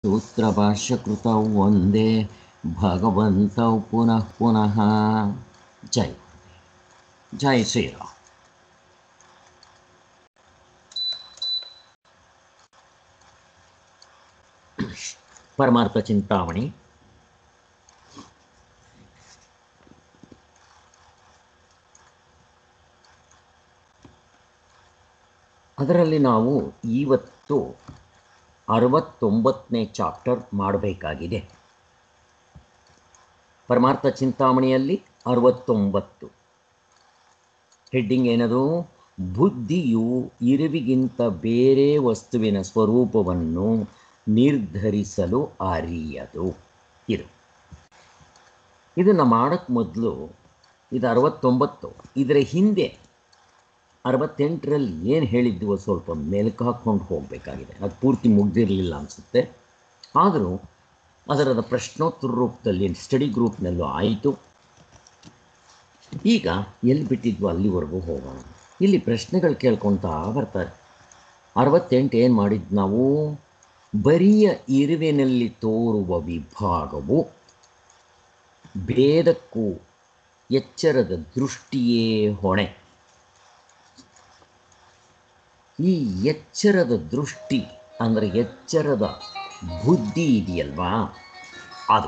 सूत्रभाष्यकृतौ वन्दे भगवन्तौ पुनः पुनः जय जय श्रीराम ಪರಮಾರ್ಥ ಚಿಂತಾಮಣಿ ಅದರಲ್ಲಿ ನಾವು ಇವತ್ತು ಅರವತ್ತೊಂಬತ್ತನೇ ಚಾಪ್ಟರ್ ಮಾಡಬೇಕಾಗಿದೆ ಪರಮಾರ್ಥ ಚಿಂತಾಮಣಿಯಲ್ಲಿ ಅರವತ್ತೊಂಬತ್ತು ಹೆಡ್ಡಿಂಗ್ ಏನದು ಬುದ್ಧಿಯು ಇರುವಿಗಿಂತ ಬೇರೆ ವಸ್ತುವಿನ ಸ್ವರೂಪವನ್ನು ನಿರ್ಧರಿಸಲು ಅರಿಯದು ಇದು ಇದನ್ನು ಮಾಡೋಕ್ಕೆ ಮೊದಲು ಇದು ಅರವತ್ತೊಂಬತ್ತು ಇದರ ಹಿಂದೆ ಅರವತ್ತೆಂಟರಲ್ಲಿ ಏನು ಹೇಳಿದ್ವೋ ಸ್ವಲ್ಪ ಮೆಲುಕು ಹಾಕ್ಕೊಂಡು ಹೋಗಬೇಕಾಗಿದೆ ಅದು ಪೂರ್ತಿ ಮುಗ್ದಿರಲಿಲ್ಲ ಅನಿಸುತ್ತೆ ಆದರೂ ಅದರದ ಪ್ರಶ್ನೋತ್ತರ ರೂಪದಲ್ಲಿ ಸ್ಟಡಿ ಗ್ರೂಪ್ನಲ್ಲೂ ಆಯಿತು ಈಗ ಎಲ್ಲಿ ಬಿಟ್ಟಿದ್ವೋ ಅಲ್ಲಿವರೆಗೂ ಹೋಗೋಣ ಇಲ್ಲಿ ಪ್ರಶ್ನೆಗಳು ಕೇಳ್ಕೊತಾ ಬರ್ತಾರೆ ಅರವತ್ತೆಂಟು ಏನು ಮಾಡಿದ್ದು ನಾವು ಬರಿಯ ಇರುವಿನಲ್ಲಿ ತೋರುವ ವಿಭಾಗವು ಭೇದಕ್ಕೂ ಎಚ್ಚರದ ದೃಷ್ಟಿಯೇ ಹೊಣೆ ಈ ಎಚ್ಚರದ ದೃಷ್ಟಿ ಅಂದರೆ ಎಚ್ಚರದ ಬುದ್ಧಿ ಇದೆಯಲ್ವಾ ಅದು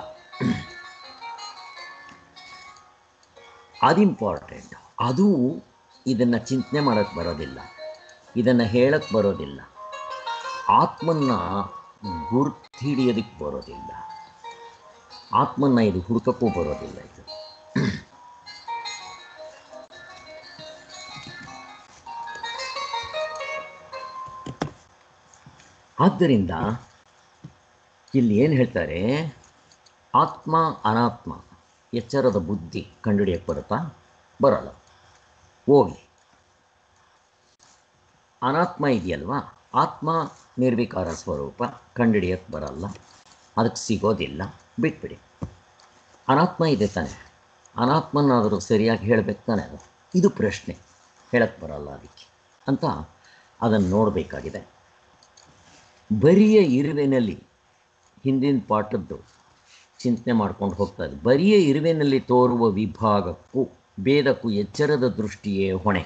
ಅದು ಇಂಪಾರ್ಟೆಂಟ್ ಅದು ಇದನ್ನು ಚಿಂತನೆ ಮಾಡೋಕ್ಕೆ ಬರೋದಿಲ್ಲ ಇದನ್ನು ಹೇಳಕ್ಕೆ ಬರೋದಿಲ್ಲ ಆತ್ಮನ್ನ ಗುರ್ತು ಹಿಡಿಯೋದಕ್ಕೆ ಬರೋದಿಲ್ಲ ಆತ್ಮನ್ನ ಇದು ಹುಡುಕಕ್ಕೂ ಬರೋದಿಲ್ಲ ಇದು ಆದ್ದರಿಂದ ಇಲ್ಲಿ ಏನು ಹೇಳ್ತಾರೆ ಆತ್ಮ ಅನಾತ್ಮ ಎಚ್ಚರದ ಬುದ್ಧಿ ಕಂಡುಹಿಡಿಯಕ್ಕೆ ಬರುತ್ತಾ ಬರಲ್ಲ ಹೋಗಿ ಅನಾತ್ಮ ಇದೆಯಲ್ವಾ ಆತ್ಮ ನಿರ್ವಿಕಾರ ಸ್ವರೂಪ ಕಂಡುಹಿಡಿಯಕ್ಕೆ ಬರಲ್ಲ ಅದಕ್ಕೆ ಸಿಗೋದಿಲ್ಲ ಬಿಟ್ಬಿಡಿ ಅನಾತ್ಮ ಇದೆ ತಾನೆ ಅನಾತ್ಮನಾದರೂ ಸರಿಯಾಗಿ ಹೇಳಬೇಕು ತಾನೆ ಅದು ಇದು ಪ್ರಶ್ನೆ ಹೇಳಕ್ಕೆ ಬರಲ್ಲ ಅದಕ್ಕೆ ಅಂತ ಅದನ್ನು ನೋಡಬೇಕಾಗಿದೆ ಬರಿಯ ಇರುವಿನಲ್ಲಿ ಹಿಂದಿನ ಪಾಠದ್ದು ಚಿಂತನೆ ಮಾಡ್ಕೊಂಡು ಹೋಗ್ತಾ ಇದೆ ಬರಿಯ ಇರುವಿನಲ್ಲಿ ತೋರುವ ವಿಭಾಗಕ್ಕೂ ಭೇದಕ್ಕೂ ಎಚ್ಚರದ ದೃಷ್ಟಿಯೇ ಹೊಣೆ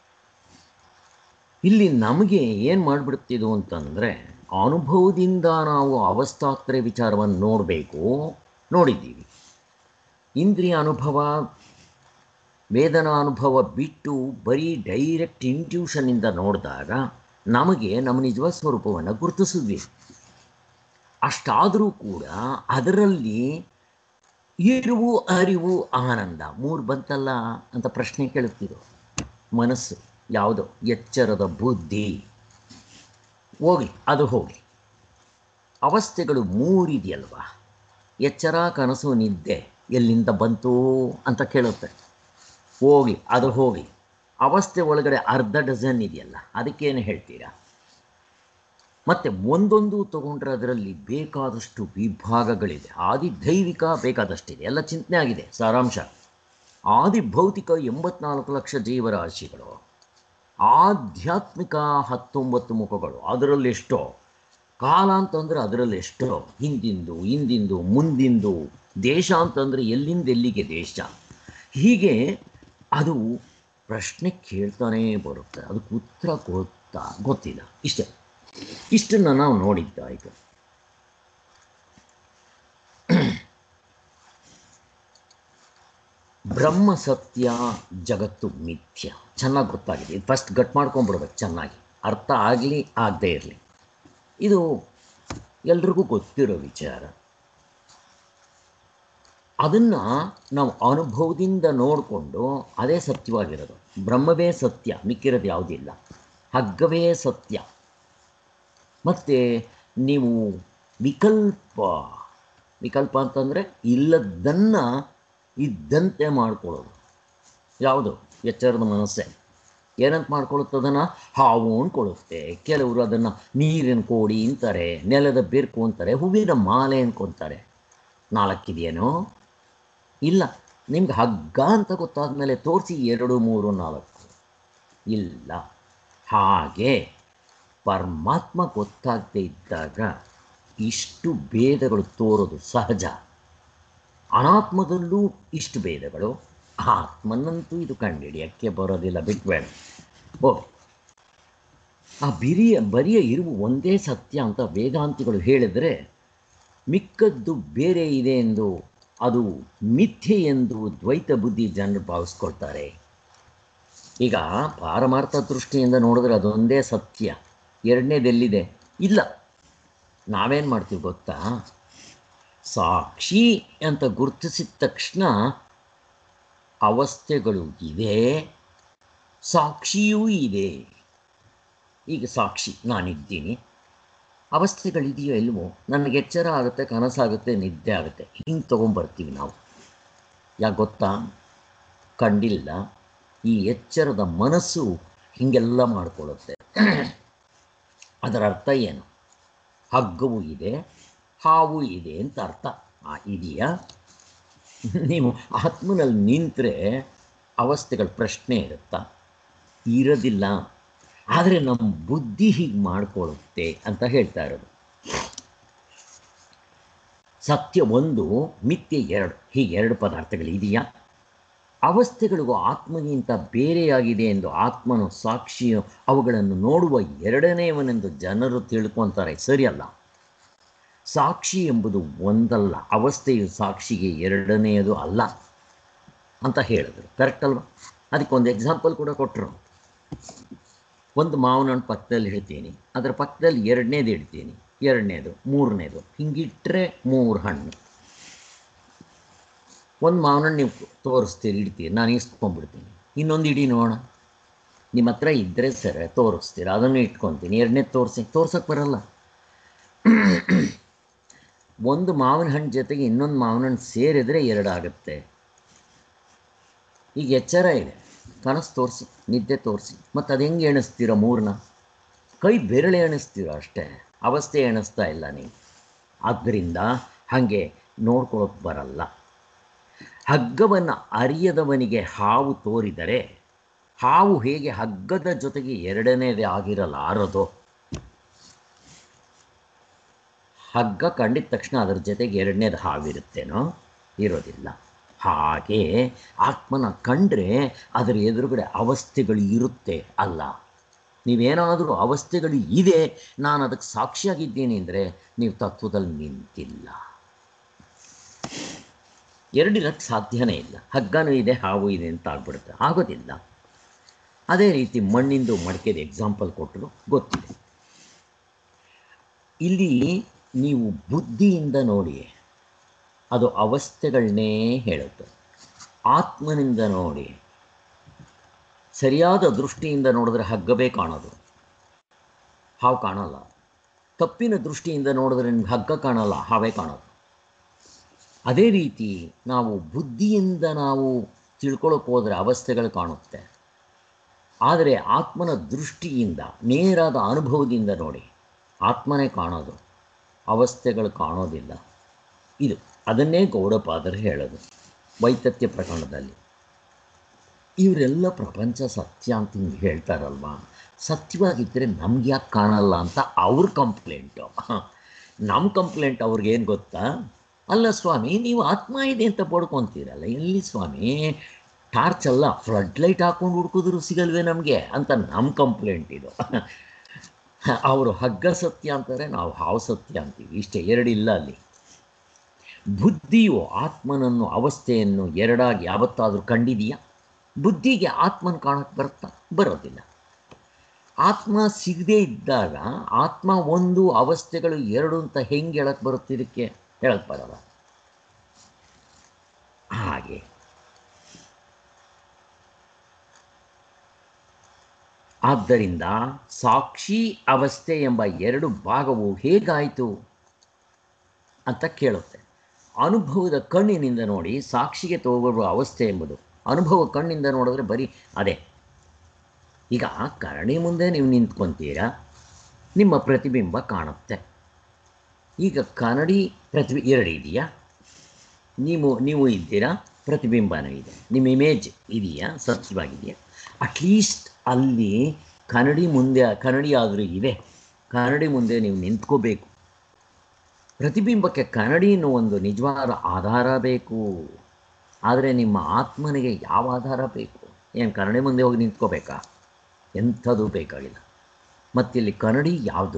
ಇಲ್ಲಿ ನಮಗೆ ಏನು ಮಾಡಿಬಿಡ್ತಿದ್ದು ಅಂತಂದರೆ ಅನುಭವದಿಂದ ನಾವು ಅವಸ್ಥಾತ್ರಯ ವಿಚಾರವನ್ನು ನೋಡಬೇಕು ನೋಡಿದ್ದೀವಿ ಇಂದ್ರಿಯ ಅನುಭವ ವೇದನಾ ಅನುಭವ ಬಿಟ್ಟು ಬರೀ ಡೈರೆಕ್ಟ್ ಇಂಟ್ಯೂಷನ್ನಿಂದ ನೋಡಿದಾಗ ನಮಗೆ ನಮ್ಮ ನಿಜವಾದ ಸ್ವರೂಪವನ್ನು ಗುರುತಿಸಿದ್ವಿ ಅಷ್ಟಾದರೂ ಕೂಡ ಅದರಲ್ಲಿ ಇರುವು ಅರಿವು ಆನಂದ ಮೂರು ಬಂತಲ್ಲ ಅಂತ ಪ್ರಶ್ನೆ ಕೇಳುತ್ತಿದ್ದು ಮನಸ್ಸು ಯಾವುದೋ ಎಚ್ಚರದ ಬುದ್ಧಿ ಹೋಗಿ ಅದು ಹೋಗಿ ಅವಸ್ಥೆಗಳು ಮೂರಿದೆಯಲ್ವಾ ಎಚ್ಚರ ಕನಸು ನಿದ್ದೆ ಎಲ್ಲಿಂದ ಬಂತು ಅಂತ ಕೇಳುತ್ತೆ ಹೋಗಿ ಅದು ಹೋಗಿ ಅವಸ್ಥೆ ಒಳಗಡೆ ಅರ್ಧ ಡಜನ್ ಇದೆಯಲ್ಲ ಅದಕ್ಕೇನು ಹೇಳ್ತೀರಾ ಮತ್ತು ಒಂದೊಂದು ತಗೊಂಡ್ರೆ ಅದರಲ್ಲಿ ಬೇಕಾದಷ್ಟು ವಿಭಾಗಗಳಿದೆ ಆದಿ ದೈವಿಕ ಬೇಕಾದಷ್ಟಿದೆ ಎಲ್ಲ ಚಿಂತನೆ ಆಗಿದೆ ಸಾರಾಂಶ ಆದಿ ಭೌತಿಕ ಎಂಬತ್ನಾಲ್ಕು ಲಕ್ಷ ಜೀವರಾಶಿಗಳು ಆಧ್ಯಾತ್ಮಿಕ ಹತ್ತೊಂಬತ್ತು ಮುಖಗಳು ಅದರಲ್ಲಿ ಎಷ್ಟೋ ಕಾಲ ಅಂತಂದರೆ ಅದರಲ್ಲಿ ಎಷ್ಟೋ ಹಿಂದಿಂದು ಹಿಂದಿಂದು ಮುಂದಿಂದು ದೇಶ ಅಂತಂದರೆ ಎಲ್ಲಿಂದ ಎಲ್ಲಿಗೆ ದೇಶ ಹೀಗೆ ಅದು ಪ್ರಶ್ನೆ ಕೇಳ್ತಾನೇ ಬರುತ್ತೆ ಅದಕ್ಕೆ ಉತ್ತರ ಗೊತ್ತಾ ಗೊತ್ತಿಲ್ಲ ಇಷ್ಟೇ ಇಷ್ಟನ್ನು ನಾವು ನೋಡಿದ್ದಾಯಿತು ಬ್ರಹ್ಮ ಸತ್ಯ ಜಗತ್ತು ಮಿಥ್ಯ ಚೆನ್ನಾಗಿ ಗೊತ್ತಾಗಿದೆ ಇದು ಫಸ್ಟ್ ಗಟ್ ಮಾಡ್ಕೊಂಬಿಡ್ಬೇಕು ಚೆನ್ನಾಗಿ ಅರ್ಥ ಆಗಲಿ ಆಗದೇ ಇರಲಿ ಇದು ಎಲ್ರಿಗೂ ಗೊತ್ತಿರೋ ವಿಚಾರ ಅದನ್ನು ನಾವು ಅನುಭವದಿಂದ ನೋಡಿಕೊಂಡು ಅದೇ ಸತ್ಯವಾಗಿರೋದು ಬ್ರಹ್ಮವೇ ಸತ್ಯ ಮಿಕ್ಕಿರೋದು ಯಾವುದಿಲ್ಲ ಹಗ್ಗವೇ ಸತ್ಯ ಮತ್ತು ನೀವು ವಿಕಲ್ಪ ವಿಕಲ್ಪ ಅಂತಂದರೆ ಇಲ್ಲದನ್ನು ಇದ್ದಂತೆ ಮಾಡ್ಕೊಳ್ಳೋದು ಯಾವುದು ಎಚ್ಚರದ ಮನಸ್ಸೇ ಏನಂತ ಮಾಡ್ಕೊಳ್ಳುತ್ತದನ್ನು ಹಾವು ಅಂದ್ಕೊಳ್ಳುತ್ತೆ ಕೆಲವರು ಅದನ್ನು ನೀರಿನ ಕೋಡಿ ಅಂತಾರೆ ನೆಲದ ಬೆರ್ಕು ಅಂತಾರೆ ಹೂವಿನ ಮಾಲೆ ಅನ್ಕೊತಾರೆ ನಾಲ್ಕಿದೆಯೇನೋ ಇಲ್ಲ ನಿಮ್ಗೆ ಹಗ್ಗ ಅಂತ ಗೊತ್ತಾದ ಮೇಲೆ ತೋರಿಸಿ ಎರಡು ಮೂರು ನಾಲ್ಕು ಇಲ್ಲ ಹಾಗೆ ಪರಮಾತ್ಮ ಗೊತ್ತಾಗದೇ ಇದ್ದಾಗ ಇಷ್ಟು ಭೇದಗಳು ತೋರೋದು ಸಹಜ ಅನಾತ್ಮದಲ್ಲೂ ಇಷ್ಟು ಭೇದಗಳು ಆತ್ಮನಂತೂ ಇದು ಕಂಡುಹಿಡಿಯೋಕ್ಕೆ ಬರೋದಿಲ್ಲ ಬಿಟ್ಬೇಡ ಓ ಆ ಬಿರಿಯ ಬರಿಯ ಇರುವು ಒಂದೇ ಸತ್ಯ ಅಂತ ವೇದಾಂತಿಗಳು ಹೇಳಿದರೆ ಮಿಕ್ಕದ್ದು ಬೇರೆ ಇದೆ ಎಂದು ಅದು ಮಿಥ್ಯೆ ಎಂದು ದ್ವೈತ ಬುದ್ಧಿ ಜನರು ಭಾವಿಸ್ಕೊಳ್ತಾರೆ ಈಗ ಪಾರಮಾರ್ಥ ದೃಷ್ಟಿಯಿಂದ ನೋಡಿದ್ರೆ ಅದೊಂದೇ ಸತ್ಯ ಎರಡನೇದೆಲ್ಲಿದೆ ಇಲ್ಲ ನಾವೇನು ಮಾಡ್ತೀವಿ ಗೊತ್ತಾ ಸಾಕ್ಷಿ ಅಂತ ಗುರುತಿಸಿದ ತಕ್ಷಣ ಅವಸ್ಥೆಗಳು ಇದೆ ಸಾಕ್ಷಿಯೂ ಇದೆ ಈಗ ಸಾಕ್ಷಿ ನಾನಿದ್ದೀನಿ ಅವಸ್ಥೆಗಳಿದೆಯೋ ಇಲ್ವೋ ನನಗೆ ಎಚ್ಚರ ಆಗುತ್ತೆ ಕನಸಾಗುತ್ತೆ ನಿದ್ದೆ ಆಗುತ್ತೆ ಹಿಂಗೆ ತೊಗೊಂಬರ್ತೀವಿ ನಾವು ಯಾಕೆ ಗೊತ್ತಾ ಕಂಡಿಲ್ಲ ಈ ಎಚ್ಚರದ ಮನಸ್ಸು ಹೀಗೆಲ್ಲ ಮಾಡಿಕೊಳ್ಳುತ್ತೆ ಅದರ ಅರ್ಥ ಏನು ಹಗ್ಗವೂ ಇದೆ ಹಾವು ಇದೆ ಅಂತ ಅರ್ಥ ಆ ಇದೆಯಾ ನೀವು ಆತ್ಮನಲ್ಲಿ ನಿಂತರೆ ಅವಸ್ಥೆಗಳ ಪ್ರಶ್ನೆ ಇರುತ್ತಾ ಇರೋದಿಲ್ಲ ಆದರೆ ನಮ್ಮ ಬುದ್ಧಿ ಹೀಗೆ ಮಾಡಿಕೊಳ್ಳುತ್ತೆ ಅಂತ ಹೇಳ್ತಾ ಇರೋದು ಸತ್ಯ ಒಂದು ಮಿಥ್ಯೆ ಎರಡು ಹೀಗೆ ಎರಡು ಪದಾರ್ಥಗಳಿದೆಯಾ ಅವಸ್ಥೆಗಳಿಗೂ ಆತ್ಮಗಿಂತ ಬೇರೆಯಾಗಿದೆ ಎಂದು ಆತ್ಮನು ಸಾಕ್ಷಿಯು ಅವುಗಳನ್ನು ನೋಡುವ ಎರಡನೆಯವನೆಂದು ಜನರು ತಿಳ್ಕೊತಾರೆ ಸರಿಯಲ್ಲ ಸಾಕ್ಷಿ ಎಂಬುದು ಒಂದಲ್ಲ ಅವಸ್ಥೆಯು ಸಾಕ್ಷಿಗೆ ಎರಡನೆಯದು ಅಲ್ಲ ಅಂತ ಹೇಳಿದ್ರು ಕರೆಕ್ಟ್ ಅಲ್ವಾ ಅದಕ್ಕೊಂದು ಎಕ್ಸಾಂಪಲ್ ಕೂಡ ಕೊಟ್ಟರು ಒಂದು ಮಾವಿನ ಹಣ್ಣು ಪಕ್ಕದಲ್ಲಿ ಇಡ್ತೀನಿ ಅದರ ಪಕ್ಕದಲ್ಲಿ ಎರಡನೇದು ಇಡ್ತೀನಿ ಎರಡನೇದು ಮೂರನೇದು ಹಿಂಗಿಟ್ರೆ ಮೂರು ಹಣ್ಣು ಒಂದು ಮಾವಿನ ಹಣ್ಣು ನೀವು ತೋರಿಸ್ತೀರಿ ಇಡ್ತೀರಿ ನಾನು ಇಸ್ಕೊಂಡ್ಬಿಡ್ತೀನಿ ಇನ್ನೊಂದು ಇಡೀ ನೋಡೋಣ ನಿಮ್ಮ ಹತ್ರ ಇದ್ದರೆ ಸರಿ ತೋರಿಸ್ತೀರ ಅದನ್ನು ಇಟ್ಕೊತೀನಿ ಎರಡನೇದು ತೋರಿಸಿ ತೋರ್ಸೋಕ್ಕೆ ಬರಲ್ಲ ಒಂದು ಮಾವಿನ ಹಣ್ಣು ಜೊತೆಗೆ ಇನ್ನೊಂದು ಮಾವಿನ ಹಣ್ಣು ಸೇರಿದರೆ ಎರಡಾಗುತ್ತೆ ಈಗ ಎಚ್ಚರ ಇದೆ ಕನಸು ತೋರಿಸಿ ನಿದ್ದೆ ತೋರಿಸಿ ಮತ್ತು ಅದು ಹೆಂಗೆ ಎಣಿಸ್ತೀರೋ ಮೂರನ್ನ ಕೈ ಬೆರಳೆ ಎಣಿಸ್ತೀರೋ ಅಷ್ಟೇ ಅವಸ್ಥೆ ಎಣಿಸ್ತಾ ಇಲ್ಲ ನೀವು ಆದ್ದರಿಂದ ಹಾಗೆ ನೋಡ್ಕೊಳ್ಳೋಕೆ ಬರಲ್ಲ ಹಗ್ಗವನ್ನು ಅರಿಯದವನಿಗೆ ಹಾವು ತೋರಿದರೆ ಹಾವು ಹೇಗೆ ಹಗ್ಗದ ಜೊತೆಗೆ ಎರಡನೇದೇ ಆಗಿರಲಾರದೋ ಹಗ್ಗ ಕಂಡಿದ ತಕ್ಷಣ ಅದರ ಜೊತೆಗೆ ಎರಡನೇದು ಹಾವಿರುತ್ತೇನೋ ಇರೋದಿಲ್ಲ ಹಾಗೆ ಆತ್ಮನ ಕಂಡ್ರೆ ಅದರ ಎದುರುಗಡೆ ಅವಸ್ಥೆಗಳು ಇರುತ್ತೆ ಅಲ್ಲ ನೀವೇನಾದರೂ ಅವಸ್ಥೆಗಳು ಇದೆ ನಾನು ಅದಕ್ಕೆ ಸಾಕ್ಷಿಯಾಗಿದ್ದೀನಿ ಅಂದರೆ ನೀವು ತತ್ವದಲ್ಲಿ ನಿಂತಿಲ್ಲ ಎರಡಿರಕ್ಕೆ ಸಾಧ್ಯನೇ ಇಲ್ಲ ಹಗ್ಗನೂ ಇದೆ ಹಾವು ಇದೆ ಅಂತ ಆಗ್ಬಿಡುತ್ತೆ ಆಗೋದಿಲ್ಲ ಅದೇ ರೀತಿ ಮಣ್ಣಿಂದು ಮಡಿಕೆದ ಎಕ್ಸಾಂಪಲ್ ಕೊಟ್ಟರು ಗೊತ್ತಿದೆ ಇಲ್ಲಿ ನೀವು ಬುದ್ಧಿಯಿಂದ ನೋಡಿ ಅದು ಅವಸ್ಥೆಗಳನ್ನೇ ಹೇಳುತ್ತೆ ಆತ್ಮನಿಂದ ನೋಡಿ ಸರಿಯಾದ ದೃಷ್ಟಿಯಿಂದ ನೋಡಿದ್ರೆ ಹಗ್ಗವೇ ಕಾಣೋದು ಹಾವು ಕಾಣಲ್ಲ ತಪ್ಪಿನ ದೃಷ್ಟಿಯಿಂದ ನೋಡಿದ್ರೆ ನಿಮ್ಗೆ ಹಗ್ಗ ಕಾಣಲ್ಲ ಹಾವೇ ಕಾಣೋದು ಅದೇ ರೀತಿ ನಾವು ಬುದ್ಧಿಯಿಂದ ನಾವು ತಿಳ್ಕೊಳ್ಳೋಕೆ ಹೋದರೆ ಅವಸ್ಥೆಗಳು ಕಾಣುತ್ತೆ ಆದರೆ ಆತ್ಮನ ದೃಷ್ಟಿಯಿಂದ ನೇರಾದ ಅನುಭವದಿಂದ ನೋಡಿ ಆತ್ಮನೇ ಕಾಣೋದು ಅವಸ್ಥೆಗಳು ಕಾಣೋದಿಲ್ಲ ಇದು ಅದನ್ನೇ ಗೌಡಪಾದರು ಹೇಳೋದು ವೈತತ್ಯ ಪ್ರಕರಣದಲ್ಲಿ ಇವರೆಲ್ಲ ಪ್ರಪಂಚ ಸತ್ಯ ಅಂತ ಹಿಂಗೆ ಹೇಳ್ತಾರಲ್ವಾ ಸತ್ಯವಾಗಿದ್ದರೆ ನಮ್ಗೆ ಯಾಕೆ ಕಾಣಲ್ಲ ಅಂತ ಅವ್ರ ಕಂಪ್ಲೇಂಟು ನಮ್ಮ ಕಂಪ್ಲೇಂಟ್ ಅವ್ರಿಗೇನು ಗೊತ್ತಾ ಅಲ್ಲ ಸ್ವಾಮಿ ನೀವು ಆತ್ಮ ಇದೆ ಅಂತ ಪಡ್ಕೊತೀರಲ್ಲ ಎಲ್ಲಿ ಸ್ವಾಮಿ ಟಾರ್ಚ್ ಅಲ್ಲ ಫ್ಲಡ್ ಲೈಟ್ ಹಾಕ್ಕೊಂಡು ಹುಡ್ಕಿದ್ರು ಸಿಗಲ್ವೇ ನಮಗೆ ಅಂತ ನಮ್ಮ ಕಂಪ್ಲೇಂಟ್ ಇದು ಅವರು ಹಗ್ಗ ಸತ್ಯ ಅಂತಾರೆ ನಾವು ಹಾವು ಸತ್ಯ ಅಂತೀವಿ ಇಷ್ಟೇ ಎರಡಿಲ್ಲ ಅಲ್ಲಿ ಬುದ್ಧಿಯು ಆತ್ಮನನ್ನು ಅವಸ್ಥೆಯನ್ನು ಎರಡಾಗಿ ಯಾವತ್ತಾದರೂ ಕಂಡಿದೆಯಾ ಬುದ್ಧಿಗೆ ಆತ್ಮನ ಕಾಣಕ್ಕೆ ಬರುತ್ತಾ ಬರೋದಿಲ್ಲ ಆತ್ಮ ಸಿಗದೇ ಇದ್ದಾಗ ಆತ್ಮ ಒಂದು ಅವಸ್ಥೆಗಳು ಎರಡು ಅಂತ ಹೆಂಗೆ ಹೇಳಕ್ಕೆ ಬರುತ್ತೆ ಇದಕ್ಕೆ ಹೇಳಕ್ಕೆ ಬರಲ್ಲ ಹಾಗೆ ಆದ್ದರಿಂದ ಸಾಕ್ಷಿ ಅವಸ್ಥೆ ಎಂಬ ಎರಡು ಭಾಗವು ಹೇಗಾಯಿತು ಅಂತ ಕೇಳುತ್ತೆ ಅನುಭವದ ಕಣ್ಣಿನಿಂದ ನೋಡಿ ಸಾಕ್ಷಿಗೆ ತಗೋಬರುವ ಅವಸ್ಥೆ ಎಂಬುದು ಅನುಭವ ಕಣ್ಣಿಂದ ನೋಡಿದ್ರೆ ಬರೀ ಅದೇ ಈಗ ಕರಣಿ ಮುಂದೆ ನೀವು ನಿಂತ್ಕೊತೀರಾ ನಿಮ್ಮ ಪ್ರತಿಬಿಂಬ ಕಾಣುತ್ತೆ ಈಗ ಕನ್ನಡಿ ಪ್ರತಿಬಿ ಎರಡು ಇದೆಯಾ ನೀವು ನೀವು ಇದ್ದೀರಾ ಪ್ರತಿಬಿಂಬನೂ ಇದೆ ನಿಮ್ಮ ಇಮೇಜ್ ಇದೆಯಾ ಸತ್ಯವಾಗಿದೆಯಾ ಅಟ್ಲೀಸ್ಟ್ ಅಲ್ಲಿ ಕನ್ನಡಿ ಮುಂದೆ ಕನ್ನಡಿ ಆದರೂ ಇದೆ ಕನ್ನಡಿ ಮುಂದೆ ನೀವು ನಿಂತ್ಕೋಬೇಕು ಪ್ರತಿಬಿಂಬಕ್ಕೆ ಕನ್ನಡಿ ಅನ್ನೋ ಒಂದು ನಿಜವಾದ ಆಧಾರ ಬೇಕು ಆದರೆ ನಿಮ್ಮ ಆತ್ಮನಿಗೆ ಯಾವ ಆಧಾರ ಬೇಕು ಏನು ಕನ್ನಡಿ ಮುಂದೆ ಹೋಗಿ ನಿಂತ್ಕೋಬೇಕಾ ಎಂಥದ್ದು ಬೇಕಾಗಿಲ್ಲ ಮತ್ತಿಲ್ಲಿ ಕನ್ನಡಿ ಯಾವುದು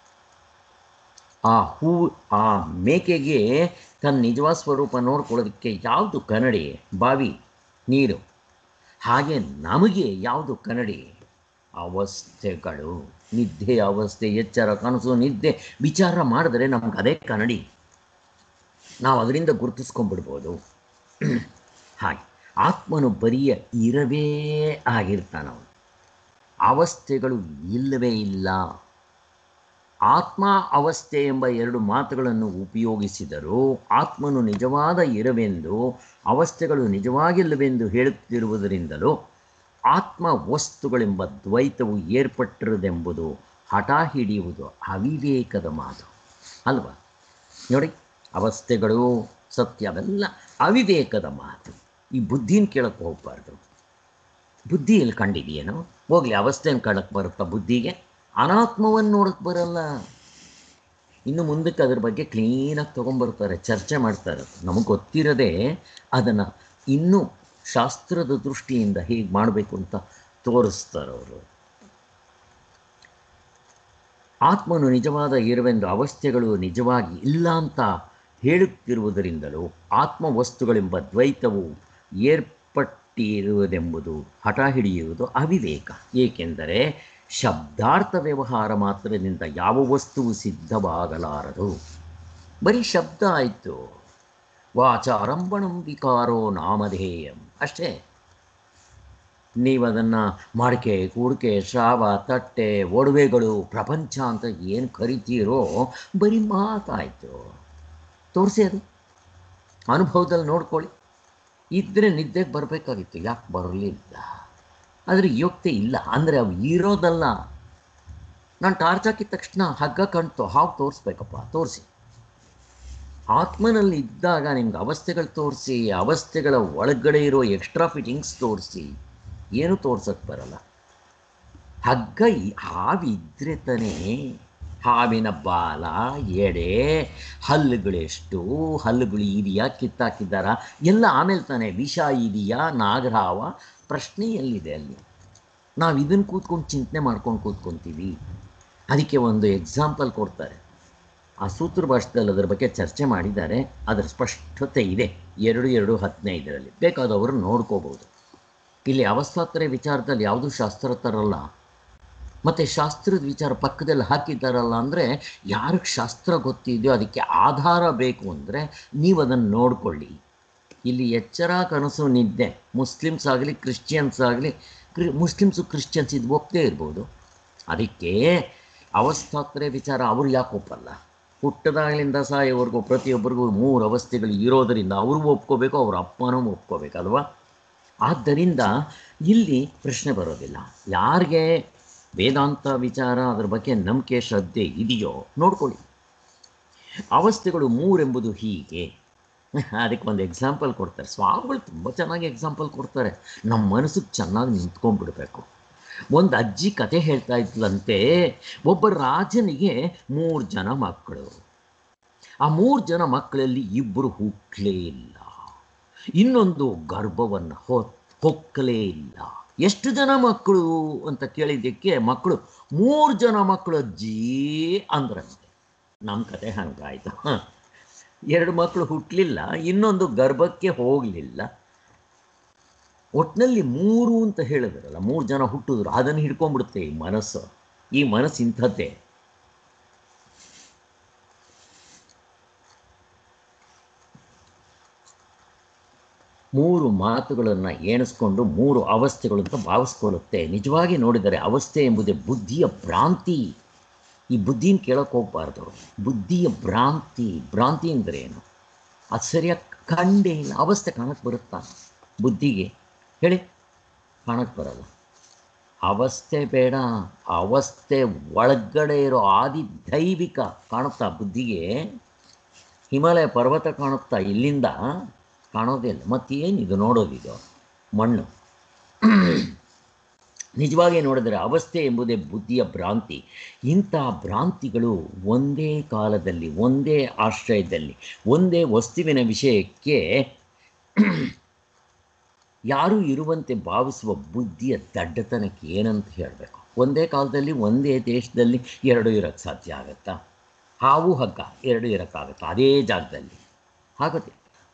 ಆ ಹೂ ಆ ಮೇಕೆಗೆ ತನ್ನ ನಿಜವಾದ ಸ್ವರೂಪ ನೋಡ್ಕೊಳ್ಳೋದಕ್ಕೆ ಯಾವುದು ಕನ್ನಡಿ ಬಾವಿ ನೀರು ಹಾಗೆ ನಮಗೆ ಯಾವುದು ಕನ್ನಡಿ ಅವಸ್ಥೆಗಳು ನಿದ್ದೆ ಅವಸ್ಥೆ ಎಚ್ಚರ ಕನಸು ನಿದ್ದೆ ವಿಚಾರ ಮಾಡಿದ್ರೆ ನಮ್ಗೆ ಅದೇ ಕನ್ನಡಿ ನಾವು ಅದರಿಂದ ಗುರುತಿಸ್ಕೊಂಡ್ಬಿಡ್ಬೋದು ಹಾಗೆ ಆತ್ಮನು ಬರಿಯ ಇರವೇ ಆಗಿರ್ತಾನವನು ಅವಸ್ಥೆಗಳು ಇಲ್ಲವೇ ಇಲ್ಲ ಆತ್ಮ ಅವಸ್ಥೆ ಎಂಬ ಎರಡು ಮಾತುಗಳನ್ನು ಉಪಯೋಗಿಸಿದರೂ ಆತ್ಮನು ನಿಜವಾದ ಇರವೆಂದು ಅವಸ್ಥೆಗಳು ನಿಜವಾಗಿಲ್ಲವೆಂದು ಹೇಳುತ್ತಿರುವುದರಿಂದಲೂ ಆತ್ಮ ವಸ್ತುಗಳೆಂಬ ದ್ವೈತವು ಏರ್ಪಟ್ಟಿರುವುದೆಂಬುದು ಹಠ ಹಿಡಿಯುವುದು ಅವಿವೇಕದ ಮಾತು ಅಲ್ವಾ ನೋಡಿ ಅವಸ್ಥೆಗಳು ಸತ್ಯ ಅವೆಲ್ಲ ಅವಿವೇಕದ ಮಾತು ಈ ಬುದ್ಧಿನ ಕೇಳಕ್ಕೆ ಹೋಗಬಾರ್ದು ಬುದ್ಧಿಯಲ್ಲಿ ಕಂಡಿದೆಯೇನೋ ಹೋಗಲಿ ಅವಸ್ಥೆನ ಕಾಣಕ್ಕೆ ಬರುತ್ತಾ ಬುದ್ಧಿಗೆ ಅನಾತ್ಮವನ್ನು ನೋಡಕ್ಕೆ ಬರಲ್ಲ ಇನ್ನು ಮುಂದಕ್ಕೆ ಅದ್ರ ಬಗ್ಗೆ ಕ್ಲೀನಾಗಿ ತೊಗೊಂಬರ್ತಾರೆ ಚರ್ಚೆ ಮಾಡ್ತಾರೆ ನಮಗೆ ಗೊತ್ತಿರದೆ ಅದನ್ನು ಇನ್ನೂ ಶಾಸ್ತ್ರದ ದೃಷ್ಟಿಯಿಂದ ಹೇಗೆ ಮಾಡಬೇಕು ಅಂತ ತೋರಿಸ್ತಾರೆ ಅವರು ಆತ್ಮನು ನಿಜವಾದ ಇರುವೆಂದು ಅವಸ್ಥೆಗಳು ನಿಜವಾಗಿ ಇಲ್ಲ ಅಂತ ಹೇಳುತ್ತಿರುವುದರಿಂದಲೂ ಆತ್ಮ ವಸ್ತುಗಳೆಂಬ ದ್ವೈತವು ಏರ್ಪಟ್ಟಿರುವುದೆಂಬುದು ಹಠ ಹಿಡಿಯುವುದು ಅವಿವೇಕ ಏಕೆಂದರೆ ಶಬ್ದಾರ್ಥ ವ್ಯವಹಾರ ಮಾತ್ರದಿಂದ ಯಾವ ವಸ್ತುವು ಸಿದ್ಧವಾಗಲಾರದು ಬರೀ ಶಬ್ದ ಆಯಿತು ವಾಚಾರಂಭಣಂ ವಿಕಾರೋ ನಾಮಧೇಯಂ ಅಷ್ಟೇ ನೀವು ಅದನ್ನು ಮಡಕೆ ಕೂಡಿಕೆ ಶ್ರಾವ ತಟ್ಟೆ ಒಡವೆಗಳು ಪ್ರಪಂಚ ಅಂತ ಏನು ಕರಿತೀರೋ ಬರೀ ಮಾತಾಯಿತು ತೋರಿಸಿ ಅದು ಅನುಭವದಲ್ಲಿ ನೋಡ್ಕೊಳ್ಳಿ ಇದ್ದರೆ ನಿದ್ದೆಗೆ ಬರಬೇಕಾಗಿತ್ತು ಯಾಕೆ ಬರಲಿಲ್ಲ ಆದರೆ ಯೋಗ್ಯತೆ ಇಲ್ಲ ಅಂದರೆ ಅವು ಇರೋದಲ್ಲ ನಾನು ಟಾರ್ಚ್ ಹಾಕಿದ ತಕ್ಷಣ ಹಗ್ಗ ಕಾಣ್ತು ಹಾವು ತೋರಿಸ್ಬೇಕಪ್ಪ ತೋರಿಸಿ ಆತ್ಮನಲ್ಲಿ ಇದ್ದಾಗ ನಿಮ್ಗೆ ಅವಸ್ಥೆಗಳು ತೋರಿಸಿ ಅವಸ್ಥೆಗಳ ಒಳಗಡೆ ಇರೋ ಎಕ್ಸ್ಟ್ರಾ ಫಿಟ್ಟಿಂಗ್ಸ್ ತೋರಿಸಿ ಏನು ತೋರ್ಸಕ್ಕೆ ಬರಲ್ಲ ಹಗ್ಗ ಈ- ಹಾವಿದ್ರೆ ತಾನೇ ಹಾವಿನ ಬಾಲ ಎಡೆ ಹಲ್ಲುಗಳೆಷ್ಟು ಹಲ್ಲುಗಳು ಇದೆಯಾ ಕಿತ್ತಾಕಿದ್ದಾರ ಎಲ್ಲ ಆಮೇಲೆ ತಾನೇ ವಿಷ ಇದೆಯಾ ನಾಗರಾವ ಪ್ರಶ್ನೆ ಎಲ್ಲಿದೆ ಅಲ್ಲಿ ನಾವು ಇದನ್ನು ಕೂತ್ಕೊಂಡು ಚಿಂತನೆ ಮಾಡ್ಕೊಂಡು ಕೂತ್ಕೊತೀವಿ ಅದಕ್ಕೆ ಒಂದು ಎಕ್ಸಾಂಪಲ್ ಕೊಡ್ತಾರೆ ಆ ಸೂತ್ರ ಭಾಷೆದಲ್ಲಿ ಅದರ ಬಗ್ಗೆ ಚರ್ಚೆ ಮಾಡಿದ್ದಾರೆ ಅದರ ಸ್ಪಷ್ಟತೆ ಇದೆ ಎರಡು ಎರಡು ಹದಿನೈದರಲ್ಲಿ ಬೇಕಾದವರು ನೋಡ್ಕೋಬೋದು ಇಲ್ಲಿ ಅವಸ್ಥಾತ್ರೆ ವಿಚಾರದಲ್ಲಿ ಯಾವುದೂ ಶಾಸ್ತ್ರ ತರಲ್ಲ ಮತ್ತು ಶಾಸ್ತ್ರದ ವಿಚಾರ ಪಕ್ಕದಲ್ಲಿ ಹಾಕಿದ್ದಾರಲ್ಲ ಅಂದರೆ ಯಾರಿಗೆ ಶಾಸ್ತ್ರ ಗೊತ್ತಿದೆಯೋ ಅದಕ್ಕೆ ಆಧಾರ ಬೇಕು ಅಂದರೆ ನೀವು ಅದನ್ನು ನೋಡಿಕೊಳ್ಳಿ ಇಲ್ಲಿ ಎಚ್ಚರ ಕನಸು ನಿದ್ದೆ ಮುಸ್ಲಿಮ್ಸ್ ಆಗಲಿ ಕ್ರಿಶ್ಚಿಯನ್ಸ್ ಆಗಲಿ ಕ್ರಿ ಮುಸ್ಲಿಮ್ಸು ಕ್ರಿಶ್ಚಿಯನ್ಸ್ ಇದು ಒಪ್ಪದೇ ಇರ್ಬೋದು ಅದಕ್ಕೆ ಅವಸ್ಥಾತ್ರೆ ವಿಚಾರ ಅವರು ಯಾಕೆ ಒಪ್ಪಲ್ಲ ಹುಟ್ಟದಾಗಲಿಂದ ಸಾಯೋವರೆಗೂ ಪ್ರತಿಯೊಬ್ಬರಿಗೂ ಮೂರು ಅವಸ್ಥೆಗಳು ಇರೋದರಿಂದ ಅವ್ರಿಗೂ ಒಪ್ಕೋಬೇಕು ಅವ್ರ ಅಪ್ಪನೂ ಒಪ್ಕೋಬೇಕಲ್ವಾ ಆದ್ದರಿಂದ ಇಲ್ಲಿ ಪ್ರಶ್ನೆ ಬರೋದಿಲ್ಲ ಯಾರಿಗೆ ವೇದಾಂತ ವಿಚಾರ ಅದ್ರ ಬಗ್ಗೆ ನಂಬಿಕೆ ಶ್ರದ್ಧೆ ಇದೆಯೋ ನೋಡ್ಕೊಳ್ಳಿ ಅವಸ್ಥೆಗಳು ಮೂರೆಂಬುದು ಹೀಗೆ ಅದಕ್ಕೆ ಒಂದು ಎಕ್ಸಾಂಪಲ್ ಕೊಡ್ತಾರೆ ಸ್ವಾಮಿಗಳು ತುಂಬ ಚೆನ್ನಾಗಿ ಎಕ್ಸಾಂಪಲ್ ಕೊಡ್ತಾರೆ ನಮ್ಮ ಮನಸ್ಸಿಗೆ ಚೆನ್ನಾಗಿ ನಿಂತ್ಕೊಂಡ್ಬಿಡ್ಬೇಕು ಒಂದು ಅಜ್ಜಿ ಕತೆ ಹೇಳ್ತಾ ಇದ್ಲಂತೆ ಒಬ್ಬ ರಾಜನಿಗೆ ಮೂರು ಜನ ಮಕ್ಕಳು ಆ ಮೂರು ಜನ ಮಕ್ಕಳಲ್ಲಿ ಇಬ್ಬರು ಹುಟ್ಟಲೇ ಇಲ್ಲ ಇನ್ನೊಂದು ಗರ್ಭವನ್ನು ಹೊ ಹೊಕ್ಕಲೇ ಇಲ್ಲ ಎಷ್ಟು ಜನ ಮಕ್ಕಳು ಅಂತ ಕೇಳಿದ್ದಕ್ಕೆ ಮಕ್ಕಳು ಮೂರು ಜನ ಮಕ್ಕಳು ಅಜ್ಜಿ ಅಂದ್ರಂತೆ ನಮ್ಮ ಕತೆ ಹಂಗಾಯ್ತು ಹ. ಎರಡು ಮಕ್ಕಳು ಹುಟ್ಟಲಿಲ್ಲ ಇನ್ನೊಂದು ಗರ್ಭಕ್ಕೆ ಹೋಗಲಿಲ್ಲ ಒಟ್ಟಿನಲ್ಲಿ ಮೂರು ಅಂತ ಹೇಳಿದ್ರಲ್ಲ ಮೂರು ಜನ ಹುಟ್ಟಿದ್ರು ಅದನ್ನು ಹಿಡ್ಕೊಂಡ್ಬಿಡುತ್ತೆ ಈ ಮನಸ್ಸು ಈ ಮನಸ್ಸು ಇಂಥದ್ದೇ ಮೂರು ಮಾತುಗಳನ್ನು ಎಣಿಸ್ಕೊಂಡು ಮೂರು ಅವಸ್ಥೆಗಳು ಅಂತ ಭಾವಿಸ್ಕೊಳ್ಳುತ್ತೆ ನಿಜವಾಗಿ ನೋಡಿದರೆ ಅವಸ್ಥೆ ಎಂಬುದೇ ಬುದ್ಧಿಯ ಭ್ರಾಂತಿ ಈ ಬುದ್ಧಿನ ಕೇಳೋಕೆ ಹೋಗ್ಬಾರ್ದು ಬುದ್ಧಿಯ ಭ್ರಾಂತಿ ಭ್ರಾಂತಿ ಅಂದರೆ ಏನು ಅದು ಸರಿಯಾಗಿ ಕಂಡೇ ಇಲ್ಲ ಅವಸ್ಥೆ ಕಾಣಕ್ಕೆ ಬರುತ್ತಾ ಬುದ್ಧಿಗೆ ಹೇಳಿ ಕಾಣಕ್ಕೆ ಬರಲ್ಲ ಅವಸ್ಥೆ ಬೇಡ ಅವಸ್ಥೆ ಒಳಗಡೆ ಇರೋ ಆದಿ ದೈವಿಕ ಕಾಣುತ್ತಾ ಬುದ್ಧಿಗೆ ಹಿಮಾಲಯ ಪರ್ವತ ಕಾಣುತ್ತಾ ಇಲ್ಲಿಂದ ಕಾಣೋದೇ ಇಲ್ಲ ಮತ್ತೇನಿದು ನೋಡೋದಿದು ಮಣ್ಣು ನಿಜವಾಗಿ ನೋಡಿದರೆ ಅವಸ್ಥೆ ಎಂಬುದೇ ಬುದ್ಧಿಯ ಭ್ರಾಂತಿ ಇಂಥ ಭ್ರಾಂತಿಗಳು ಒಂದೇ ಕಾಲದಲ್ಲಿ ಒಂದೇ ಆಶ್ರಯದಲ್ಲಿ ಒಂದೇ ವಸ್ತುವಿನ ವಿಷಯಕ್ಕೆ ಯಾರೂ ಇರುವಂತೆ ಭಾವಿಸುವ ಬುದ್ಧಿಯ ದಡ್ಡತನಕ್ಕೆ ಏನಂತ ಹೇಳಬೇಕು ಒಂದೇ ಕಾಲದಲ್ಲಿ ಒಂದೇ ದೇಶದಲ್ಲಿ ಎರಡು ಇರೋಕ್ಕೆ ಸಾಧ್ಯ ಆಗುತ್ತಾ ಹಾವು ಹಗ್ಗ ಎರಡು ಇರೋಕ್ಕಾಗತ್ತಾ ಅದೇ ಜಾಗದಲ್ಲಿ ಆಗುತ್ತೆ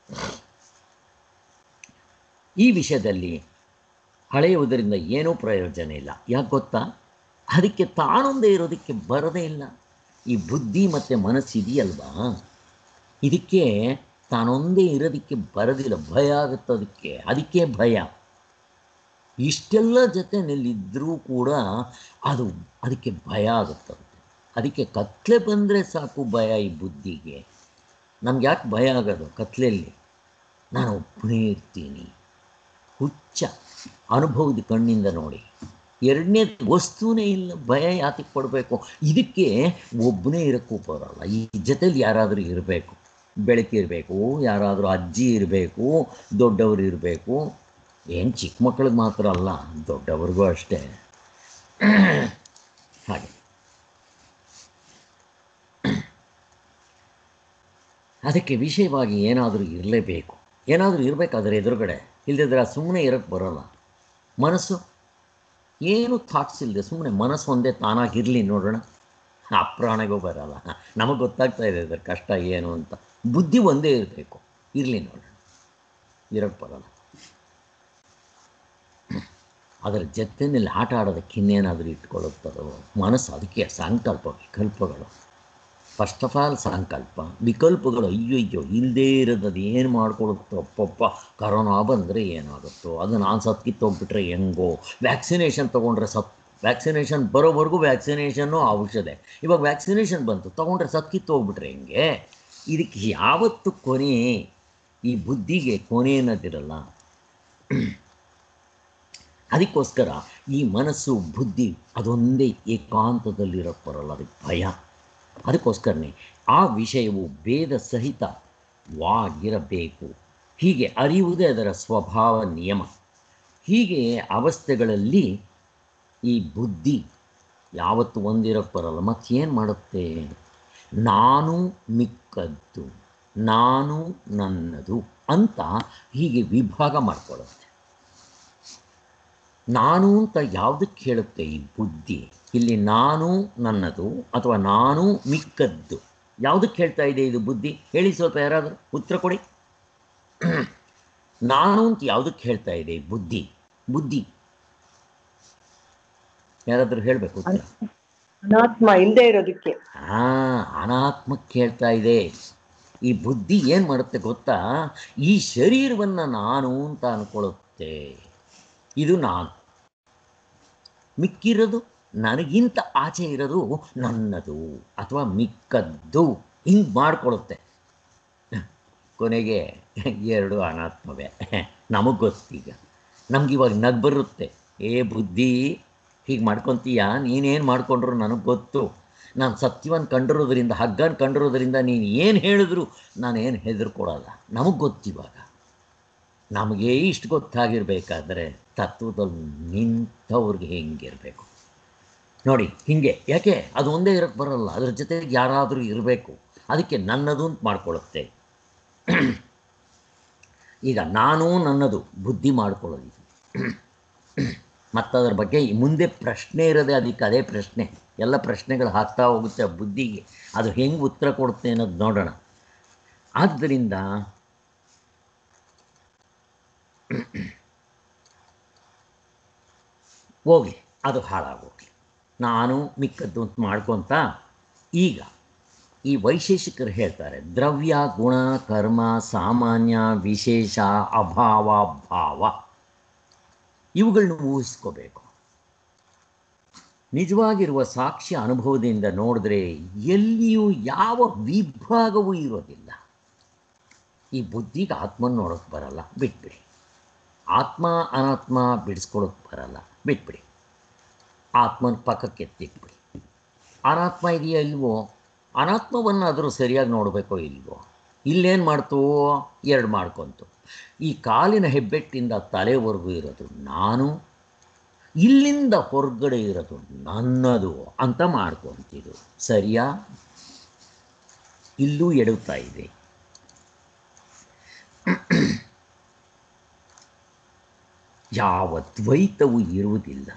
ಈ ವಿಷಯದಲ್ಲಿ ಹಳೆಯುವುದರಿಂದ ಏನೂ ಪ್ರಯೋಜನ ಇಲ್ಲ ಯಾಕೆ ಗೊತ್ತಾ ಅದಕ್ಕೆ ತಾನೊಂದೇ ಇರೋದಕ್ಕೆ ಬರೋದೇ ಇಲ್ಲ ಈ ಬುದ್ಧಿ ಮತ್ತು ಮನಸ್ಸಿದೆಯಲ್ವಾ ಇದಕ್ಕೆ ತಾನೊಂದೇ ಇರೋದಕ್ಕೆ ಬರೋದಿಲ್ಲ ಭಯ ಆಗುತ್ತೆ ಅದಕ್ಕೆ ಅದಕ್ಕೆ ಭಯ ಇಷ್ಟೆಲ್ಲ ಜೊತೆಯಲ್ಲಿದ್ದರೂ ಕೂಡ ಅದು ಅದಕ್ಕೆ ಭಯ ಆಗುತ್ತಂತೆ ಅದಕ್ಕೆ ಕತ್ಲೆ ಬಂದರೆ ಸಾಕು ಭಯ ಈ ಬುದ್ಧಿಗೆ ನಮ್ಗೆ ಯಾಕೆ ಭಯ ಆಗೋದು ಕತ್ಲೆಯಲ್ಲಿ ನಾನು ಒಬ್ಬನೇ ಇರ್ತೀನಿ ಹುಚ್ಚ ಅನುಭವದ ಕಣ್ಣಿಂದ ನೋಡಿ ಎರಡನೇ ವಸ್ತುನೇ ಇಲ್ಲ ಭಯ ಯಾತಕ್ಕೆ ಪಡಬೇಕು ಇದಕ್ಕೆ ಒಬ್ಬನೇ ಇರೋಕ್ಕೂ ಬರೋಲ್ಲ ಈ ಜೊತೆಲಿ ಯಾರಾದರೂ ಇರಬೇಕು ಬೆಳಕಿರಬೇಕು ಯಾರಾದರೂ ಅಜ್ಜಿ ಇರಬೇಕು ದೊಡ್ಡವರು ಇರಬೇಕು ಏನು ಚಿಕ್ಕ ಮಕ್ಕಳಿಗೆ ಮಾತ್ರ ಅಲ್ಲ ದೊಡ್ಡವ್ರಿಗೂ ಅಷ್ಟೇ ಹಾಗೆ ಅದಕ್ಕೆ ವಿಷಯವಾಗಿ ಏನಾದರೂ ಇರಲೇಬೇಕು ಏನಾದರೂ ಇರಬೇಕಾದ್ರೆ ಎದುರುಗಡೆ ಇಲ್ಲದಿದ್ರೆ ಸುಮ್ಮನೆ ಇರೋಕ್ಕೆ ಬರೋಲ್ಲ ಮನಸ್ಸು ಏನು ಥಾಟ್ಸ್ ಇಲ್ಲದೆ ಸುಮ್ಮನೆ ಮನಸ್ಸು ಒಂದೇ ತಾನಾಗಿರಲಿ ನೋಡೋಣ ಅಪ್ರಾಣಗೂ ಬರಲ್ಲ ನಮಗೆ ಗೊತ್ತಾಗ್ತಾ ಇದೆ ಅದರ ಕಷ್ಟ ಏನು ಅಂತ ಬುದ್ಧಿ ಒಂದೇ ಇರಬೇಕು ಇರಲಿ ನೋಡೋಣ ಇರೋಕ್ಕೆ ಬರಲ್ಲ ಅದರ ಜೊತೆಯಲ್ಲಿ ಆಟ ಆಡೋದಕ್ಕೆ ಇನ್ನೇನಾದರೂ ಇಟ್ಕೊಳ್ಳುತ್ತದೋ ಮನಸ್ಸು ಅದಕ್ಕೆ ಸಂಕಲ್ಪ ವಿಕಲ್ಪಗಳು ಫಸ್ಟ್ ಆಫ್ ಆಲ್ ಸಂಕಲ್ಪ ವಿಕಲ್ಪಗಳು ಅಯ್ಯೋ ಅಯ್ಯೋ ಇಲ್ಲದೇ ಇರೋದು ಅದು ಏನು ಮಾಡ್ಕೊಳುತ್ತೋ ಅಪ್ಪಪ್ಪ ಕರೋನಾ ಬಂದರೆ ಏನಾಗುತ್ತೋ ಅದು ನಾನು ಸತ್ಕಿತ್ತೋಗ್ಬಿಟ್ರೆ ಹೆಂಗೋ ವ್ಯಾಕ್ಸಿನೇಷನ್ ತೊಗೊಂಡ್ರೆ ಸತ್ ವ್ಯಾಕ್ಸಿನೇಷನ್ ಬರೋವರೆಗೂ ವ್ಯಾಕ್ಸಿನೇಷನ್ನು ಔಷಧ ಇವಾಗ ವ್ಯಾಕ್ಸಿನೇಷನ್ ಬಂತು ತೊಗೊಂಡ್ರೆ ಸತ್ಕಿತ್ತೋಗ್ಬಿಟ್ರೆ ಹೆಂಗೆ ಇದಕ್ಕೆ ಯಾವತ್ತು ಕೊನೆ ಈ ಬುದ್ಧಿಗೆ ಕೊನೆ ಅನ್ನೋದಿರಲ್ಲ ಅದಕ್ಕೋಸ್ಕರ ಈ ಮನಸ್ಸು ಬುದ್ಧಿ ಅದೊಂದೇ ಏಕಾಂತದಲ್ಲಿರೋಕ್ಕೆ ಬರೋಲ್ಲ ಅದಕ್ಕೆ ಭಯ ಅದಕ್ಕೋಸ್ಕರನೇ ಆ ವಿಷಯವು ಭೇದ ಸಹಿತವಾಗಿರಬೇಕು ಹೀಗೆ ಅರಿಯುವುದೇ ಅದರ ಸ್ವಭಾವ ನಿಯಮ ಹೀಗೆ ಅವಸ್ಥೆಗಳಲ್ಲಿ ಈ ಬುದ್ಧಿ ಯಾವತ್ತು ಒಂದಿರೋಕ್ಕೆ ಬರಲ್ಲ ಮತ್ತೇನು ಮಾಡುತ್ತೆ ನಾನು ಮಿಕ್ಕದ್ದು ನಾನು ನನ್ನದು ಅಂತ ಹೀಗೆ ವಿಭಾಗ ಮಾಡ್ಕೊಳ್ಳುತ್ತೆ ನಾನು ಅಂತ ಯಾವುದಕ್ಕೆ ಹೇಳುತ್ತೆ ಈ ಬುದ್ಧಿ ಇಲ್ಲಿ ನಾನು ನನ್ನದು ಅಥವಾ ನಾನು ಮಿಕ್ಕದ್ದು ಯಾವುದಕ್ಕೆ ಹೇಳ್ತಾ ಇದೆ ಇದು ಬುದ್ಧಿ ಹೇಳಿ ಸ್ವಲ್ಪ ಯಾರಾದರೂ ಉತ್ತರ ಕೊಡಿ ನಾನು ಅಂತ ಯಾವುದಕ್ಕೆ ಹೇಳ್ತಾ ಇದೆ ಈ ಬುದ್ಧಿ ಬುದ್ಧಿ ಯಾರಾದರೂ ಹೇಳಬೇಕು ಉತ್ತರ ಅನಾತ್ಮ ಇಲ್ಲದೆ ಇರೋದಕ್ಕೆ ಆ ಅನಾತ್ಮಕ್ಕೆ ಹೇಳ್ತಾ ಇದೆ ಈ ಬುದ್ಧಿ ಏನು ಮಾಡುತ್ತೆ ಗೊತ್ತಾ ಈ ಶರೀರವನ್ನು ನಾನು ಅಂತ ಅನ್ಕೊಳ್ಳುತ್ತೆ ಇದು ನಾನು ಮಿಕ್ಕಿರೋದು ನನಗಿಂತ ಆಚೆ ಇರೋದು ನನ್ನದು ಅಥವಾ ಮಿಕ್ಕದ್ದು ಹಿಂಗೆ ಮಾಡ್ಕೊಳ್ಳುತ್ತೆ ಕೊನೆಗೆ ಎರಡು ಅನಾತ್ಮವೇ ನಮಗೆ ಗೊತ್ತೀಗ ನಮ್ಗೆ ಇವಾಗ ನಗ್ ಬರುತ್ತೆ ಏ ಬುದ್ಧಿ ಹೀಗೆ ಮಾಡ್ಕೊತೀಯ ನೀನೇನು ಮಾಡ್ಕೊಂಡ್ರು ನನಗೆ ಗೊತ್ತು ನಾನು ಸತ್ಯವನ್ನು ಕಂಡಿರೋದ್ರಿಂದ ಹಗ್ಗನ ಕಂಡಿರೋದ್ರಿಂದ ನೀನು ಏನು ಹೇಳಿದ್ರು ನಾನೇನು ಹೆದರ್ಕೊಡಲ್ಲ ನಮಗೆ ಗೊತ್ತಿವಾಗ ನಮಗೆ ಇಷ್ಟು ಗೊತ್ತಾಗಿರ್ಬೇಕಾದ್ರೆ ತತ್ವದಲ್ಲಿ ನಿಂತವ್ರಿಗೆ ಹೆಂಗಿರಬೇಕು ನೋಡಿ ಹೀಗೆ ಯಾಕೆ ಅದು ಒಂದೇ ಇರೋಕ್ಕೆ ಬರಲ್ಲ ಅದ್ರ ಜೊತೆಗೆ ಯಾರಾದರೂ ಇರಬೇಕು ಅದಕ್ಕೆ ನನ್ನದು ಅಂತ ಮಾಡ್ಕೊಳ್ಳುತ್ತೆ ಈಗ ನಾನು ನನ್ನದು ಬುದ್ಧಿ ಮಾಡ್ಕೊಳ್ಳೋದು ಇದು ಮತ್ತು ಅದ್ರ ಬಗ್ಗೆ ಈ ಮುಂದೆ ಪ್ರಶ್ನೆ ಇರೋದೇ ಅದಕ್ಕೆ ಅದೇ ಪ್ರಶ್ನೆ ಎಲ್ಲ ಪ್ರಶ್ನೆಗಳು ಹಾಕ್ತಾ ಹೋಗುತ್ತೆ ಆ ಬುದ್ಧಿಗೆ ಅದು ಹೆಂಗೆ ಉತ್ತರ ಕೊಡುತ್ತೆ ಅನ್ನೋದು ನೋಡೋಣ ಆದ್ದರಿಂದ ಹೋಗಲಿ ಅದು ಹಾಳಾಗೋಗ್ಲಿ ನಾನು ಮಿಕ್ಕದ್ದು ಅಂತ ಮಾಡ್ಕೊತ ಈಗ ಈ ವೈಶೇಷಿಕರು ಹೇಳ್ತಾರೆ ದ್ರವ್ಯ ಗುಣ ಕರ್ಮ ಸಾಮಾನ್ಯ ವಿಶೇಷ ಅಭಾವ ಭಾವ ಇವುಗಳನ್ನ ಊಹಿಸ್ಕೋಬೇಕು ನಿಜವಾಗಿರುವ ಸಾಕ್ಷ್ಯ ಅನುಭವದಿಂದ ನೋಡಿದ್ರೆ ಎಲ್ಲಿಯೂ ಯಾವ ವಿಭಾಗವೂ ಇರೋದಿಲ್ಲ ಈ ಬುದ್ಧಿಗೆ ಆತ್ಮನ ನೋಡೋಕ್ಕೆ ಬರಲ್ಲ ಬಿಟ್ಬಿಡಿ ಆತ್ಮ ಅನಾತ್ಮ ಬಿಡಿಸ್ಕೊಳೋಕ್ಕೆ ಬರಲ್ಲ ಬಿಟ್ಬಿಡಿ ಆತ್ಮನ ಪಕ್ಕಕ್ಕೆ ಎತ್ತಿಟ್ಬಿಡಿ ಅನಾತ್ಮ ಇದೆಯಾ ಇಲ್ವೋ ಅನಾತ್ಮವನ್ನಾದರೂ ಸರಿಯಾಗಿ ನೋಡಬೇಕೋ ಇಲ್ವೋ ಇಲ್ಲೇನು ಮಾಡ್ತು ಎರಡು ಮಾಡ್ಕೊಂತು ಈ ಕಾಲಿನ ಹೆಬ್ಬೆಟ್ಟಿಂದ ತಲೆವರೆಗೂ ಇರೋದು ನಾನು ಇಲ್ಲಿಂದ ಹೊರಗಡೆ ಇರೋದು ನನ್ನದು ಅಂತ ಮಾಡ್ಕೊಂತಿದ್ದು ಸರಿಯಾ ಇಲ್ಲೂ ಎಡುತ್ತಾ ಇದೆ ಯಾವ ದ್ವೈತವೂ ಇರುವುದಿಲ್ಲ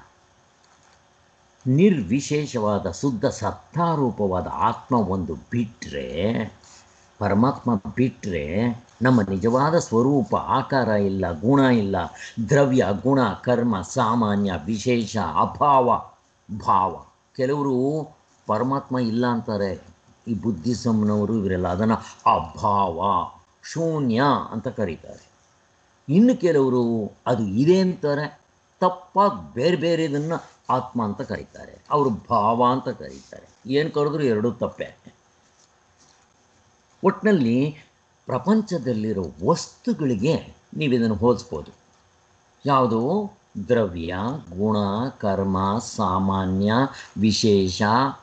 ನಿರ್ವಿಶೇಷವಾದ ಶುದ್ಧ ಸತ್ತಾರೂಪವಾದ ಆತ್ಮ ಒಂದು ಬಿಟ್ಟರೆ ಪರಮಾತ್ಮ ಬಿಟ್ಟರೆ ನಮ್ಮ ನಿಜವಾದ ಸ್ವರೂಪ ಆಕಾರ ಇಲ್ಲ ಗುಣ ಇಲ್ಲ ದ್ರವ್ಯ ಗುಣ ಕರ್ಮ ಸಾಮಾನ್ಯ ವಿಶೇಷ ಅಭಾವ ಭಾವ ಕೆಲವರು ಪರಮಾತ್ಮ ಇಲ್ಲ ಅಂತಾರೆ ಈ ಬುದ್ಧಿಸಮ್ನವರು ಇವರೆಲ್ಲ ಅದನ್ನು ಅಭಾವ ಶೂನ್ಯ ಅಂತ ಕರೀತಾರೆ ಇನ್ನು ಕೆಲವರು ಅದು ಇದೆ ಅಂತಾರೆ ತಪ್ಪಾಗಿ ಬೇರೆ ಬೇರೆದನ್ನು ಆತ್ಮ ಅಂತ ಕರೀತಾರೆ ಅವರು ಭಾವ ಅಂತ ಕರೀತಾರೆ ಏನು ಕರೆದ್ರು ಎರಡೂ ತಪ್ಪೆ ಒಟ್ಟಿನಲ್ಲಿ ಪ್ರಪಂಚದಲ್ಲಿರೋ ವಸ್ತುಗಳಿಗೆ ನೀವು ಇದನ್ನು ಹೋಲಿಸ್ಬೋದು ಯಾವುದು ದ್ರವ್ಯ ಗುಣ ಕರ್ಮ ಸಾಮಾನ್ಯ ವಿಶೇಷ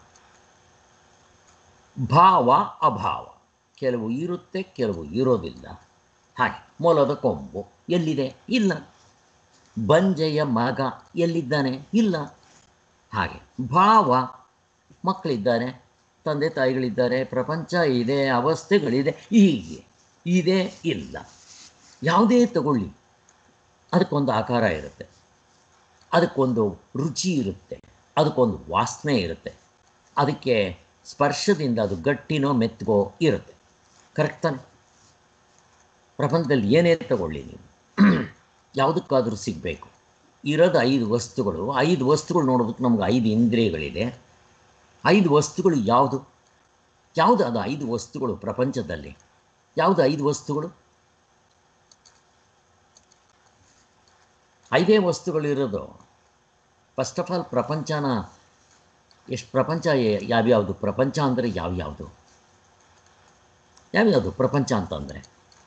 ಭಾವ ಅಭಾವ ಕೆಲವು ಇರುತ್ತೆ ಕೆಲವು ಇರೋದಿಲ್ಲ ಹಾಗೆ ಮೊಲದ ಕೊಂಬು ಎಲ್ಲಿದೆ ಇಲ್ಲ ಬಂಜೆಯ ಮಗ ಎಲ್ಲಿದ್ದಾನೆ ಇಲ್ಲ ಹಾಗೆ ಭಾವ ಮಕ್ಕಳಿದ್ದಾರೆ ತಂದೆ ತಾಯಿಗಳಿದ್ದಾರೆ ಪ್ರಪಂಚ ಇದೆ ಅವಸ್ಥೆಗಳಿದೆ ಹೀಗೆ ಇದೆ ಇಲ್ಲ ಯಾವುದೇ ತಗೊಳ್ಳಿ ಅದಕ್ಕೊಂದು ಆಕಾರ ಇರುತ್ತೆ ಅದಕ್ಕೊಂದು ರುಚಿ ಇರುತ್ತೆ ಅದಕ್ಕೊಂದು ವಾಸನೆ ಇರುತ್ತೆ ಅದಕ್ಕೆ ಸ್ಪರ್ಶದಿಂದ ಅದು ಗಟ್ಟಿನೋ ಮೆತ್ತಗೋ ಇರುತ್ತೆ ಕರೆಕ್ಟ್ ತಾನೆ ಪ್ರಪಂಚದಲ್ಲಿ ಏನೇ ತಗೊಳ್ಳಿ ನೀವು ಯಾವುದಕ್ಕಾದರೂ ಸಿಗಬೇಕು ಇರೋದು ಐದು ವಸ್ತುಗಳು ಐದು ವಸ್ತುಗಳು ನೋಡೋದಕ್ಕೆ ನಮ್ಗೆ ಐದು ಇಂದ್ರಿಯಗಳಿದೆ ಐದು ವಸ್ತುಗಳು ಯಾವುದು ಯಾವುದು ಅದು ಐದು ವಸ್ತುಗಳು ಪ್ರಪಂಚದಲ್ಲಿ ಯಾವುದು ಐದು ವಸ್ತುಗಳು ಐದೇ ವಸ್ತುಗಳಿರೋದು ಫಸ್ಟ್ ಆಫ್ ಆಲ್ ಪ್ರಪಂಚನ ಎಷ್ಟು ಪ್ರಪಂಚ ಯ- ಯಾವ್ಯಾವುದು ಪ್ರಪಂಚ ಅಂದರೆ ಯಾವ್ಯಾವುದು ಯಾವ್ಯಾವುದು ಪ್ರಪಂಚ ಅಂತಂದರೆ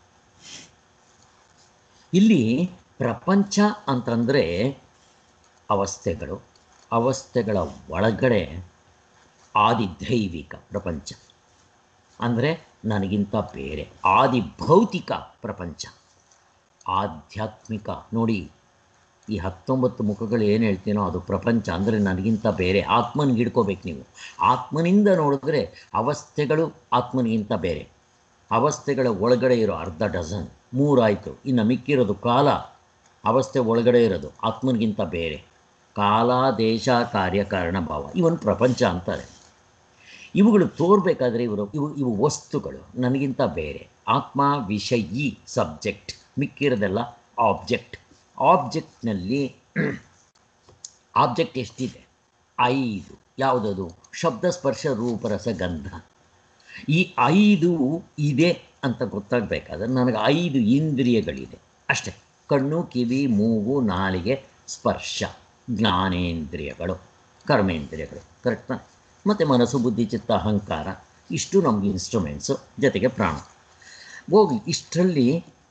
ಇಲ್ಲಿ ಪ್ರಪಂಚ ಅಂತಂದರೆ ಅವಸ್ಥೆಗಳು ಅವಸ್ಥೆಗಳ ಒಳಗಡೆ ಆದಿದೈವಿಕ ಪ್ರಪಂಚ ಅಂದರೆ ನನಗಿಂತ ಬೇರೆ ಆದಿ ಭೌತಿಕ ಪ್ರಪಂಚ ಆಧ್ಯಾತ್ಮಿಕ ನೋಡಿ ಈ ಹತ್ತೊಂಬತ್ತು ಮುಖಗಳು ಏನು ಹೇಳ್ತೀನೋ ಅದು ಪ್ರಪಂಚ ಅಂದರೆ ನನಗಿಂತ ಬೇರೆ ಆತ್ಮನಿಗೆ ಹಿಡ್ಕೋಬೇಕು ನೀವು ಆತ್ಮನಿಂದ ನೋಡಿದ್ರೆ ಅವಸ್ಥೆಗಳು ಆತ್ಮನಿಗಿಂತ ಬೇರೆ ಅವಸ್ಥೆಗಳ ಒಳಗಡೆ ಇರೋ ಅರ್ಧ ಡಜನ್ ಮೂರಾಯಿತು ಇನ್ನು ಮಿಕ್ಕಿರೋದು ಕಾಲ ಅವಸ್ಥೆ ಒಳಗಡೆ ಇರೋದು ಆತ್ಮನಿಗಿಂತ ಬೇರೆ ಕಾಲ ದೇಶ ಕಾರ್ಯ ಕಾರಣ ಭಾವ ಇವನ್ ಪ್ರಪಂಚ ಅಂತಾರೆ ಇವುಗಳು ತೋರ್ಬೇಕಾದ್ರೆ ಇವರು ಇವು ಇವು ವಸ್ತುಗಳು ನನಗಿಂತ ಬೇರೆ ಆತ್ಮ ವಿಷಯಿ ಸಬ್ಜೆಕ್ಟ್ ಮಿಕ್ಕಿರೋದೆಲ್ಲ ಆಬ್ಜೆಕ್ಟ್ ಆಬ್ಜೆಕ್ಟ್ನಲ್ಲಿ ಆಬ್ಜೆಕ್ಟ್ ಎಷ್ಟಿದೆ ಐದು ಯಾವುದದು ಶಬ್ದ ಸ್ಪರ್ಶ ರೂಪರಸ ಗಂಧ ಈ ಐದು ಇದೆ ಅಂತ ಗೊತ್ತಾಗಬೇಕಾದ್ರೆ ನನಗೆ ಐದು ಇಂದ್ರಿಯಗಳಿದೆ ಅಷ್ಟೇ ಕಣ್ಣು ಕಿವಿ ಮೂಗು ನಾಲಿಗೆ ಸ್ಪರ್ಶ ಜ್ಞಾನೇಂದ್ರಿಯಗಳು ಕರ್ಮೇಂದ್ರಿಯಗಳು ಕರೆಕ್ಟಾ ಮತ್ತು ಮನಸ್ಸು ಬುದ್ಧಿ ಚಿತ್ತ ಅಹಂಕಾರ ಇಷ್ಟು ನಮಗೆ ಇನ್ಸ್ಟ್ರೂಮೆಂಟ್ಸು ಜೊತೆಗೆ ಪ್ರಾಣ ಹೋಗಿ ಇಷ್ಟರಲ್ಲಿ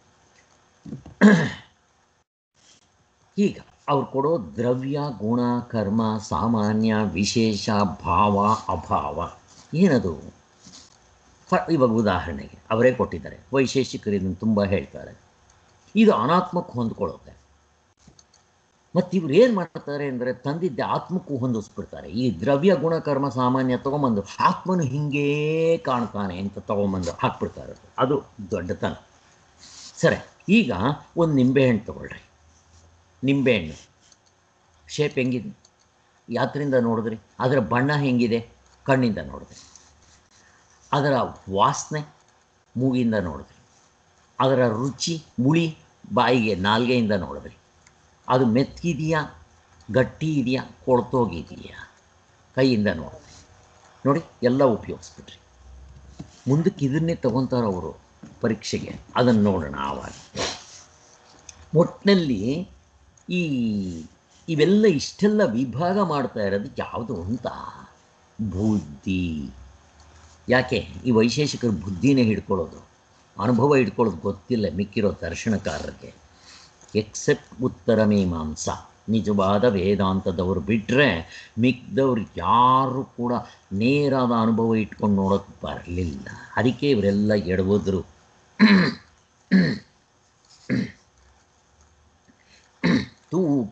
ಈಗ ಅವ್ರು ಕೊಡೋ ದ್ರವ್ಯ ಗುಣ ಕರ್ಮ ಸಾಮಾನ್ಯ ವಿಶೇಷ ಭಾವ ಅಭಾವ ಏನದು ಫ ಇವಾಗ ಉದಾಹರಣೆಗೆ ಅವರೇ ಕೊಟ್ಟಿದ್ದಾರೆ ವೈಶೇಷಿಕರು ಇದನ್ನು ತುಂಬ ಹೇಳ್ತಾರೆ ಇದು ಅನಾತ್ಮಕ್ಕೆ ಹೊಂದ್ಕೊಳ್ಳುತ್ತೆ ಮತ್ತು ಇವ್ರು ಏನು ಮಾಡ್ತಾರೆ ಅಂದರೆ ತಂದಿದ್ದೆ ಆತ್ಮಕ್ಕೂ ಹೊಂದಿಸ್ಬಿಡ್ತಾರೆ ಈ ದ್ರವ್ಯ ಗುಣ ಕರ್ಮ ಸಾಮಾನ್ಯ ತೊಗೊಂಬಂದು ಆತ್ಮನು ಹಿಂಗೇ ಕಾಣ್ತಾನೆ ಅಂತ ತೊಗೊಂಬಂದು ಹಾಕ್ಬಿಡ್ತಾರೆ ಅದು ದೊಡ್ಡತನ ಸರಿ ಈಗ ಒಂದು ನಿಂಬೆಹಣ್ಣು ತಗೊಳ್ರಿ ನಿಂಬೆಹಣ್ಣು ಶೇಪ್ ಹೆಂಗಿದೆ ಯಾತ್ರಿಂದ ನೋಡಿದ್ರಿ ಅದರ ಬಣ್ಣ ಹೆಂಗಿದೆ ಕಣ್ಣಿಂದ ನೋಡಿದ್ರಿ ಅದರ ವಾಸನೆ ಮೂಗಿಂದ ನೋಡಿದ್ರಿ ಅದರ ರುಚಿ ಮುಳಿ ಬಾಯಿಗೆ ನಾಲ್ಗೆಯಿಂದ ನೋಡಿದ್ರಿ ಅದು ಮೆತ್ತಗಿದೆಯಾ ಗಟ್ಟಿ ಇದೆಯಾ ಕೊಳ್ತೋಗಿದೆಯಾ ಕೈಯಿಂದ ನೋಡಿದ್ರಿ ನೋಡಿ ಎಲ್ಲ ಉಪಯೋಗಿಸ್ಬಿಟ್ರಿ ಮುಂದಕ್ಕೆ ಇದನ್ನೇ ತಗೊತಾರೆ ಅವರು ಪರೀಕ್ಷೆಗೆ ಅದನ್ನು ನೋಡೋಣ ಆವಾಗ ಒಟ್ಟಿನಲ್ಲಿ ಈ ಇವೆಲ್ಲ ಇಷ್ಟೆಲ್ಲ ವಿಭಾಗ ಮಾಡ್ತಾ ಇರೋದು ಯಾವುದು ಅಂತ ಬುದ್ಧಿ ಯಾಕೆ ಈ ವೈಶೇಷಿಕರು ಬುದ್ಧಿನೇ ಹಿಡ್ಕೊಳ್ಳೋದು ಅನುಭವ ಹಿಡ್ಕೊಳ್ಳೋದು ಗೊತ್ತಿಲ್ಲ ಮಿಕ್ಕಿರೋ ದರ್ಶನಕಾರರಿಗೆ ಎಕ್ಸೆಪ್ಟ್ ಉತ್ತರ ಮೀಮಾಂಸ ನಿಜವಾದ ವೇದಾಂತದವರು ಬಿಟ್ಟರೆ ಮಿಕ್ದವ್ರು ಯಾರು ಕೂಡ ನೇರಾದ ಅನುಭವ ಇಟ್ಕೊಂಡು ನೋಡೋಕ್ಕೆ ಬರಲಿಲ್ಲ ಅದಕ್ಕೆ ಇವರೆಲ್ಲ ಎಡವುದ್ರು ತೂಕ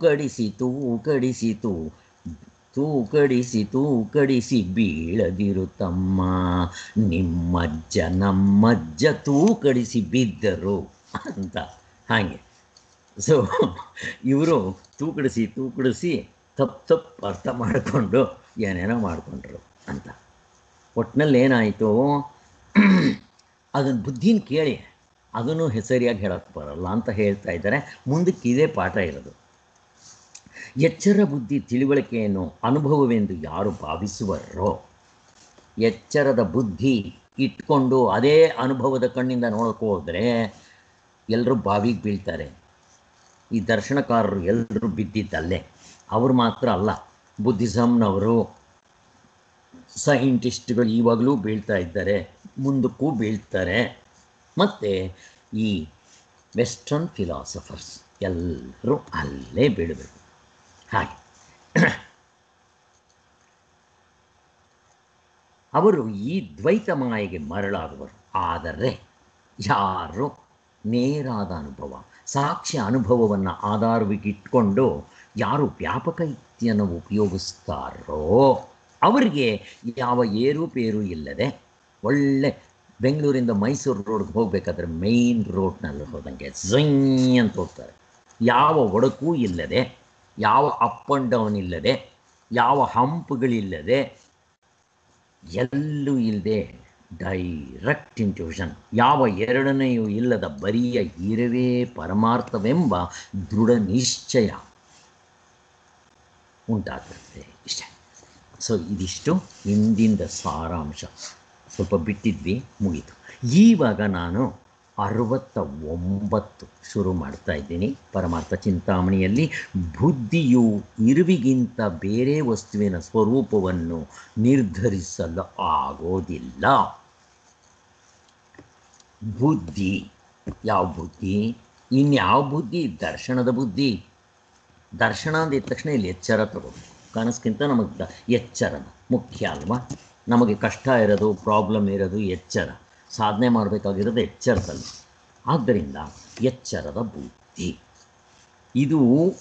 ಕಡಿಸಿ ತೂ ಕಡಿಸಿ ತೂ ತೂ ಕಡಿಸಿ ತೂ ಕಡಿಸಿ ಬೀಳದಿರು ತಮ್ಮ ನಿಮ್ಮಜ್ಜ ನಮ್ಮಜ್ಜ ತೂ ಕಡಿಸಿ ಬಿದ್ದರು ಅಂತ ಹಾಗೆ ಸೊ ಇವರು ತೂಕಡಿಸಿ ತೂಕಡಿಸಿ ತಪ್ಪು ತಪ್ಪು ಅರ್ಥ ಮಾಡಿಕೊಂಡು ಏನೇನೋ ಮಾಡಿಕೊಂಡ್ರು ಅಂತ ಒಟ್ಟಿನಲ್ಲಿ ಏನಾಯಿತು ಅದನ್ನು ಬುದ್ಧಿನ ಕೇಳಿ ಅದನ್ನು ಸರಿಯಾಗಿ ಹೇಳೋಕ್ಕೆ ಬರಲ್ಲ ಅಂತ ಹೇಳ್ತಾ ಇದ್ದಾರೆ ಮುಂದಕ್ಕೆ ಇದೇ ಪಾಠ ಇರೋದು ಎಚ್ಚರ ಬುದ್ಧಿ ತಿಳುವಳಿಕೆಯನ್ನು ಅನುಭವವೆಂದು ಯಾರು ಭಾವಿಸುವರೋ ಎಚ್ಚರದ ಬುದ್ಧಿ ಇಟ್ಕೊಂಡು ಅದೇ ಅನುಭವದ ಕಣ್ಣಿಂದ ನೋಡೋಕೆ ಹೋದರೆ ಎಲ್ಲರೂ ಬಾವಿಗೆ ಬೀಳ್ತಾರೆ ಈ ದರ್ಶನಕಾರರು ಎಲ್ಲರೂ ಬಿದ್ದಿದ್ದಲ್ಲೇ ಅವರು ಮಾತ್ರ ಅಲ್ಲ ಬುದ್ಧಿಸಮ್ನವರು ಸೈಂಟಿಸ್ಟ್ಗಳು ಇವಾಗಲೂ ಬೀಳ್ತಾ ಇದ್ದಾರೆ ಮುಂದಕ್ಕೂ ಬೀಳ್ತಾರೆ ಮತ್ತು ಈ ವೆಸ್ಟರ್ನ್ ಫಿಲಾಸಫರ್ಸ್ ಎಲ್ಲರೂ ಅಲ್ಲೇ ಬೀಳಬೇಕು ಹಾಗೆ ಅವರು ಈ ದ್ವೈತ ಮಾಯೆಗೆ ಮರಳಾದವರು ಆದರೆ ಯಾರು ನೇರಾದ ಅನುಭವ ಸಾಕ್ಷ್ಯ ಅನುಭವವನ್ನು ಆಧಾರವಾಗಿಟ್ಕೊಂಡು ಯಾರು ವ್ಯಾಪಕ ಯುಕ್ತಿಯನ್ನು ಉಪಯೋಗಿಸ್ತಾರೋ ಅವರಿಗೆ ಯಾವ ಏರುಪೇರು ಇಲ್ಲದೆ ಒಳ್ಳೆ ಬೆಂಗಳೂರಿಂದ ಮೈಸೂರು ರೋಡ್ಗೆ ಹೋಗಬೇಕಾದ್ರೆ ಮೇಯ್ನ್ ರೋಡ್ನಲ್ಲಿ ಹೋದಂಗೆ ಝಂಗ್ ಅಂತ ಹೋಗ್ತಾರೆ ಯಾವ ಒಡಕೂ ಇಲ್ಲದೆ ಯಾವ ಅಪ್ ಆ್ಯಂಡ್ ಡೌನ್ ಇಲ್ಲದೆ ಯಾವ ಹಂಪ್ಗಳಿಲ್ಲದೆ ಎಲ್ಲೂ ಇಲ್ಲದೆ ಡೈರೆಕ್ಟ್ ಇಂಟ್ಯೂಷನ್ ಯಾವ ಎರಡನೆಯೂ ಇಲ್ಲದ ಬರಿಯ ಇರವೇ ಪರಮಾರ್ಥವೆಂಬ ದೃಢ ನಿಶ್ಚಯ ಉಂಟಾಗುತ್ತೆ ಇಷ್ಟೇ ಸೊ ಇದಿಷ್ಟು ಹಿಂದಿಂದ ಸಾರಾಂಶ ಸ್ವಲ್ಪ ಬಿಟ್ಟಿದ್ವಿ ಮುಗೀತು ಈವಾಗ ನಾನು ಅರವತ್ತ ಒಂಬತ್ತು ಶುರು ಮಾಡ್ತಾ ಇದ್ದೀನಿ ಪರಮಾರ್ಥ ಚಿಂತಾಮಣಿಯಲ್ಲಿ ಬುದ್ಧಿಯು ಇರುವಿಗಿಂತ ಬೇರೆ ವಸ್ತುವಿನ ಸ್ವರೂಪವನ್ನು ನಿರ್ಧರಿಸಲು ಆಗೋದಿಲ್ಲ ಬುದ್ಧಿ ಯಾವ ಬುದ್ಧಿ ಇನ್ಯಾವ ಬುದ್ಧಿ ದರ್ಶನದ ಬುದ್ಧಿ ದರ್ಶನ ಅಂದಿದ ತಕ್ಷಣ ಇಲ್ಲಿ ಎಚ್ಚರ ತಗೋಬೇಕು ಕನಸ್ಗಿಂತ ನಮಗೆ ದ ಎಚ್ಚರದ ಮುಖ್ಯ ಅಲ್ವಾ ನಮಗೆ ಕಷ್ಟ ಇರೋದು ಪ್ರಾಬ್ಲಮ್ ಇರೋದು ಎಚ್ಚರ ಸಾಧನೆ ಮಾಡಬೇಕಾಗಿರೋದು ಎಚ್ಚರದಲ್ಲಿ ಆದ್ದರಿಂದ ಎಚ್ಚರದ ಬುದ್ಧಿ ಇದು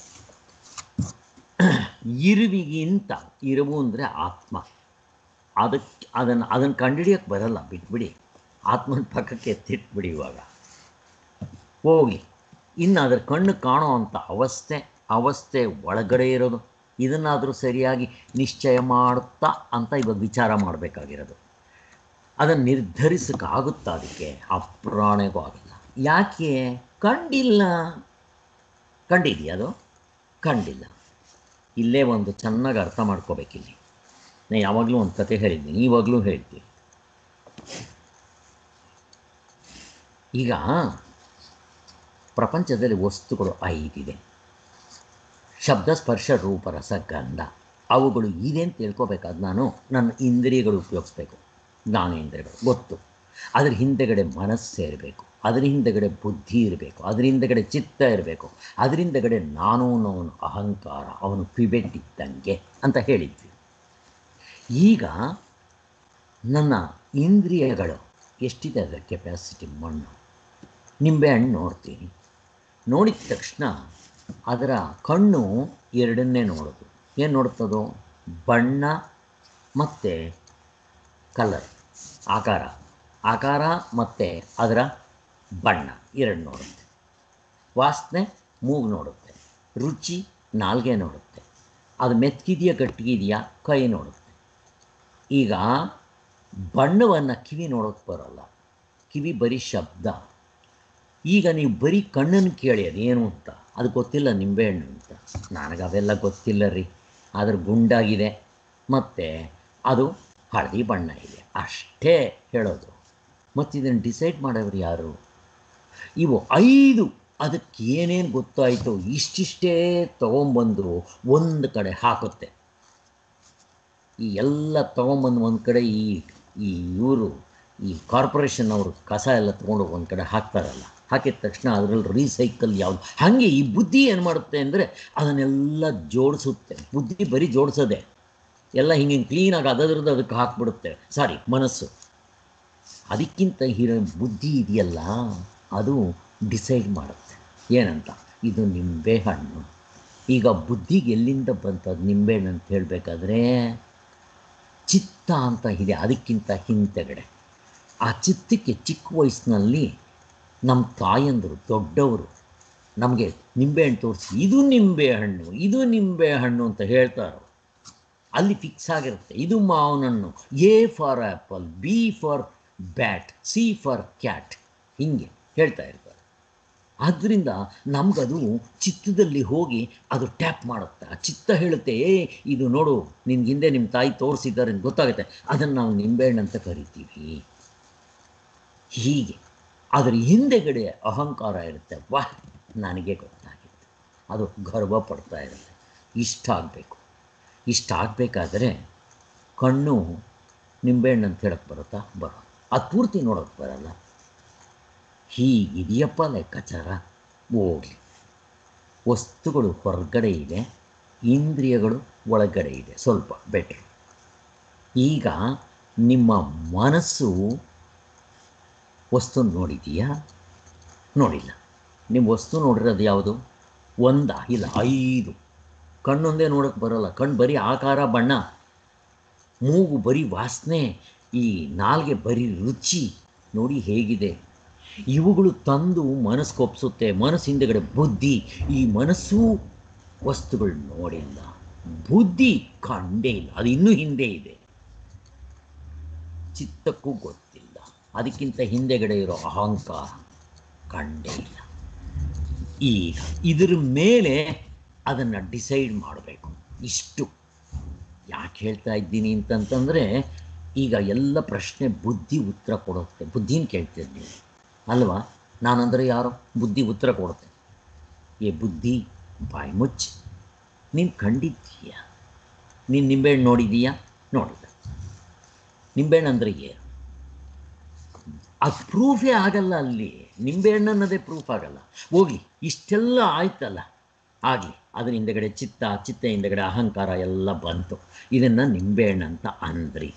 ಇರುವಿಗಿಂತ ಇರುವು ಅಂದರೆ ಆತ್ಮ ಅದಕ್ಕೆ ಅದನ್ನು ಅದನ್ನು ಕಂಡುಹಿಡಿಯೋಕ್ಕೆ ಬರಲ್ಲ ಬಿಟ್ಬಿಡಿ ಆತ್ಮನ ಪಕ್ಕಕ್ಕೆ ಎತ್ತಿಟ್ಬಿಡಿ ಇವಾಗ ಹೋಗಿ ಇನ್ನು ಅದರ ಕಣ್ಣು ಕಾಣೋ ಅಂಥ ಅವಸ್ಥೆ ಅವಸ್ಥೆ ಒಳಗಡೆ ಇರೋದು ಇದನ್ನಾದರೂ ಸರಿಯಾಗಿ ನಿಶ್ಚಯ ಮಾಡುತ್ತಾ ಅಂತ ಇವಾಗ ವಿಚಾರ ಮಾಡಬೇಕಾಗಿರೋದು ಅದನ್ನು ನಿರ್ಧರಿಸೋಕ್ಕಾಗುತ್ತಾ ಅದಕ್ಕೆ ಅಪ್ರಾಣೆಗೂ ಆಗಿಲ್ಲ ಯಾಕೆ ಕಂಡಿಲ್ಲ ಕಂಡಿದೆಯಾ ಅದು ಕಂಡಿಲ್ಲ ಇಲ್ಲೇ ಒಂದು ಚೆನ್ನಾಗಿ ಅರ್ಥ ಮಾಡ್ಕೋಬೇಕಿಲ್ಲಿ ನಾನು ಯಾವಾಗಲೂ ಒಂದು ಕತೆ ಹೇಳಿದ್ದೀನಿ ಇವಾಗಲೂ ಹೇಳ್ತೀನಿ ಈಗ ಪ್ರಪಂಚದಲ್ಲಿ ವಸ್ತುಗಳು ಐದಿದೆ ಶಬ್ದ ಸ್ಪರ್ಶ ರೂಪ ರಸ ಗಂಧ ಅವುಗಳು ಇದೆ ಅಂತ ತಿಳ್ಕೊಬೇಕಾದ್ರೆ ನಾನು ನನ್ನ ಇಂದ್ರಿಯಗಳು ಉಪಯೋಗಿಸ್ಬೇಕು ಜ್ಞಾನೇಂದ್ರಿಯಗಳು ಗೊತ್ತು ಅದ್ರ ಹಿಂದೆಗಡೆ ಮನಸ್ಸು ಸೇರಬೇಕು ಅದ್ರ ಹಿಂದೆಗಡೆ ಬುದ್ಧಿ ಇರಬೇಕು ಅದ್ರ ಹಿಂದೆಗಡೆ ಚಿತ್ತ ಇರಬೇಕು ಅದ್ರ ಹಿಂದೆಗಡೆ ನಾನು ಅನ್ನೋನು ಅಹಂಕಾರ ಅವನು ಪಿಬೆಟ್ಟಿದ್ದಂಗೆ ಅಂತ ಹೇಳಿದ್ವಿ ಈಗ ನನ್ನ ಇಂದ್ರಿಯಗಳು ಎಷ್ಟಿದೆ ಅದರ ಕೆಪಾಸಿಟಿ ಮಣ್ಣು ನಿಂಬೆಹಣ್ಣು ನೋಡ್ತೀನಿ ನೋಡಿದ ತಕ್ಷಣ ಅದರ ಕಣ್ಣು ಎರಡನ್ನೇ ನೋಡೋದು ಏನು ನೋಡ್ತದೋ ಬಣ್ಣ ಮತ್ತು ಕಲರ್ ಆಕಾರ ಆಕಾರ ಮತ್ತು ಅದರ ಬಣ್ಣ ಎರಡು ನೋಡುತ್ತೆ ವಾಸನೆ ಮೂಗು ನೋಡುತ್ತೆ ರುಚಿ ನಾಲ್ಗೆ ನೋಡುತ್ತೆ ಅದು ಮೆತ್ಗಿದೆಯಾ ಗಟ್ಟಿಗಿದೆಯಾ ಕೈ ನೋಡುತ್ತೆ ಈಗ ಬಣ್ಣವನ್ನು ಕಿವಿ ನೋಡೋಕ್ಕೆ ಬರೋಲ್ಲ ಕಿವಿ ಬರೀ ಶಬ್ದ ಈಗ ನೀವು ಬರೀ ಕಣ್ಣನ್ನು ಕೇಳಿ ಅದೇನು ಅಂತ ಅದು ಗೊತ್ತಿಲ್ಲ ನಿಂಬೆಹಣ್ಣು ಅಂತ ನನಗೆ ಅವೆಲ್ಲ ಗೊತ್ತಿಲ್ಲ ರೀ ಆದ್ರೆ ಗುಂಡಾಗಿದೆ ಮತ್ತು ಅದು ಹಳದಿ ಬಣ್ಣ ಇದೆ ಅಷ್ಟೇ ಹೇಳೋದು ಮತ್ತು ಇದನ್ನು ಡಿಸೈಡ್ ಮಾಡೋರು ಯಾರು ಇವು ಐದು ಅದಕ್ಕೆ ಏನೇನು ಗೊತ್ತಾಯಿತು ಇಷ್ಟಿಷ್ಟೇ ತೊಗೊಂಬಂದು ಒಂದು ಕಡೆ ಹಾಕುತ್ತೆ ಈ ಎಲ್ಲ ತೊಗೊಂಬಂದು ಒಂದು ಕಡೆ ಈ ಈ ಇವರು ಈ ಕಾರ್ಪೊರೇಷನ್ ಅವರು ಕಸ ಎಲ್ಲ ತೊಗೊಂಡು ಒಂದು ಕಡೆ ಹಾಕ್ತಾರಲ್ಲ ಹಾಕಿದ ತಕ್ಷಣ ಅದರಲ್ಲಿ ರೀಸೈಕಲ್ ಯಾವುದು ಹಾಗೆ ಈ ಬುದ್ಧಿ ಏನು ಮಾಡುತ್ತೆ ಅಂದರೆ ಅದನ್ನೆಲ್ಲ ಜೋಡಿಸುತ್ತೆ ಬುದ್ಧಿ ಬರೀ ಜೋಡಿಸೋದೆ ಎಲ್ಲ ಹಿಂಗೆ ಕ್ಲೀನಾಗಿ ಅದರದ್ದು ಅದಕ್ಕೆ ಹಾಕ್ಬಿಡುತ್ತೆ ಸಾರಿ ಮನಸ್ಸು ಅದಕ್ಕಿಂತ ಹಿರೋ ಬುದ್ಧಿ ಇದೆಯಲ್ಲ ಅದು ಡಿಸೈಡ್ ಮಾಡುತ್ತೆ ಏನಂತ ಇದು ನಿಂಬೆ ಹಣ್ಣು ಈಗ ಬುದ್ಧಿಗೆ ಎಲ್ಲಿಂದ ಬಂತದ್ದು ನಿಂಬೆಹಣ್ಣು ಅಂತ ಹೇಳಬೇಕಾದ್ರೆ ಚಿತ್ತ ಅಂತ ಇದೆ ಅದಕ್ಕಿಂತ ಹಿಂತೆಗಡೆ ಆ ಚಿತ್ತಕ್ಕೆ ಚಿಕ್ಕ ವಯಸ್ಸಿನಲ್ಲಿ ನಮ್ಮ ತಾಯಂದರು ದೊಡ್ಡವರು ನಮಗೆ ನಿಂಬೆಹಣ್ಣು ತೋರಿಸಿ ಇದು ನಿಂಬೆಹಣ್ಣು ಇದು ನಿಂಬೆಹಣ್ಣು ಅಂತ ಹೇಳ್ತಾರೆ ಅಲ್ಲಿ ಫಿಕ್ಸ್ ಆಗಿರುತ್ತೆ ಇದು ಮಾವನಣ್ಣು A for apple B for bat C for cat ಹೀಗೆ ಹೇಳ್ತಾ ಇರ್ತಾರೆ ಆದ್ದರಿಂದ ನಮಗದು ಚಿತ್ತದಲ್ಲಿ ಹೋಗಿ ಅದು ಟ್ಯಾಪ್ ಮಾಡುತ್ತೆ ಆ ಚಿತ್ತ ಹೇಳುತ್ತೆ ಏ ಇದು ನೋಡು ನಿನ್ನ ಹಿಂದೆ ನಿಮ್ಮ ತಾಯಿ ತೋರಿಸಿದ್ದಾರೆ ಅಂತ ಗೊತ್ತಾಗುತ್ತೆ ಅದನ್ನು ನಾವು ನಿಂಬೆಹಣ್ಣು ಅಂತ ಕರಿತೀವಿ ಹೀಗೆ ಅದರ ಹಿಂದೆಗಡೆ ಅಹಂಕಾರ ಇರುತ್ತೆ ವಾಹ್ ನನಗೆ ಗೊತ್ತಾಗಿತ್ತು ಅದು ಗರ್ವ ಪಡ್ತಾ ಇರುತ್ತೆ ಇಷ್ಟ ಆಗಬೇಕು ಇಷ್ಟ ಆಗಬೇಕಾದ್ರೆ ಕಣ್ಣು ನಿಂಬೆಹಣ್ಣು ಅಂತ ಹೇಳಕ್ಕೆ ಬರುತ್ತಾ ಬರೋ ಅದು ಪೂರ್ತಿ ನೋಡೋಕ್ಕೆ ಬರಲ್ಲ ಹೀಗಿದೆಯಪ್ಪ ಲೆಕ್ಕಾಚಾರ ಹೋಗಲಿ ವಸ್ತುಗಳು ಹೊರಗಡೆ ಇದೆ ಇಂದ್ರಿಯಗಳು ಒಳಗಡೆ ಇದೆ ಸ್ವಲ್ಪ ಬೆಟ್ರ್ ಈಗ ನಿಮ್ಮ ಮನಸ್ಸು ವಸ್ತು ನೋಡಿದೀಯಾ ನೋಡಿಲ್ಲ ನಿಮ್ಮ ವಸ್ತು ನೋಡಿರೋದು ಯಾವುದು ಒಂದ ಇಲ್ಲ ಐದು ಕಣ್ಣೊಂದೇ ನೋಡೋಕ್ಕೆ ಬರೋಲ್ಲ ಕಣ್ಣು ಬರೀ ಆಕಾರ ಬಣ್ಣ ಮೂಗು ಬರೀ ವಾಸನೆ ಈ ನಾಲ್ಗೆ ಬರೀ ರುಚಿ ನೋಡಿ ಹೇಗಿದೆ ಇವುಗಳು ತಂದು ಮನಸ್ಸು ಒಪ್ಸುತ್ತೆ ಮನಸ್ಸು ಹಿಂದೆಗಡೆ ಬುದ್ಧಿ ಈ ಮನಸ್ಸು ವಸ್ತುಗಳು ನೋಡಿಲ್ಲ ಬುದ್ಧಿ ಕಂಡೇ ಇಲ್ಲ ಅದು ಇನ್ನೂ ಹಿಂದೆ ಇದೆ ಚಿತ್ತಕ್ಕೂ ಗೊತ್ತಿಲ್ಲ ಅದಕ್ಕಿಂತ ಹಿಂದೆಗಡೆ ಇರೋ ಅಹಂಕಾರ ಕಂಡೇ ಇಲ್ಲ ಈಗ ಇದ್ರ ಮೇಲೆ ಅದನ್ನು ಡಿಸೈಡ್ ಮಾಡಬೇಕು ಇಷ್ಟು ಯಾಕೆ ಹೇಳ್ತಾ ಇದ್ದೀನಿ ಅಂತಂತಂದರೆ ಈಗ ಎಲ್ಲ ಪ್ರಶ್ನೆ ಬುದ್ಧಿ ಉತ್ತರ ಕೊಡುತ್ತೆ ಬುದ್ಧಿನ ಕೇಳ್ತೀರಿ ನೀವು ಅಲ್ವಾ ನಾನಂದರೆ ಯಾರೋ ಬುದ್ಧಿ ಉತ್ತರ ಕೊಡುತ್ತೆ ಏ ಬುದ್ಧಿ ಬಾಯಿ ಮುಚ್ಚಿ ನೀನು ಕಂಡಿದ್ದೀಯ ನೀನು ನಿಂಬೆಹಣ್ಣು ನೋಡಿದೀಯಾ ನೋಡಿಲ್ಲ ನಿಂಬೆಹಣ್ಣು ಅಂದರೆ ಏನು ಅದು ಪ್ರೂಫೇ ಆಗಲ್ಲ ಅಲ್ಲಿ ನಿಂಬೆಹಣ್ಣು ಅನ್ನೋದೇ ಪ್ರೂಫ್ ಆಗಲ್ಲ ಹೋಗ್ಲಿ ಇಷ್ಟೆಲ್ಲ ಆಯ್ತಲ್ಲ ಆಗಲಿ ಅದ್ರ ಹಿಂದೆಗಡೆ ಚಿತ್ತ ಚಿತ್ತ ಹಿಂದೆಗಡೆ ಅಹಂಕಾರ ಎಲ್ಲ ಬಂತು ಇದನ್ನು ನಿಂಬೆಹಣ್ಣು ಅಂತ ಅಂದ್ರಿ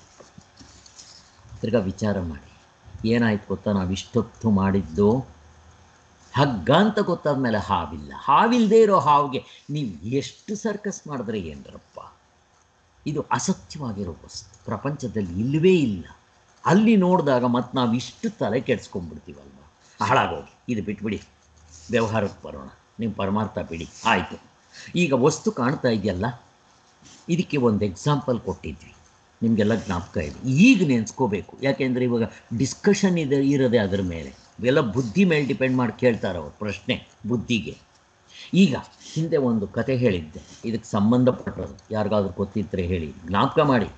ತಿರ್ಗಾ ವಿಚಾರ ಮಾಡಿ ಏನಾಯ್ತು ಗೊತ್ತಾ ನಾವು ಇಷ್ಟೊತ್ತು ಮಾಡಿದ್ದು ಹಗ್ಗ ಅಂತ ಗೊತ್ತಾದ ಮೇಲೆ ಹಾವಿಲ್ಲ ಹಾವಿಲ್ಲದೆ ಇರೋ ಹಾವಿಗೆ ನೀವು ಎಷ್ಟು ಸರ್ಕಸ್ ಮಾಡಿದ್ರೆ ಏನ್ರಪ್ಪ ಇದು ಅಸತ್ಯವಾಗಿರೋ ವಸ್ತು ಪ್ರಪಂಚದಲ್ಲಿ ಇಲ್ಲವೇ ಇಲ್ಲ ಅಲ್ಲಿ ನೋಡಿದಾಗ ಮತ್ತು ನಾವು ಇಷ್ಟು ತಲೆ ಕೆಡ್ಸ್ಕೊಂಡ್ಬಿಡ್ತೀವಲ್ವ ಹಾಳಾಗೋಗಿ ಇದು ಬಿಟ್ಬಿಡಿ ವ್ಯವಹಾರಕ್ಕೆ ಬರೋಣ ನೀವು ಪರಮಾರ್ಥ ಬಿಡಿ ಆಯಿತು ಈಗ ವಸ್ತು ಕಾಣ್ತಾ ಇದೆಯಲ್ಲ ಇದಕ್ಕೆ ಒಂದು ಎಕ್ಸಾಂಪಲ್ ಕೊಟ್ಟಿದ್ವಿ ನಿಮಗೆಲ್ಲ ಜ್ಞಾಪಕ ಇದೆ ಈಗ ನೆನೆಸ್ಕೋಬೇಕು ಯಾಕೆಂದರೆ ಇವಾಗ ಡಿಸ್ಕಷನ್ ಇದೆ ಇರೋದೇ ಅದ್ರ ಮೇಲೆ ಇವೆಲ್ಲ ಬುದ್ಧಿ ಮೇಲೆ ಡಿಪೆಂಡ್ ಮಾಡಿ ಕೇಳ್ತಾರೆ ಅವ್ರು ಪ್ರಶ್ನೆ ಬುದ್ಧಿಗೆ ಈಗ ಹಿಂದೆ ಒಂದು ಕತೆ ಹೇಳಿದ್ದೆ ಇದಕ್ಕೆ ಸಂಬಂಧಪಟ್ಟದ್ದು ಯಾರಿಗಾದ್ರೂ ಗೊತ್ತಿದ್ದರೆ ಹೇಳಿ ಜ್ಞಾಪಕ ಮಾಡಿ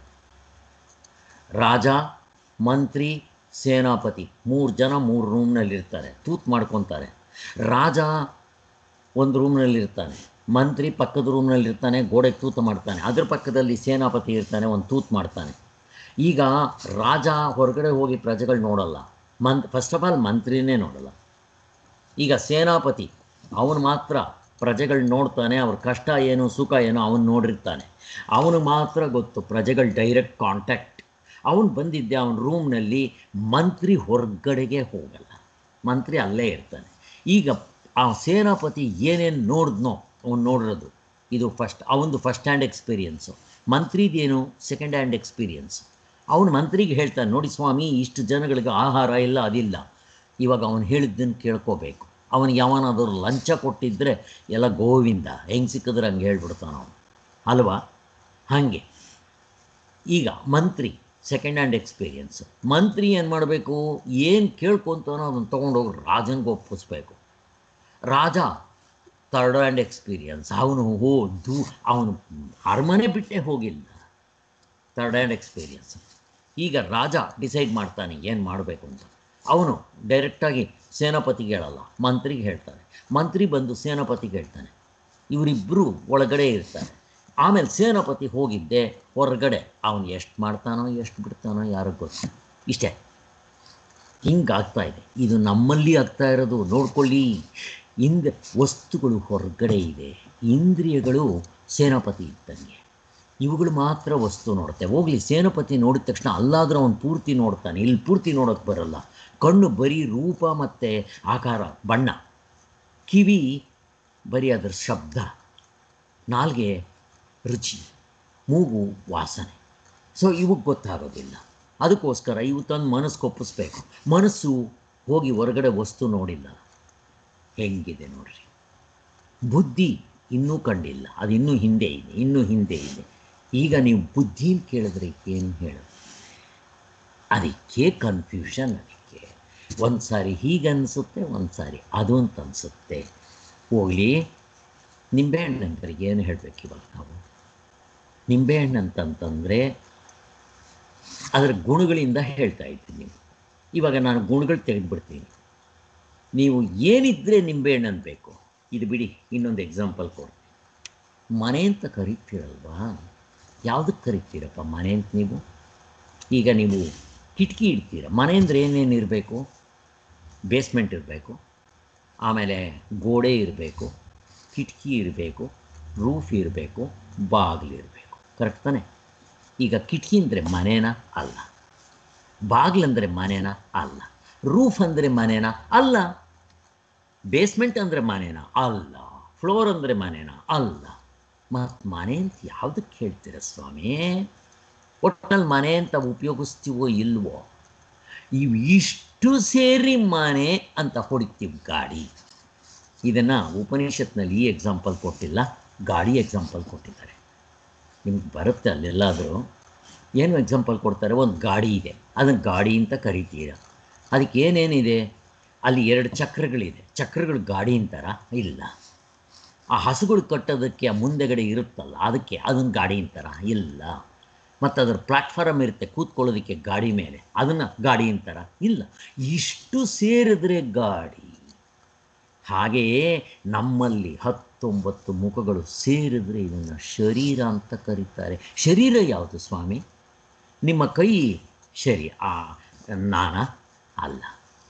ರಾಜ ಮಂತ್ರಿ ಸೇನಾಪತಿ ಮೂರು ಜನ ಮೂರು ರೂಮ್ನಲ್ಲಿರ್ತಾರೆ ತೂತ್ ಮಾಡ್ಕೊತಾರೆ ರಾಜ ಒಂದು ರೂಮ್ನಲ್ಲಿರ್ತಾನೆ ಮಂತ್ರಿ ಪಕ್ಕದ ರೂಮ್ನಲ್ಲಿರ್ತಾನೆ ಗೋಡೆಗೆ ತೂತು ಮಾಡ್ತಾನೆ ಅದ್ರ ಪಕ್ಕದಲ್ಲಿ ಸೇನಾಪತಿ ಇರ್ತಾನೆ ಒಂದು ತೂತು ಮಾಡ್ತಾನೆ ಈಗ ರಾಜ ಹೊರಗಡೆ ಹೋಗಿ ಪ್ರಜೆಗಳು ನೋಡಲ್ಲ ಮಂತ್ ಫಸ್ಟ್ ಆಫ್ ಆಲ್ ಮಂತ್ರಿನೇ ನೋಡಲ್ಲ ಈಗ ಸೇನಾಪತಿ ಅವನು ಮಾತ್ರ ಪ್ರಜೆಗಳು ನೋಡ್ತಾನೆ ಅವ್ರ ಕಷ್ಟ ಏನು ಸುಖ ಏನು ಅವನು ನೋಡಿರ್ತಾನೆ ಅವನು ಮಾತ್ರ ಗೊತ್ತು ಪ್ರಜೆಗಳು ಡೈರೆಕ್ಟ್ ಕಾಂಟ್ಯಾಕ್ಟ್ ಅವನು ಬಂದಿದ್ದೆ ಅವನ ರೂಮ್ನಲ್ಲಿ ಮಂತ್ರಿ ಹೊರಗಡೆಗೆ ಹೋಗಲ್ಲ ಮಂತ್ರಿ ಅಲ್ಲೇ ಇರ್ತಾನೆ ಈಗ ಆ ಸೇನಾಪತಿ ಏನೇನು ನೋಡಿದ್ನೋ ಅವನು ನೋಡಿರೋದು ಇದು ಫಸ್ಟ್ ಅವನದು ಫಸ್ಟ್ ಹ್ಯಾಂಡ್ ಎಕ್ಸ್ಪೀರಿಯನ್ಸು ಮಂತ್ರಿದೇನು ಸೆಕೆಂಡ್ ಹ್ಯಾಂಡ್ ಎಕ್ಸ್ಪೀರಿಯನ್ಸ್ ಅವನು ಮಂತ್ರಿಗೆ ಹೇಳ್ತಾನೆ ನೋಡಿ ಸ್ವಾಮಿ ಇಷ್ಟು ಜನಗಳಿಗೆ ಆಹಾರ ಇಲ್ಲ ಅದಿಲ್ಲ ಇವಾಗ ಅವನು ಹೇಳಿದ್ದನ್ನು ಕೇಳ್ಕೋಬೇಕು ಅವನಿಗೆ ಯಾವನಾದರೂ ಲಂಚ ಕೊಟ್ಟಿದ್ದರೆ ಎಲ್ಲ ಗೋವಿಂದ ಹೆಂಗೆ ಸಿಕ್ಕಿದ್ರೆ ಹಂಗೆ ಹೇಳ್ಬಿಡ್ತಾನೆ ಅವನು ಅಲ್ವಾ ಹಾಗೆ ಈಗ ಮಂತ್ರಿ ಸೆಕೆಂಡ್ ಹ್ಯಾಂಡ್ ಎಕ್ಸ್ಪೀರಿಯನ್ಸ್ ಮಂತ್ರಿ ಏನು ಮಾಡಬೇಕು ಏನು ಕೇಳ್ಕೊತಾನೋ ಅದನ್ನು ತೊಗೊಂಡೋಗಿ ರಾಜನಿಗೆ ಒಪ್ಪಿಸ್ಬೇಕು ರಾಜ ಥರ್ಡ್ ಹ್ಯಾಂಡ್ ಎಕ್ಸ್ಪೀರಿಯನ್ಸ್ ಅವನು ಹೋ ದೂ ಅವನು ಅರಮನೆ ಬಿಟ್ಟೇ ಹೋಗಿಲ್ಲ ಥರ್ಡ್ ಹ್ಯಾಂಡ್ ಎಕ್ಸ್ಪೀರಿಯನ್ಸ್ ಈಗ ರಾಜ ಡಿಸೈಡ್ ಮಾಡ್ತಾನೆ ಏನು ಮಾಡಬೇಕು ಅಂತ ಅವನು ಡೈರೆಕ್ಟಾಗಿ ಸೇನಾಪತಿಗೆ ಹೇಳಲ್ಲ ಮಂತ್ರಿಗೆ ಹೇಳ್ತಾನೆ ಮಂತ್ರಿ ಬಂದು ಸೇನಾಪತಿಗೆ ಹೇಳ್ತಾನೆ ಇವರಿಬ್ಬರು ಒಳಗಡೆ ಇರ್ತಾರೆ ಆಮೇಲೆ ಸೇನಾಪತಿ ಹೋಗಿದ್ದೆ ಹೊರಗಡೆ ಅವನು ಎಷ್ಟು ಮಾಡ್ತಾನೋ ಎಷ್ಟು ಬಿಡ್ತಾನೋ ಯಾರಿಗೂ ಗೊತ್ತು ಇಷ್ಟೇ ಹಿಂಗಾಗ್ತಾ ಇದೆ ಇದು ನಮ್ಮಲ್ಲಿ ಆಗ್ತಾ ಇರೋದು ನೋಡ್ಕೊಳ್ಳಿ ಇಂದ ವಸ್ತುಗಳು ಹೊರಗಡೆ ಇದೆ ಇಂದ್ರಿಯಗಳು ಸೇನಾಪತಿ ಇದ್ದಂಗೆ ಇವುಗಳು ಮಾತ್ರ ವಸ್ತು ನೋಡುತ್ತೆ ಹೋಗ್ಲಿ ಸೇನಾಪತಿ ನೋಡಿದ ತಕ್ಷಣ ಅಲ್ಲಾದರೂ ಅವನು ಪೂರ್ತಿ ನೋಡ್ತಾನೆ ಇಲ್ಲಿ ಪೂರ್ತಿ ನೋಡೋಕ್ಕೆ ಬರಲ್ಲ ಕಣ್ಣು ಬರೀ ರೂಪ ಮತ್ತು ಆಕಾರ ಬಣ್ಣ ಕಿವಿ ಬರೀ ಅದರ ಶಬ್ದ ನಾಲ್ಗೆ ರುಚಿ ಮೂಗು ವಾಸನೆ ಸೊ ಇವಕ್ಕೆ ಗೊತ್ತಾಗೋದಿಲ್ಲ ಅದಕ್ಕೋಸ್ಕರ ಇವು ತಂದು ಮನಸ್ಸು ಒಪ್ಪಿಸ್ಬೇಕು ಮನಸ್ಸು ಹೋಗಿ ಹೊರಗಡೆ ವಸ್ತು ನೋಡಿಲ್ಲ ಹೆಂಗಿದೆ ನೋಡ್ರಿ ಬುದ್ಧಿ ಇನ್ನೂ ಕಂಡಿಲ್ಲ ಅದು ಇನ್ನೂ ಹಿಂದೆ ಇದೆ ಇನ್ನೂ ಹಿಂದೆ ಇದೆ ಈಗ ನೀವು ಬುದ್ಧಿನ ಕೇಳಿದ್ರೆ ಏನು ಹೇಳೋದು ಅದಕ್ಕೆ ಕನ್ಫ್ಯೂಷನ್ ಅದಕ್ಕೆ ಒಂದು ಸಾರಿ ಹೀಗೆ ಅನಿಸುತ್ತೆ ಒಂದು ಸಾರಿ ಅದು ಅಂತ ಅನಿಸುತ್ತೆ ಹೋಗಲಿ ನಿಂಬೆಹಣ್ಣಂತರಿಗೆ ಏನು ಹೇಳಬೇಕು ಇವಾಗ ನಾವು ನಿಂಬೆಹಣ್ಣು ಅಂತಂತಂದರೆ ಅದರ ಗುಣಗಳಿಂದ ಹೇಳ್ತಾ ಇದ್ದೀನಿ ನೀವು ಇವಾಗ ನಾನು ಗುಣಗಳು ತೆಗೆದುಬಿಡ್ತೀನಿ ನೀವು ಏನಿದ್ರೆ ನಿಂಬೆಹಣ್ಣು ಅನ್ಬೇಕು ಇದು ಬಿಡಿ ಇನ್ನೊಂದು ಎಕ್ಸಾಂಪಲ್ ಕೊಡಿ ಮನೆ ಅಂತ ಕರಿತೀರಲ್ವಾ ಯಾವುದಕ್ಕೆ ಕರಿತೀರಪ್ಪ ಮನೆ ಅಂತ ನೀವು ಈಗ ನೀವು ಕಿಟಕಿ ಇಡ್ತೀರ ಮನೆ ಅಂದರೆ ಏನೇನು ಇರಬೇಕು ಬೇಸ್ಮೆಂಟ್ ಇರಬೇಕು ಆಮೇಲೆ ಗೋಡೆ ಇರಬೇಕು ಕಿಟಕಿ ಇರಬೇಕು ರೂಫ್ ಇರಬೇಕು ಬಾಗಿಲು ಇರಬೇಕು ಕರೆಕ್ಟ್ ತಾನೆ ಈಗ ಕಿಟಕಿ ಅಂದರೆ ಮನೇನ ಅಲ್ಲ ಬಾಗಿಲಂದರೆ ಮನೇನ ಅಲ್ಲ ರೂಫ್ ಅಂದರೆ ಮನೇನ ಅಲ್ಲ ಬೇಸ್ಮೆಂಟ್ ಅಂದರೆ ಮನೇನ ಅಲ್ಲ ಫ್ಲೋರ್ ಅಂದರೆ ಮನೇನ ಅಲ್ಲ ಮತ್ತು ಮನೆ ಅಂತ ಯಾವುದಕ್ಕೆ ಹೇಳ್ತೀರ ಸ್ವಾಮಿ ಒಟ್ಟಿನಲ್ಲಿ ಮನೆ ಅಂತ ಉಪಯೋಗಿಸ್ತೀವೋ ಇಲ್ವೋ ಇವು ಇಷ್ಟು ಸೇರಿ ಮನೆ ಅಂತ ಹೊಡಿತೀವಿ ಗಾಡಿ ಇದನ್ನು ಉಪನಿಷತ್ನಲ್ಲಿ ಈ ಎಕ್ಸಾಂಪಲ್ ಕೊಟ್ಟಿಲ್ಲ ಗಾಡಿ ಎಕ್ಸಾಂಪಲ್ ಕೊಟ್ಟಿದ್ದಾರೆ ನಿಮ್ಗೆ ಬರುತ್ತೆ ಅಲ್ಲೆಲ್ಲಾದರೂ ಏನು ಎಕ್ಸಾಂಪಲ್ ಕೊಡ್ತಾರೆ ಒಂದು ಗಾಡಿ ಇದೆ ಅದನ್ನು ಗಾಡಿ ಅಂತ ಕರಿತೀರ ಅದಕ್ಕೆ ಏನೇನಿದೆ ಅಲ್ಲಿ ಎರಡು ಚಕ್ರಗಳಿದೆ ಚಕ್ರಗಳು ಗಾಡಿ ಅಂತಾರ ಇಲ್ಲ ಆ ಹಸುಗಳು ಕಟ್ಟೋದಕ್ಕೆ ಆ ಮುಂದೆಗಡೆ ಇರುತ್ತಲ್ಲ ಅದಕ್ಕೆ ಅದನ್ನು ಗಾಡಿ ಅಂತಾರ ಇಲ್ಲ ಮತ್ತು ಅದರ ಪ್ಲ್ಯಾಟ್ಫಾರಮ್ ಇರುತ್ತೆ ಕೂತ್ಕೊಳ್ಳೋದಕ್ಕೆ ಗಾಡಿ ಮೇಲೆ ಅದನ್ನು ಗಾಡಿ ಅಂತಾರ ಇಲ್ಲ ಇಷ್ಟು ಸೇರಿದ್ರೆ ಗಾಡಿ ಹಾಗೆಯೇ ನಮ್ಮಲ್ಲಿ ಹತ್ತೊಂಬತ್ತು ಮುಖಗಳು ಸೇರಿದ್ರೆ ಇದನ್ನು ಶರೀರ ಅಂತ ಕರೀತಾರೆ ಶರೀರ ಯಾವುದು ಸ್ವಾಮಿ ನಿಮ್ಮ ಕೈ ಶರೀ ಆ ನಾನ ಅಲ್ಲ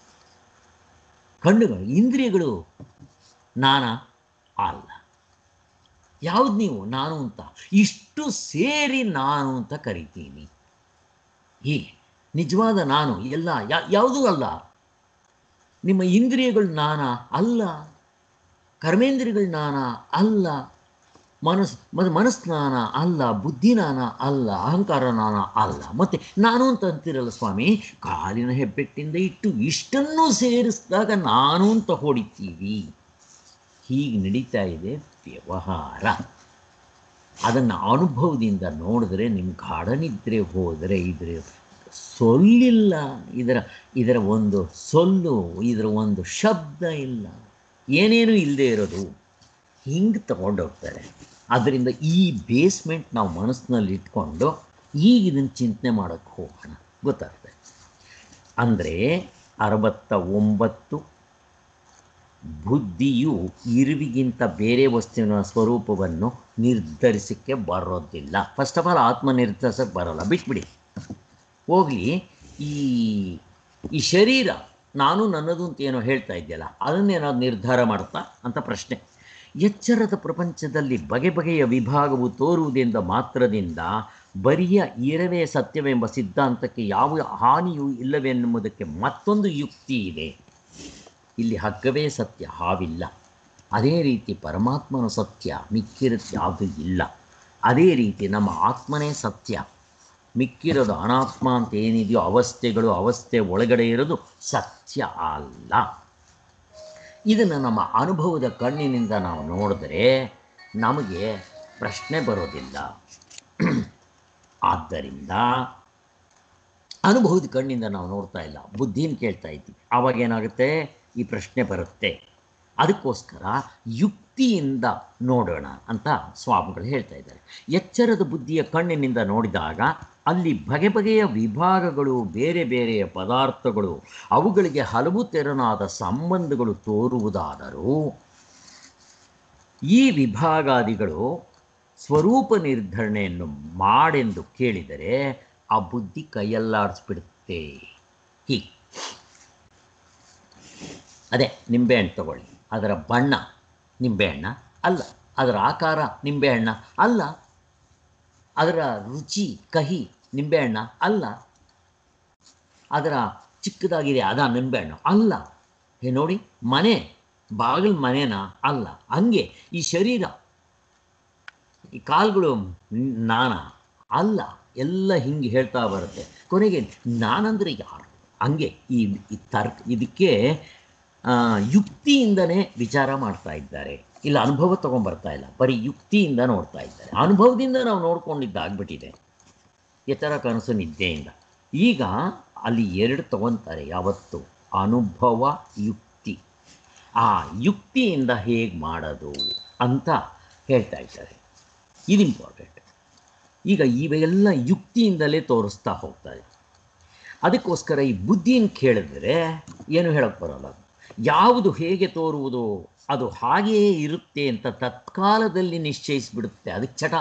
ಕಣ್ಣುಗಳು ಇಂದ್ರಿಯಗಳು ನಾನ ಅಲ್ಲ ಯಾವ್ದು ನೀವು ನಾನು ಅಂತ ಇಷ್ಟು ಸೇರಿ ನಾನು ಅಂತ ಕರಿತೀನಿ ಹೀಗೆ ನಿಜವಾದ ನಾನು ಎಲ್ಲ ಯಾ- ಯಾವುದೂ ಅಲ್ಲ ನಿಮ್ಮ ಇಂದ್ರಿಯಗಳು ನಾನ ಅಲ್ಲ ಕರ್ಮೇಂದ್ರಿಯಗಳು ನಾನ ಅಲ್ಲ ಮನಸ್ ಮತ್ತು ಮನಸ್ಸು ನಾನ ಅಲ್ಲ ಬುದ್ಧಿ ನಾನ ಅಲ್ಲ ಅಹಂಕಾರ ನಾನ ಅಲ್ಲ ಮತ್ತು ನಾನು ಅಂತ ಅಂತೀರಲ್ಲ ಸ್ವಾಮಿ ಕಾಲಿನ ಹೆಬ್ಬೆಟ್ಟಿಂದ ಇಟ್ಟು ಇಷ್ಟನ್ನು ಸೇರಿಸಿದಾಗ ನಾನು ಅಂತ ಹೊಡಿತೀವಿ ಹೀಗೆ ನಡೀತಾ ಇದೆ ವ್ಯವಹಾರ ಅದನ್ನು ಅನುಭವದಿಂದ ನೋಡಿದ್ರೆ ನಿಮ್ಮ ಗಾಢನಿದ್ರೆ ಹೋದರೆ ಇದ್ರ ಸೊಲ್ಲಿಲ್ಲ ಇದರ ಇದರ ಒಂದು ಸೊಲ್ಲು ಇದರ ಒಂದು ಶಬ್ದ ಇಲ್ಲ ಏನೇನೂ ಇಲ್ಲದೆ ಇರೋದು ಹಿಂಗೆ ತಗೊಂಡೋಗ್ತಾರೆ ಅದರಿಂದ ಈ ಬೇಸ್ಮೆಂಟ್ ನಾವು ಮನಸ್ಸಿನಲ್ಲಿ ಇಟ್ಕೊಂಡು ಈಗ ಇದನ್ನು ಚಿಂತನೆ ಮಾಡೋಕ್ಕೆ ಹೋಗೋಣ ಗೊತ್ತಾಗ್ತದೆ ಅಂದರೆ ಅರವತ್ತ ಒಂಬತ್ತು ಬುದ್ಧಿಯು ಇರುವಿಗಿಂತ ಬೇರೆ ವಸ್ತುವಿನ ಸ್ವರೂಪವನ್ನು ನಿರ್ಧರಿಸಕ್ಕೆ ಬರೋದಿಲ್ಲ ಫಸ್ಟ್ ಆಫ್ ಆಲ್ ಆತ್ಮ ನಿರ್ಧರಿಸಕ್ಕೆ ಬರೋಲ್ಲ ಬಿಟ್ಬಿಡಿ ಹೋಗಲಿ ಈ ಈ ಶರೀರ ನಾನು ನನ್ನದು ಅಂತ ಏನೋ ಹೇಳ್ತಾ ಇದೆಯಲ್ಲ ಅದನ್ನೇನಾದ್ರು ನಿರ್ಧಾರ ಮಾಡುತ್ತಾ ಅಂತ ಪ್ರಶ್ನೆ ಎಚ್ಚರದ ಪ್ರಪಂಚದಲ್ಲಿ ಬಗೆ ಬಗೆಯ ವಿಭಾಗವು ತೋರುವುದೆಂದ ಮಾತ್ರದಿಂದ ಬರಿಯ ಇರವೇ ಸತ್ಯವೆಂಬ ಸಿದ್ಧಾಂತಕ್ಕೆ ಯಾವ ಹಾನಿಯೂ ಇಲ್ಲವೆನ್ನುವುದಕ್ಕೆ ಮತ್ತೊಂದು ಯುಕ್ತಿ ಇದೆ ಇಲ್ಲಿ ಹಗ್ಗವೇ ಸತ್ಯ ಹಾವಿಲ್ಲ ಅದೇ ರೀತಿ ಪರಮಾತ್ಮನ ಸತ್ಯ ಮಿಕ್ಕಿರುತ್ತೆ ಯಾವುದು ಇಲ್ಲ ಅದೇ ರೀತಿ ನಮ್ಮ ಆತ್ಮನೇ ಸತ್ಯ ಮಿಕ್ಕಿರೋದು ಅನಾತ್ಮ ಅಂತ ಏನಿದೆಯೋ ಅವಸ್ಥೆಗಳು ಅವಸ್ಥೆ ಒಳಗಡೆ ಇರೋದು ಸತ್ಯ ಅಲ್ಲ ಇದನ್ನು ನಮ್ಮ ಅನುಭವದ ಕಣ್ಣಿನಿಂದ ನಾವು ನೋಡಿದ್ರೆ ನಮಗೆ ಪ್ರಶ್ನೆ ಬರೋದಿಲ್ಲ ಆದ್ದರಿಂದ ಅನುಭವದ ಕಣ್ಣಿಂದ ನಾವು ನೋಡ್ತಾ ಇಲ್ಲ ಬುದ್ಧಿನ ಕೇಳ್ತಾ ಇದ್ದೀವಿ ಆವಾಗ ಏನಾಗುತ್ತೆ ಈ ಪ್ರಶ್ನೆ ಬರುತ್ತೆ ಅದಕ್ಕೋಸ್ಕರ ಯುಕ್ತಿಯಿಂದ ನೋಡೋಣ ಅಂತ ಸ್ವಾಮಿಗಳು ಹೇಳ್ತಾ ಇದ್ದಾರೆ ಎಚ್ಚರದ ಬುದ್ಧಿಯ ಕಣ್ಣಿನಿಂದ ನೋಡಿದಾಗ ಅಲ್ಲಿ ಬಗೆ ಬಗೆಯ ವಿಭಾಗಗಳು ಬೇರೆ ಬೇರೆಯ ಪದಾರ್ಥಗಳು ಅವುಗಳಿಗೆ ಹಲವು ತೆರನಾದ ಸಂಬಂಧಗಳು ತೋರುವುದಾದರೂ ಈ ವಿಭಾಗಾದಿಗಳು ಸ್ವರೂಪ ನಿರ್ಧರಣೆಯನ್ನು ಮಾಡೆಂದು ಕೇಳಿದರೆ ಆ ಬುದ್ಧಿ ಕೈಯಲ್ಲಾಡಿಸ್ಬಿಡುತ್ತೆ ಹೀಗೆ ಅದೇ ನಿಂಬೆಹಣ್ಣು ತಗೊಳ್ಳಿ ಅದರ ಬಣ್ಣ ನಿಂಬೆಹಣ್ಣ ಅಲ್ಲ ಅದರ ಆಕಾರ ನಿಂಬೆಹಣ್ಣ ಅಲ್ಲ ಅದರ ರುಚಿ ಕಹಿ ನಿಂಬೆಹಣ್ಣ ಅಲ್ಲ ಅದರ ಚಿಕ್ಕದಾಗಿದೆ ಅದ ನಿಂಬೆಹಣ್ಣು ಅಲ್ಲ ಹೇ ನೋಡಿ ಮನೆ ಬಾಗಿಲು ಮನೇನ ಅಲ್ಲ ಹಂಗೆ ಈ ಶರೀರ ಈ ಕಾಲುಗಳು ನಾನ ಅಲ್ಲ ಎಲ್ಲ ಹಿಂಗೆ ಹೇಳ್ತಾ ಬರುತ್ತೆ ಕೊನೆಗೆ ನಾನಂದರೆ ಯಾರು ಹಂಗೆ ಈ ಈ ತರ್ಕ ಇದಕ್ಕೆ ಆ, ಯುಕ್ತಿಯಿಂದನೇ ವಿಚಾರ ಮಾಡ್ತಾ ಇದ್ದಾರೆ ಇಲ್ಲ ಅನುಭವ ತೊಗೊಂಬರ್ತಾ ಇಲ್ಲ ಬರೀ ಯುಕ್ತಿಯಿಂದ ನೋಡ್ತಾ ಇದ್ದಾರೆ ಅನುಭವದಿಂದ ನಾವು ನೋಡ್ಕೊಂಡಿದ್ದಾಗ್ಬಿಟ್ಟಿದೆ ಎತ್ತರ ಕನಸು ನಿದ್ದೆಯಿಂದ ಈಗ ಅಲ್ಲಿ ಎರಡು ತಗೊತಾರೆ ಯಾವತ್ತು ಅನುಭವ ಯುಕ್ತಿ ಆ ಯುಕ್ತಿಯಿಂದ ಹೇಗೆ ಮಾಡೋದು ಅಂತ ಹೇಳ್ತಾ ಇದ್ದಾರೆ ಇದು ಇಂಪಾರ್ಟೆಂಟ್ ಈಗ ಇವೆಲ್ಲ ಯುಕ್ತಿಯಿಂದಲೇ ತೋರಿಸ್ತಾ ಹೋಗ್ತಾರೆ ಅದಕ್ಕೋಸ್ಕರ ಈ ಬುದ್ಧಿನ ಕೇಳಿದ್ರೆ ಏನು ಹೇಳಕ್ಕೆ ಬರೋಲ್ಲ ಅದು. ಯಾವುದು ಹೇಗೆ ತೋರುವುದು ಅದು ಹಾಗೆಯೇ ಇರುತ್ತೆ ಅಂತ ತತ್ಕಾಲದಲ್ಲಿ ನಿಶ್ಚಯಿಸಿಬಿಡುತ್ತೆ ಅದಕ್ಕೆ ಚಟ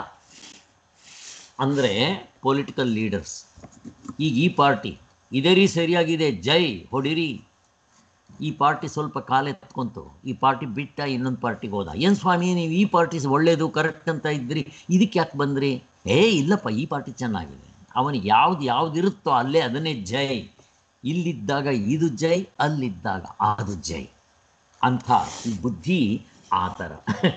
ಅಂದರೆ ಪೊಲಿಟಿಕಲ್ ಲೀಡರ್ಸ್ ಈಗ ಈ ಪಾರ್ಟಿ ಇದೇ ರೀ ಸರಿಯಾಗಿದೆ ಜೈ ಹೊಡಿರಿ ಈ ಪಾರ್ಟಿ ಸ್ವಲ್ಪ ಕಾಲೆತ್ಕೊಂತು ಈ ಪಾರ್ಟಿ ಬಿಟ್ಟ ಇನ್ನೊಂದು ಪಾರ್ಟಿಗೆ ಹೋದ ಏನು ಸ್ವಾಮಿ ನೀವು ಈ ಪಾರ್ಟಿ ಒಳ್ಳೇದು ಕರೆಕ್ಟ್ ಅಂತ ಇದ್ರಿ ಇದಕ್ಕೆ ಯಾಕೆ ಬಂದ್ರಿ ಏ ಇಲ್ಲಪ್ಪ ಈ ಪಾರ್ಟಿ ಚೆನ್ನಾಗಿದೆ ಅವನಿಗೆ ಯಾವ್ದು ಯಾವ್ದಿರುತ್ತೋ ಅಲ್ಲೇ ಅದನ್ನೇ ಜೈ ಇಲ್ಲಿದ್ದಾಗ ಇದು ಜೈ ಅಲ್ಲಿದ್ದಾಗ ಅದು ಜೈ ಅಂಥ ಈ ಬುದ್ಧಿ ಆ ಥರ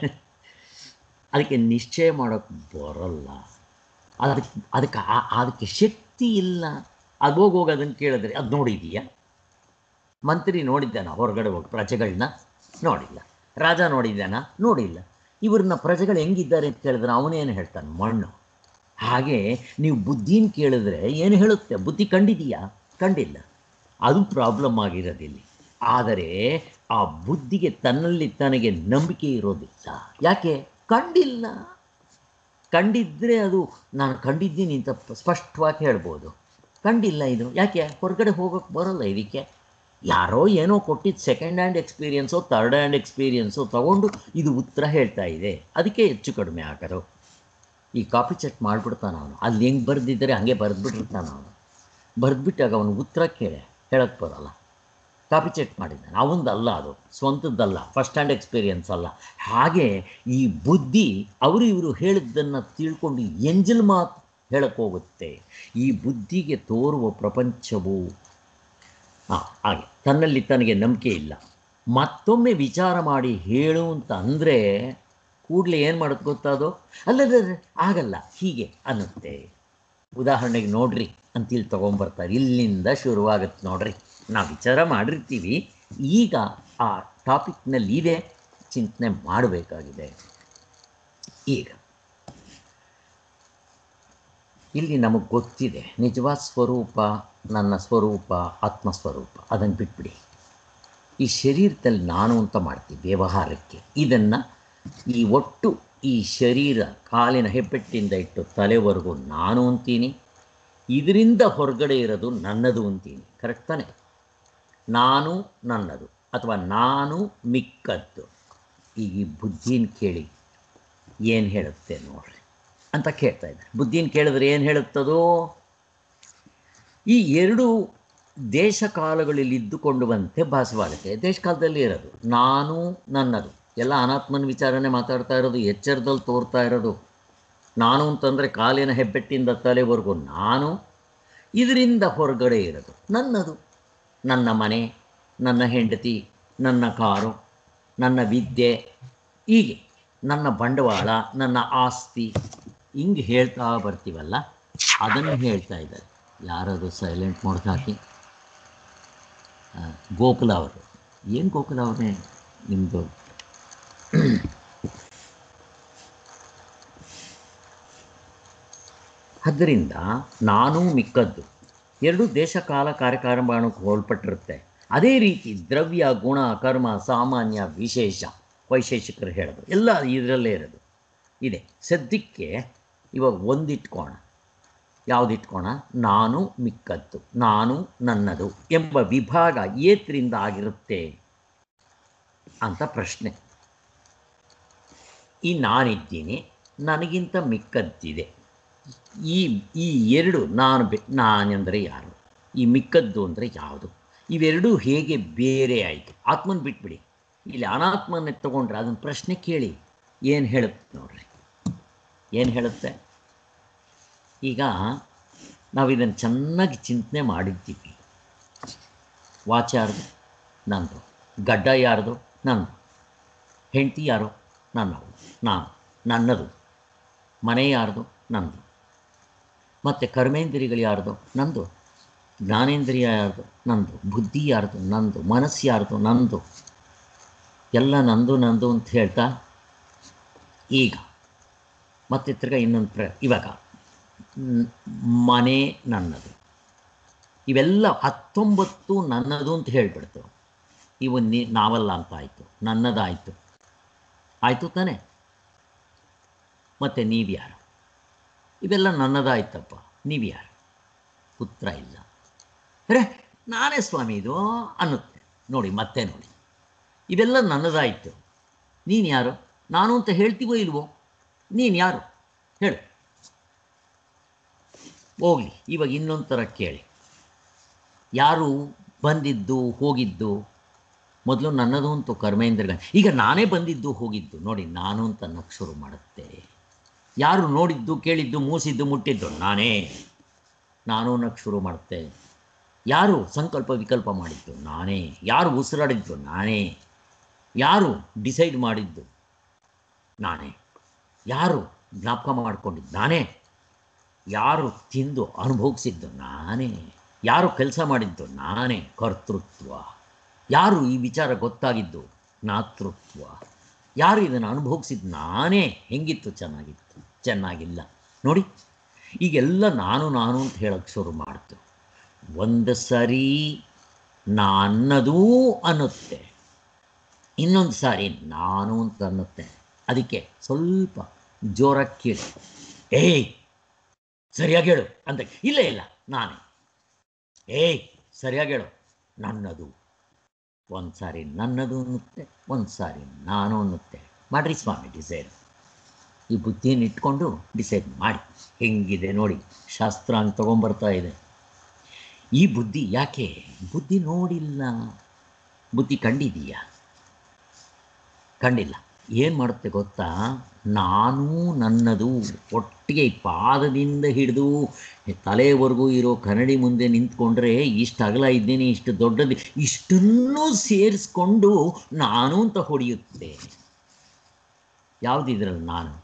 ಅದಕ್ಕೆ ನಿಶ್ಚಯ ಮಾಡೋಕ್ಕೆ ಬರೋಲ್ಲ ಅದಕ್ಕೆ ಅದಕ್ಕೆ ಆ- ಅದಕ್ಕೆ ಶಕ್ತಿ ಇಲ್ಲ ಅದು ಹೋಗಿ ಹೋಗಿ ಅದನ್ನು ಕೇಳಿದ್ರೆ ಅದು ನೋಡಿದೀಯಾ ಮಂತ್ರಿ ನೋಡಿದ್ದಾನ ಹೊರಗಡೆ ಹೋಗಿ ಪ್ರಜೆಗಳನ್ನ ನೋಡಿಲ್ಲ ರಾಜ ನೋಡಿದ್ದಾನ ನೋಡಿಲ್ಲ ಇವ್ರನ್ನ ಪ್ರಜೆಗಳು ಹೆಂಗಿದ್ದಾರೆ ಅಂತ ಕೇಳಿದ್ರೆ ಅವನೇನು ಹೇಳ್ತಾನೆ ಮಣ್ಣು ಹಾಗೆ ನೀವು ಬುದ್ಧಿನ ಕೇಳಿದ್ರೆ ಏನು ಹೇಳುತ್ತೆ ಬುದ್ಧಿ ಕಂಡಿದೀಯಾ ಕಂಡಿಲ್ಲ ಅದು ಪ್ರಾಬ್ಲಮ್ ಆಗಿರೋದಿಲ್ಲಿ ಆದರೆ ಆ ಬುದ್ಧಿಗೆ ತನ್ನಲ್ಲಿ ತನಗೆ ನಂಬಿಕೆ ಇರೋದಿಲ್ಲ ಯಾಕೆ ಕಂಡಿಲ್ಲ ಕಂಡಿದ್ದರೆ ಅದು ನಾನು ಕಂಡಿದ್ದೀನಿ ಅಂತ ಸ್ಪಷ್ಟವಾಗಿ ಹೇಳ್ಬೋದು ಕಂಡಿಲ್ಲ ಇದು ಯಾಕೆ ಹೊರಗಡೆ ಹೋಗೋಕ್ಕೆ ಬರೋಲ್ಲ ಇದಕ್ಕೆ ಯಾರೋ ಏನೋ ಕೊಟ್ಟಿದ್ದು ಸೆಕೆಂಡ್ ಹ್ಯಾಂಡ್ ಎಕ್ಸ್ಪೀರಿಯನ್ಸೋ ಥರ್ಡ್ ಹ್ಯಾಂಡ್ ಎಕ್ಸ್ಪೀರಿಯನ್ಸೋ ತಗೊಂಡು ಇದು ಉತ್ತರ ಹೇಳ್ತಾ ಇದೆ ಅದಕ್ಕೆ ಹೆಚ್ಚು ಕಡಿಮೆ ಆಗೋದು ಈ ಕಾಪಿ ಚೆಕ್ ಮಾಡಿಬಿಡ್ತಾನೆ ಅವನು ಅಲ್ಲಿ ಹೆಂಗೆ ಬರೆದಿದ್ದರೆ ಹಾಗೆ ಬರೆದ್ಬಿಟ್ಟಿರ್ತಾನೆ ಅವನು ಬರೆದ್ಬಿಟ್ಟಾಗ ಅವನು ಉತ್ತರ ಕೇಳೆ ಹೇಳಕ್ಕೆ ಬರೋಲ್ಲ ಕಾಪಿ ಚೆಕ್ ಮಾಡಿದ್ದಾನೆ ಅವಂದಲ್ಲ ಅದು ಸ್ವಂತದ್ದಲ್ಲ ಫಸ್ಟ್ ಹ್ಯಾಂಡ್ ಎಕ್ಸ್ಪೀರಿಯನ್ಸ್ ಅಲ್ಲ ಹಾಗೆ ಈ ಬುದ್ಧಿ ಅವರು ಇವರು ಹೇಳಿದ್ದನ್ನು ತಿಳ್ಕೊಂಡು ಎಂಜಲ್ ಮಾತು ಹೇಳಕ್ಕೆ ಹೋಗುತ್ತೆ ಈ ಬುದ್ಧಿಗೆ ತೋರುವ ಪ್ರಪಂಚವು ಹಾಂ ಹಾಗೆ ತನ್ನಲ್ಲಿ ತನಗೆ ನಂಬಿಕೆ ಇಲ್ಲ ಮತ್ತೊಮ್ಮೆ ವಿಚಾರ ಮಾಡಿ ಹೇಳು ಅಂತ ಅಂದರೆ ಕೂಡಲೇ ಏನು ಮಾಡೋದು ಗೊತ್ತಾದೋ ಅಲ್ಲದ ಆಗಲ್ಲ ಹೀಗೆ ಅನ್ನುತ್ತೆ ಉದಾಹರಣೆಗೆ ನೋಡ್ರಿ ಅಂತ ಇಲ್ಲಿ ತೊಗೊಂಬರ್ತಾರೆ ಇಲ್ಲಿಂದ ಶುರುವಾಗುತ್ತೆ ನೋಡ್ರಿ ನಾವು ವಿಚಾರ ಮಾಡಿರ್ತೀವಿ ಈಗ ಆ ಟಾಪಿಕ್ನಲ್ಲಿ ಇದೆ ಚಿಂತನೆ ಮಾಡಬೇಕಾಗಿದೆ ಈಗ ಇಲ್ಲಿ ನಮಗೆ ಗೊತ್ತಿದೆ ನಿಜವಾದ ಸ್ವರೂಪ ನನ್ನ ಸ್ವರೂಪ ಆತ್ಮಸ್ವರೂಪ ಅದನ್ನು ಬಿಟ್ಬಿಡಿ ಈ ಶರೀರದಲ್ಲಿ ನಾನು ಅಂತ ಮಾಡ್ತೀವಿ ವ್ಯವಹಾರಕ್ಕೆ ಇದನ್ನು ಈ ಒಟ್ಟು ಈ ಶರೀರ ಕಾಲಿನ ಹೆಬ್ಬೆಟ್ಟಿಂದ ಇಟ್ಟು ತಲೆವರೆಗೂ ನಾನು ಅಂತೀನಿ ಇದರಿಂದ ಹೊರಗಡೆ ಇರೋದು ನನ್ನದು ಅಂತೀನಿ ಕರೆಕ್ಟ್ ತಾನೆ ನಾನು ನನ್ನದು ಅಥವಾ ನಾನು ಮಿಕ್ಕದ್ದು ಈಗ ಈ ಬುದ್ಧಿನ ಕೇಳಿ ಏನು ಹೇಳುತ್ತೆ ನೋಡ್ರಿ ಅಂತ ಕೇಳ್ತಾ ಇದ್ದಾರೆ ಬುದ್ಧಿನ ಕೇಳಿದ್ರೆ ಏನು ಹೇಳುತ್ತದೋ ಈ ಎರಡು ದೇಶ ಕಾಲಗಳಲ್ಲಿ ಇದ್ದುಕೊಂಡು ಬಂತೆ ಭಾಸವಾಗುತ್ತೆ ದೇಶ ಕಾಲದಲ್ಲಿ ಇರೋದು ನಾನು ನನ್ನದು ಎಲ್ಲ ಅನಾತ್ಮನ ವಿಚಾರನೆ ಮಾತಾಡ್ತಾ ಇರೋದು ಎಚ್ಚರದಲ್ಲಿ ತೋರ್ತಾ ಇರೋದು ನಾನು ಅಂತಂದರೆ ಕಾಲಿನ ಹೆಬ್ಬೆಟ್ಟಿಂದ ತಲೆವರೆಗೂ ನಾನು ಇದರಿಂದ ಹೊರಗಡೆ ಇರೋದು ನನ್ನದು ನನ್ನ ಮನೆ ನನ್ನ ಹೆಂಡತಿ ನನ್ನ ಕಾರು ನನ್ನ ವಿದ್ಯೆ ಹೀಗೆ ನನ್ನ ಬಂಡವಾಳ ನನ್ನ ಆಸ್ತಿ ಹಿಂಗೆ ಹೇಳ್ತಾ ಬರ್ತೀವಲ್ಲ ಅದನ್ನು ಹೇಳ್ತಾ ಇದ್ದಾರೆ ಯಾರದು ಸೈಲೆಂಟ್ ಮೋಡ್ಗೆ ಹಾಕಿ ಆ, ಗೋಕುಲ ಅವರು ಏನು ಗೋಕುಲ ಅವರೇ ನಿಮ್ಮದು ಆದ್ದರಿಂದ ನಾನು ಮಿಕ್ಕದ್ದು ಎರಡು ದೇಶ ಕಾಲ ಕಾರ್ಯಕಾರಣಕ್ಕೆ ಹೋಲ್ಪಟ್ಟಿರುತ್ತೆ ಅದೇ ರೀತಿ ದ್ರವ್ಯ ಗುಣ ಕರ್ಮ ಸಾಮಾನ್ಯ ವಿಶೇಷ ವೈಶೇಷಿಕರು ಹೇಳೋದು ಎಲ್ಲ ಇದರಲ್ಲೇ ಇರೋದು ಇದೆ ಸದ್ಯಕ್ಕೆ ಇವಾಗ ಒಂದಿಟ್ಕೋಣ ಯಾವುದಿಟ್ಕೋಣ ನಾನು ಮಿಕ್ಕದ್ದು ನಾನು ನನ್ನದು ಎಂಬ ವಿಭಾಗ ಏತ್ರಿಂದ ಆಗಿರುತ್ತೆ ಅಂತ ಪ್ರಶ್ನೆ ಈ ನಾನಿದ್ದೀನಿ ನನಗಿಂತ ಮಿಕ್ಕದ್ದಿದೆ ಈ ಈ ಎರಡು ನಾನು ಬೆ ನಾನೆಂದರೆ ಯಾರು ಈ ಮಿಕ್ಕದ್ದು ಅಂದರೆ ಯಾವುದು ಇವೆರಡೂ ಹೇಗೆ ಬೇರೆ ಆಯಿತು ಆತ್ಮನ ಬಿಟ್ಬಿಡಿ ಇಲ್ಲಿ ಅನಾತ್ಮನ ತಗೊಂಡ್ರೆ ಅದನ್ನು ಪ್ರಶ್ನೆ ಕೇಳಿ ಏನು ಹೇಳುತ್ತೆ ನೋಡ್ರಿ ಏನು ಹೇಳುತ್ತೆ ಈಗ ನಾವು ಇದನ್ನು ಚೆನ್ನಾಗಿ ಚಿಂತನೆ ಮಾಡಿದ್ದೀವಿ ವಾಚ್ ಯಾರ್ದು ನಂದು ಗಡ್ಡ ಯಾರ್ದು ನಂದು ಹೆಂಡತಿ ಯಾರು ನನ್ನವು ನಾನು ನನ್ನದು ಮನೆ ಯಾರ್ದು ನಂದು ಮತ್ತು ಕರ್ಮೇಂದ್ರಿಯಗಳು ಯಾರ್ದು ನಂದು ಜ್ಞಾನೇಂದ್ರಿಯ ಯಾರ್ದು ನಂದು ಬುದ್ಧಿ ಯಾರ್ದು ನಂದು ಮನಸ್ಸು ಯಾರ್ದು ನಂದು ಎಲ್ಲ ನಂದು ನಂದು ಅಂತ ಹೇಳ್ತಾ ಈಗ ಮತ್ತೆ ತಿರ್ಗಾ ಇನ್ನೊಂದು ಪ್ರ ಇವಾಗ ನ್- ಮನೆ ನನ್ನದು ಇವೆಲ್ಲ ಹತ್ತೊಂಬತ್ತು ನನ್ನದು ಅಂತ ಹೇಳಿಬಿಡ್ತು ಇವು ನೀ ನಾವಲ್ಲ ಅಂತ ಆಯಿತು ನನ್ನದಾಯಿತು ಆಯಿತು ತಾನೇ ಮತ್ತು ನೀವ್ಯಾರು ಇವೆಲ್ಲ ನನ್ನದಾಯ್ತಪ್ಪ ನೀವ್ಯಾರು ಪುತ್ರ ಇಲ್ಲ ಅರೆ ನಾನೇ ಸ್ವಾಮಿ ಇದು ಅನ್ನುತ್ತೆ ನೋಡಿ ಮತ್ತೆ ನೋಡಿ ಇವೆಲ್ಲ ನನ್ನದಾಯಿತು ನೀನು ಯಾರು ನಾನು ಅಂತ ಹೇಳ್ತೀವೋ ಇಲ್ವೋ ನೀನು ಯಾರು ಹೇಳು ಹೋಗಲಿ ಇವಾಗ ಇನ್ನೊಂದು ಥರ ಕೇಳಿ ಯಾರು ಬಂದಿದ್ದು ಹೋಗಿದ್ದು ಮೊದಲು ನನ್ನದು ಅಂತೂ ಕರ್ಮೇಂದ್ರಗ ಈಗ ನಾನೇ ಬಂದಿದ್ದು ಹೋಗಿದ್ದು ನೋಡಿ ನಾನು ಅಂತ ಅನ್ನಕ್ಕೆ ಶುರು ಮಾಡುತ್ತೆ ಯಾರು ನೋಡಿದ್ದು ಕೇಳಿದ್ದು ಮೂಸಿದ್ದು ಮುಟ್ಟಿದ್ದು ನಾನೇ ನಾನು ಅನ್ನಕ್ಕೆ ಶುರು ಮಾಡುತ್ತೆ ಯಾರು ಸಂಕಲ್ಪ ವಿಕಲ್ಪ ಮಾಡಿದ್ದು ನಾನೇ ಯಾರು ಉಸಿರಾಡಿದ್ದು ನಾನೇ ಯಾರು ಡಿಸೈಡ್ ಮಾಡಿದ್ದು ನಾನೇ ಯಾರು ಜ್ಞಾಪಕ ಮಾಡ್ಕೊಂಡಿದ್ದು ನಾನೇ ಯಾರು ತಿಂದು ಅನುಭವಿಸಿದ್ದು ನಾನೇ ಯಾರು ಕೆಲಸ ಮಾಡಿದ್ದು ನಾನೇ ಕರ್ತೃತ್ವ ಯಾರು ಈ ವಿಚಾರ ಗೊತ್ತಾಗಿದ್ದು ನಾತೃತ್ವ ಯಾರು ಇದನ್ನು ಅನುಭವಿಸಿದ್ದು ನಾನೇ ಹೆಂಗಿತ್ತು ಚೆನ್ನಾಗಿತ್ತು ಚೆನ್ನಾಗಿಲ್ಲ ನೋಡಿ ಈಗೆಲ್ಲ ನಾನು ನಾನು ಅಂತ ಹೇಳಕ್ಕೆ ಶುರು ಮಾಡ್ತು ಒಂದು ಸರಿ ನನ್ನದೂ ಅನ್ನುತ್ತೆ ಇನ್ನೊಂದು ಸಾರಿ ನಾನು ಅಂತ ಅನ್ನುತ್ತೆ ಅದಕ್ಕೆ ಸ್ವಲ್ಪ ಜೋರಾಗಿ ಕೇಳಿ ಏಯ್ ಸರಿಯಾಗಿ ಹೇಳು ಅಂತ ಇಲ್ಲ ಇಲ್ಲ ನಾನೇ ಏಯ್ ಸರಿಯಾಗಿ ಹೇಳು ನನ್ನದು ಒಂದು ಸಾರಿ ನನ್ನದು ಅನ್ನುತ್ತೆ ಒಂದು ಸಾರಿ ನಾನು ಅನ್ನುತ್ತೆ ಮಾಡ್ರಿ ಸ್ವಾಮಿ ಡಿಸೈಡ್ ಈ ಬುದ್ಧಿಯನ್ನು ಇಟ್ಕೊಂಡು ಡಿಸೈಡ್ ಮಾಡಿ ಹೆಂಗಿದೆ ನೋಡಿ ಶಾಸ್ತ್ರ ಅಂತ ತೊಗೊಂಬರ್ತಾ ಇದೆ ಈ ಬುದ್ಧಿ ಯಾಕೆ ಬುದ್ಧಿ ನೋಡಿಲ್ಲ ಬುದ್ಧಿ ಕಂಡಿದೀಯಾ ಕಂಡಿಲ್ಲ ಏನು ಮಾಡುತ್ತೆ ಗೊತ್ತಾ ನಾನು ನನ್ನದು ಒಟ್ಟಿಗೆ ಈ ಪಾದದಿಂದ ಹಿಡಿದು ತಲೆವರೆಗೂ ಇರೋ ಕನ್ನಡಿ ಮುಂದೆ ನಿಂತ್ಕೊಂಡ್ರೆ ಇಷ್ಟು ಅಗಲ ಇದ್ದೀನಿ ಇಷ್ಟು ದೊಡ್ಡದು ಇಷ್ಟನ್ನೂ ಸೇರಿಸ್ಕೊಂಡು ನಾನು ಅಂತ ಹೊಡೆಯುತ್ತೆ ಯಾವುದಿದ್ರಲ್ಲಿ ನಾನು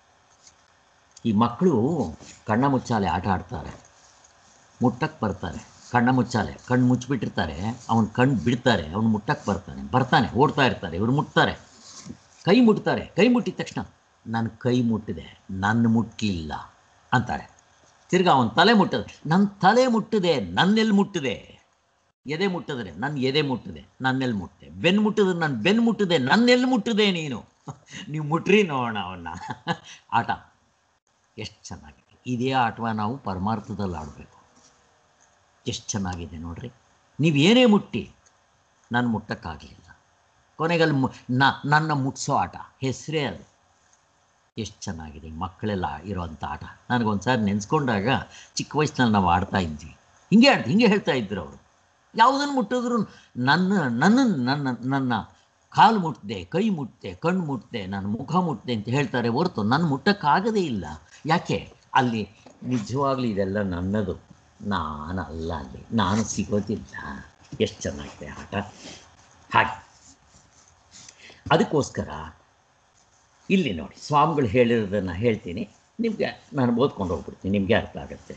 ಈ ಮಕ್ಕಳು ಕಣ್ಣ ಮುಚ್ಚಾಲೆ ಆಟ ಆಡ್ತಾರೆ ಮುಟ್ಟಕ್ಕೆ ಬರ್ತಾರೆ ಕಣ್ಣ ಮುಚ್ಚಾಲೆ ಕಣ್ಣು ಮುಚ್ಚಿಬಿಟ್ಟಿರ್ತಾರೆ ಅವನ ಕಣ್ಣು ಬಿಡ್ತಾರೆ ಅವನು ಮುಟ್ಟಕ್ಕೆ ಬರ್ತಾನೆ ಬರ್ತಾನೆ ಓಡ್ತಾ ಇರ್ತಾರೆ ಇವರು ಮುಟ್ತಾರೆ ಕೈ ಮುಟ್ತಾರೆ ಕೈ ಮುಟ್ಟಿದ ತಕ್ಷಣ ನನ್ನ ಕೈ ಮುಟ್ಟಿದೆ ನನ್ನ ಮುಟ್ಟಲಿಲ್ಲ ಅಂತಾರೆ ತಿರ್ಗಾ ಅವನ ತಲೆ ಮುಟ್ಟದೆ ನನ್ನ ತಲೆ ಮುಟ್ಟಿದೆ ನನ್ನೆಲ್ಲಿ ಮುಟ್ಟಿದೆ ಎದೆ ಮುಟ್ಟಿದ್ರೆ ನನ್ನ ಎದೆ ಮುಟ್ಟಿದೆ ನನ್ನೆಲ್ಲಿ ಮುಟ್ಟಿದೆ ಬೆನ್ನು ಮುಟ್ಟಿದ್ರೆ ನನ್ನ ಬೆನ್ನು ಮುಟ್ಟಿದೆ ನನ್ನೆಲ್ಲಿ ಮುಟ್ಟಿದೆ ನೀನು ನೀವು ಮುಟ್ರಿ ನೋಡೋಣ ಅವನ್ನ ಆಟ ಎಷ್ಟು ಚೆನ್ನಾಗಿದೆ ಇದೇ ಆಟವ ನಾವು ಪರಮಾರ್ಥದಲ್ಲಿ ಆಡಬೇಕು ಎಷ್ಟು ಚೆನ್ನಾಗಿದೆ ನೋಡ್ರಿ ನೀವು ಏನೇ ಮುಟ್ಟಿ ನಾನು ಮುಟ್ಟಕ್ಕಾಗಲಿಲ್ಲ ಕೊನೆಗಲ್ಲಿ ಮು ನ- ನನ್ನ ಮುಟ್ಸೋ ಆಟ ಹೆಸರೇ ಅದು ಎಷ್ಟು ಚೆನ್ನಾಗಿದೆ ಈ ಮಕ್ಕಳೆಲ್ಲ ಇರೋವಂಥ ಆಟ ನನಗೊಂದು ಸಾರಿ ನೆನೆಸ್ಕೊಂಡಾಗ ಚಿಕ್ಕ ವಯಸ್ಸಿನಲ್ಲಿ ನಾವು ಆಡ್ತಾ ಇದ್ವಿ ಹಿಂಗೆ ಆಡ್ದು ಹಿಂಗೆ ಹೇಳ್ತಾ ಇದ್ರು ಅವರು ಯಾವುದನ್ನು ಮುಟ್ಟಿದ್ರು ನನ್ನ ನನ್ನ ನನ್ನ ನನ್ನ ಕಾಲು ಮುಟ್ಟಿದೆ ಕೈ ಮುಟ್ಟಿದೆ ಕಣ್ಣು ಮುಟ್ಟಿದೆ ನನ್ನ ಮುಖ ಮುಟ್ಟಿದೆ ಅಂತ ಹೇಳ್ತಾರೆ ಹೊರತು ನನ್ನ ಮುಟ್ಟಕ್ಕಾಗದೇ ಇಲ್ಲ ಯಾಕೆ ಅಲ್ಲಿ ನಿಜವಾಗ್ಲೂ ಇದೆಲ್ಲ ನನ್ನದು ನಾನಲ್ಲ ಅಲ್ಲಿ ನಾನು ಸಿಗೋದಿಲ್ಲ ಎಷ್ಟು ಚೆನ್ನಾಗಿದೆ ಆಟ ಹಾಗೆ ಅದಕ್ಕೋಸ್ಕರ ಇಲ್ಲಿ ನೋಡಿ ಸ್ವಾಮಿಗಳು ಹೇಳಿರೋದನ್ನು ಹೇಳ್ತೀನಿ ನಿಮಗೆ ನಾನು ಓದ್ಕೊಂಡು ಹೋಗ್ಬಿಡ್ತೀನಿ ನಿಮಗೆ ಅರ್ಥ ಆಗುತ್ತೆ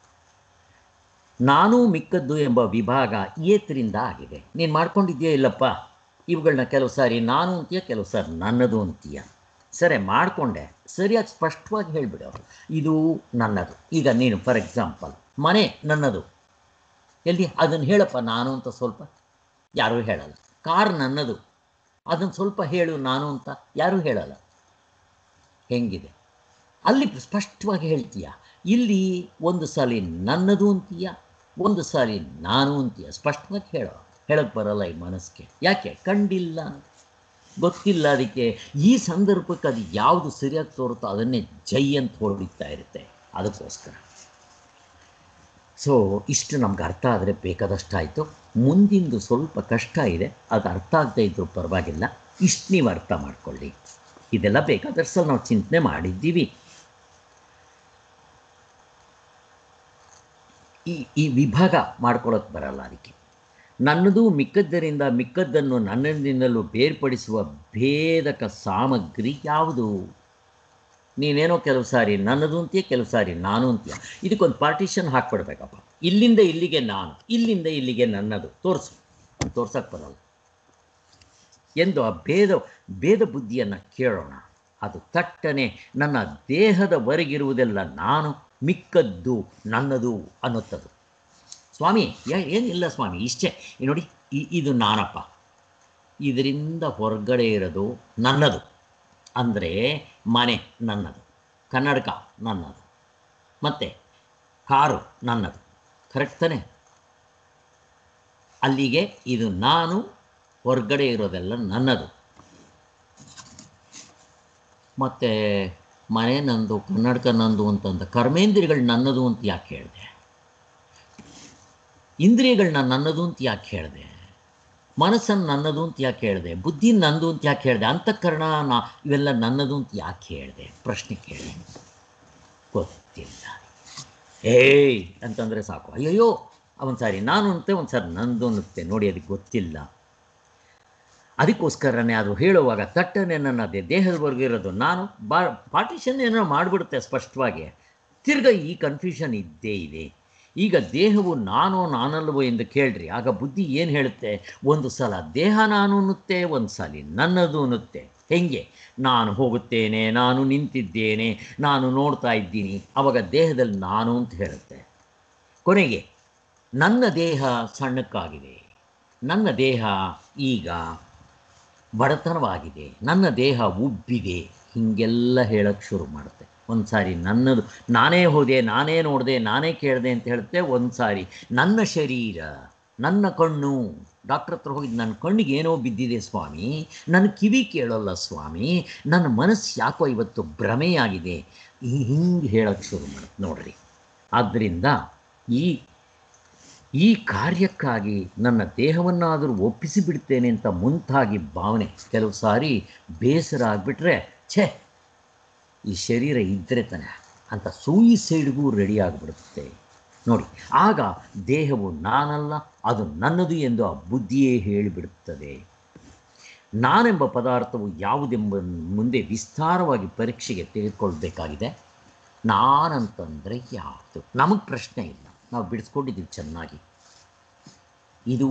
ನಾನು ಮಿಕ್ಕದ್ದು ಎಂಬ ವಿಭಾಗ ಏತರಿಂದ ಆಗಿದೆ ನೀನು ಮಾಡ್ಕೊಂಡಿದ್ದೀಯ ಇಲ್ಲಪ್ಪ ಇವುಗಳನ್ನ ಕೆಲವು ಸಾರಿ ನಾನು ಅಂತೀಯ ಕೆಲವು ಸಾರಿ ನನ್ನದು ಅಂತೀಯ ಸರಿ ಮಾಡಿಕೊಂಡೆ ಸರಿಯಾಗಿ ಸ್ಪಷ್ಟವಾಗಿ ಹೇಳಿಬಿಡು ಇದು ನನ್ನದು ಈಗ ನೀನು ಫಾರ್ ಎಕ್ಸಾಂಪಲ್ ಮನೆ ನನ್ನದು ಎಲ್ಲಿ ಅದನ್ನು ಹೇಳಪ್ಪ ನಾನು ಅಂತ ಸ್ವಲ್ಪ ಯಾರೂ ಹೇಳಲ್ಲ ಕಾರ್ ನನ್ನದು ಅದನ್ನು ಸ್ವಲ್ಪ ಹೇಳು ನಾನು ಅಂತ ಯಾರೂ ಹೇಳಲ್ಲ ಹೆಂಗಿದೆ ಅಲ್ಲಿ ಸ್ಪಷ್ಟವಾಗಿ ಹೇಳ್ತೀಯ ಇಲ್ಲಿ ಒಂದು ಸಾಲಿ ನನ್ನದು ಅಂತೀಯ ಒಂದು ಸಾಲಿ ನಾನು ಅಂತೀಯ ಸ್ಪಷ್ಟವಾಗಿ ಹೇಳೋ ಹೇಳಕ್ಕೆ ಬರಲ್ಲ ಈ ಮನಸ್ಸಿಗೆ ಯಾಕೆ ಕಂಡಿಲ್ಲ ಗೊತ್ತಿಲ್ಲ ಅದಕ್ಕೆ ಈ ಸಂದರ್ಭಕ್ಕೆ ಅದು ಯಾವುದು ಸರಿಯಾಗಿ ತೋರುತ್ತೋ ಅದನ್ನೇ ಜೈ ಅಂತ ಹೊರಡಿತಾ ಇರುತ್ತೆ ಅದಕ್ಕೋಸ್ಕರ ಸೊ ಇಷ್ಟು ನಮ್ಗೆ ಅರ್ಥ ಆದರೆ ಬೇಕಾದಷ್ಟು ಆಯಿತು ಮುಂದಿಂದು ಸ್ವಲ್ಪ ಕಷ್ಟ ಇದೆ ಅದು ಅರ್ಥ ಆಗದೆ ಇದ್ರೂ ಪರವಾಗಿಲ್ಲ ಇಷ್ಟು ನೀವು ಅರ್ಥ ಮಾಡ್ಕೊಳ್ಳಿ ಇದೆಲ್ಲ ಬೇಕಾದಷ್ಟು ನಾವು ಚಿಂತನೆ ಮಾಡಿದ್ದೀವಿ ಈ ಈ ವಿಭಾಗ ಮಾಡ್ಕೊಳ್ಳೋಕೆ ಬರಲ್ಲ ಅದಕ್ಕೆ ನನ್ನದು ಮಿಕ್ಕದ್ದರಿಂದ ಮಿಕ್ಕದ್ದನ್ನು ನನ್ನದಿಂದಲೂ ಬೇರ್ಪಡಿಸುವ ಭೇದಕ ಸಾಮಗ್ರಿ ಯಾವುದು ನೀನೇನೋ ಕೆಲವು ಸಾರಿ ನನ್ನದು ಅಂತೀಯ ಕೆಲವು ಸಾರಿ ನಾನು ಅಂತೀಯ ಇದಕ್ಕೊಂದು ಪಾರ್ಟಿಷನ್ ಹಾಕ್ಬಿಡ್ಬೇಕಪ್ಪ ಇಲ್ಲಿಂದ ಇಲ್ಲಿಗೆ ನಾನು ಇಲ್ಲಿಂದ ಇಲ್ಲಿಗೆ ನನ್ನದು ತೋರಿಸು ತೋರ್ಸಕ್ಕೆ ಬರಲ್ಲ ಎಂದು ಆ ಭೇದ ಭೇದ ಬುದ್ಧಿಯನ್ನು ಕೇಳೋಣ ಅದು ತಟ್ಟನೆ ನನ್ನ ದೇಹದವರೆಗಿರುವುದೆಲ್ಲ ನಾನು ಮಿಕ್ಕದ್ದು ನನ್ನದು ಅನ್ನುತ್ತದು ಸ್ವಾಮಿ ಯಾ- ಏನಿಲ್ಲ ಸ್ವಾಮಿ ಇಷ್ಟೇ ಈ ನೋಡಿ ಇ- ಇದು ನಾನಪ್ಪ ಇದರಿಂದ ಹೊರಗಡೆ ಇರೋದು ನನ್ನದು ಅಂದರೆ ಮನೆ ನನ್ನದು ಕನ್ನಡಕ ನನ್ನದು ಮತ್ತು ಕಾರು ನನ್ನದು ಕರೆಕ್ಟ್ ತಾನೆ ಅಲ್ಲಿಗೆ ಇದು ನಾನು ಹೊರಗಡೆ ಇರೋದೆಲ್ಲ ನನ್ನದು ಮತ್ತು ಮನೆ ನಂದು ಕನ್ನಡಕ ನಂದು ಅಂತಂದ ಕರ್ಮೇಂದ್ರಿಯಗಳು ನನ್ನದು ಅಂತ ಯಾಕೆ ಹೇಳಿದೆ ಇಂದ್ರಿಯಗಳನ್ನ ನನ್ನದು ಅಂತ ಯಾಕೆ ಹೇಳಿದೆ ಮನಸ್ಸನ್ನು ನನ್ನದು ಅಂತ ಯಾಕೆ ಹೇಳಿದೆ ಬುದ್ಧಿ ನಂದು ಅಂತ ಯಾಕೆ ಹೇಳಿದೆ ಅಂತಃಕರಣ ನಾ ಇವೆಲ್ಲ ನನ್ನದು ಅಂತ ಯಾಕೆ ಹೇಳಿದೆ ಪ್ರಶ್ನೆ ಕೇಳಿ ಗೊತ್ತಿಲ್ಲ ಏಯ್ ಅಂತಂದರೆ ಸಾಕು ಅಯ್ಯಯ್ಯೋ ಒಂದು ಸಾರಿ ನಾನು ಅಂತೆ ಒಂದು ಸಾರಿ ನಂದು ಅನ್ನುತ್ತೆ ನೋಡಿ ಅದಕ್ಕೆ ಗೊತ್ತಿಲ್ಲ ಅದಕ್ಕೋಸ್ಕರನೇ ಅದು ಹೇಳುವಾಗ ತಟ್ಟನೆ ನನ್ನದೇ ದೇಹದವರೆಗೂ ಇರೋದು ನಾನು ಬಾ ಪಾರ್ಟಿಷನ್ ಏನೋ ಮಾಡಿಬಿಡುತ್ತೆ ಸ್ಪಷ್ಟವಾಗಿ ತಿರ್ಗ ಈ ಕನ್ಫ್ಯೂಷನ್ ಇದ್ದೇ ಇದೆ ಈಗ ದೇಹವು ನಾನೋ ನಾನಲ್ವೋ ಎಂದು ಕೇಳ್ರಿ ಆಗ ಬುದ್ಧಿ ಏನು ಹೇಳುತ್ತೆ ಒಂದು ಸಲ ದೇಹ ನಾನು ಅನ್ನುತ್ತೆ ಒಂದು ಸಲ ನನ್ನದು ಅನ್ನುತ್ತೆ ಹೆಂಗೆ ನಾನು ಹೋಗುತ್ತೇನೆ ನಾನು ನಿಂತಿದ್ದೇನೆ ನಾನು ನೋಡ್ತಾ ಇದ್ದೀನಿ ಆವಾಗ ದೇಹದಲ್ಲಿ ನಾನು ಅಂತ ಹೇಳುತ್ತೆ ಕೊನೆಗೆ ನನ್ನ ದೇಹ ಸಣ್ಣಕ್ಕಾಗಿದೆ ನನ್ನ ದೇಹ ಈಗ ಬಡತನವಾಗಿದೆ ನನ್ನ ದೇಹ ಉಬ್ಬಿದೆ ಹೀಗೆಲ್ಲ ಹೇಳಕ್ಕೆ ಶುರು ಮಾಡುತ್ತೆ ಒಂದು ಸಾರಿ ನನ್ನದು ನಾನೇ ಹೋದೆ ನಾನೇ ನೋಡಿದೆ ನಾನೇ ಕೇಳಿದೆ ಅಂತ ಹೇಳುತ್ತೆ ಒಂದು ಸಾರಿ ನನ್ನ ಶರೀರ ನನ್ನ ಕಣ್ಣು ಡಾಕ್ಟ್ರ್ ಹತ್ರ ಹೋಗಿದ್ದು ನನ್ನ ಕಣ್ಣಿಗೆ ಏನೋ ಬಿದ್ದಿದೆ ಸ್ವಾಮಿ ನನ್ನ ಕಿವಿ ಕೇಳೋಲ್ಲ ಸ್ವಾಮಿ ನನ್ನ ಮನಸ್ಸು ಯಾಕೋ ಇವತ್ತು ಭ್ರಮೆಯಾಗಿದೆ ಹಿಂಗೆ ಹೇಳಕ್ಕೆ ಶುರು ಮಾಡುತ್ತೆ ನೋಡ್ರಿ ಆದ್ದರಿಂದ ಈ ಈ ಕಾರ್ಯಕ್ಕಾಗಿ ನನ್ನ ದೇಹವನ್ನಾದರೂ ಒಪ್ಪಿಸಿ ಬಿಡ್ತೇನೆ ಅಂತ ಮುಂತಾಗಿ ಭಾವನೆ ಕೆಲವು ಸಾರಿ ಬೇಸರ ಆಗಿಬಿಟ್ರೆ ಛೇ ಈ ಶರೀರ ಇದ್ದರೆ ತಾನೆ ಅಂತ ಸೂಯಿಸೈಡ್ಗೂ ರೆಡಿ ಆಗಿಬಿಡುತ್ತೆ ನೋಡಿ ಆಗ ದೇಹವು ನಾನಲ್ಲ ಅದು ನನ್ನದು ಎಂದು ಆ ಬುದ್ಧಿಯೇ ಹೇಳಿಬಿಡುತ್ತದೆ ನಾನೆಂಬ ಪದಾರ್ಥವು ಯಾವುದೆಂಬ ಮುಂದೆ ವಿಸ್ತಾರವಾಗಿ ಪರೀಕ್ಷೆಗೆ ತೆಗೆದುಕೊಳ್ಬೇಕಾಗಿದೆ ನಾನಂತಂದರೆ ಯಾವುದು ನಮಗೆ ಪ್ರಶ್ನೆ ಇಲ್ಲ ನಾವು ಬಿಡಿಸ್ಕೊಂಡಿದ್ದೀವಿ ಚೆನ್ನಾಗಿ ಇದು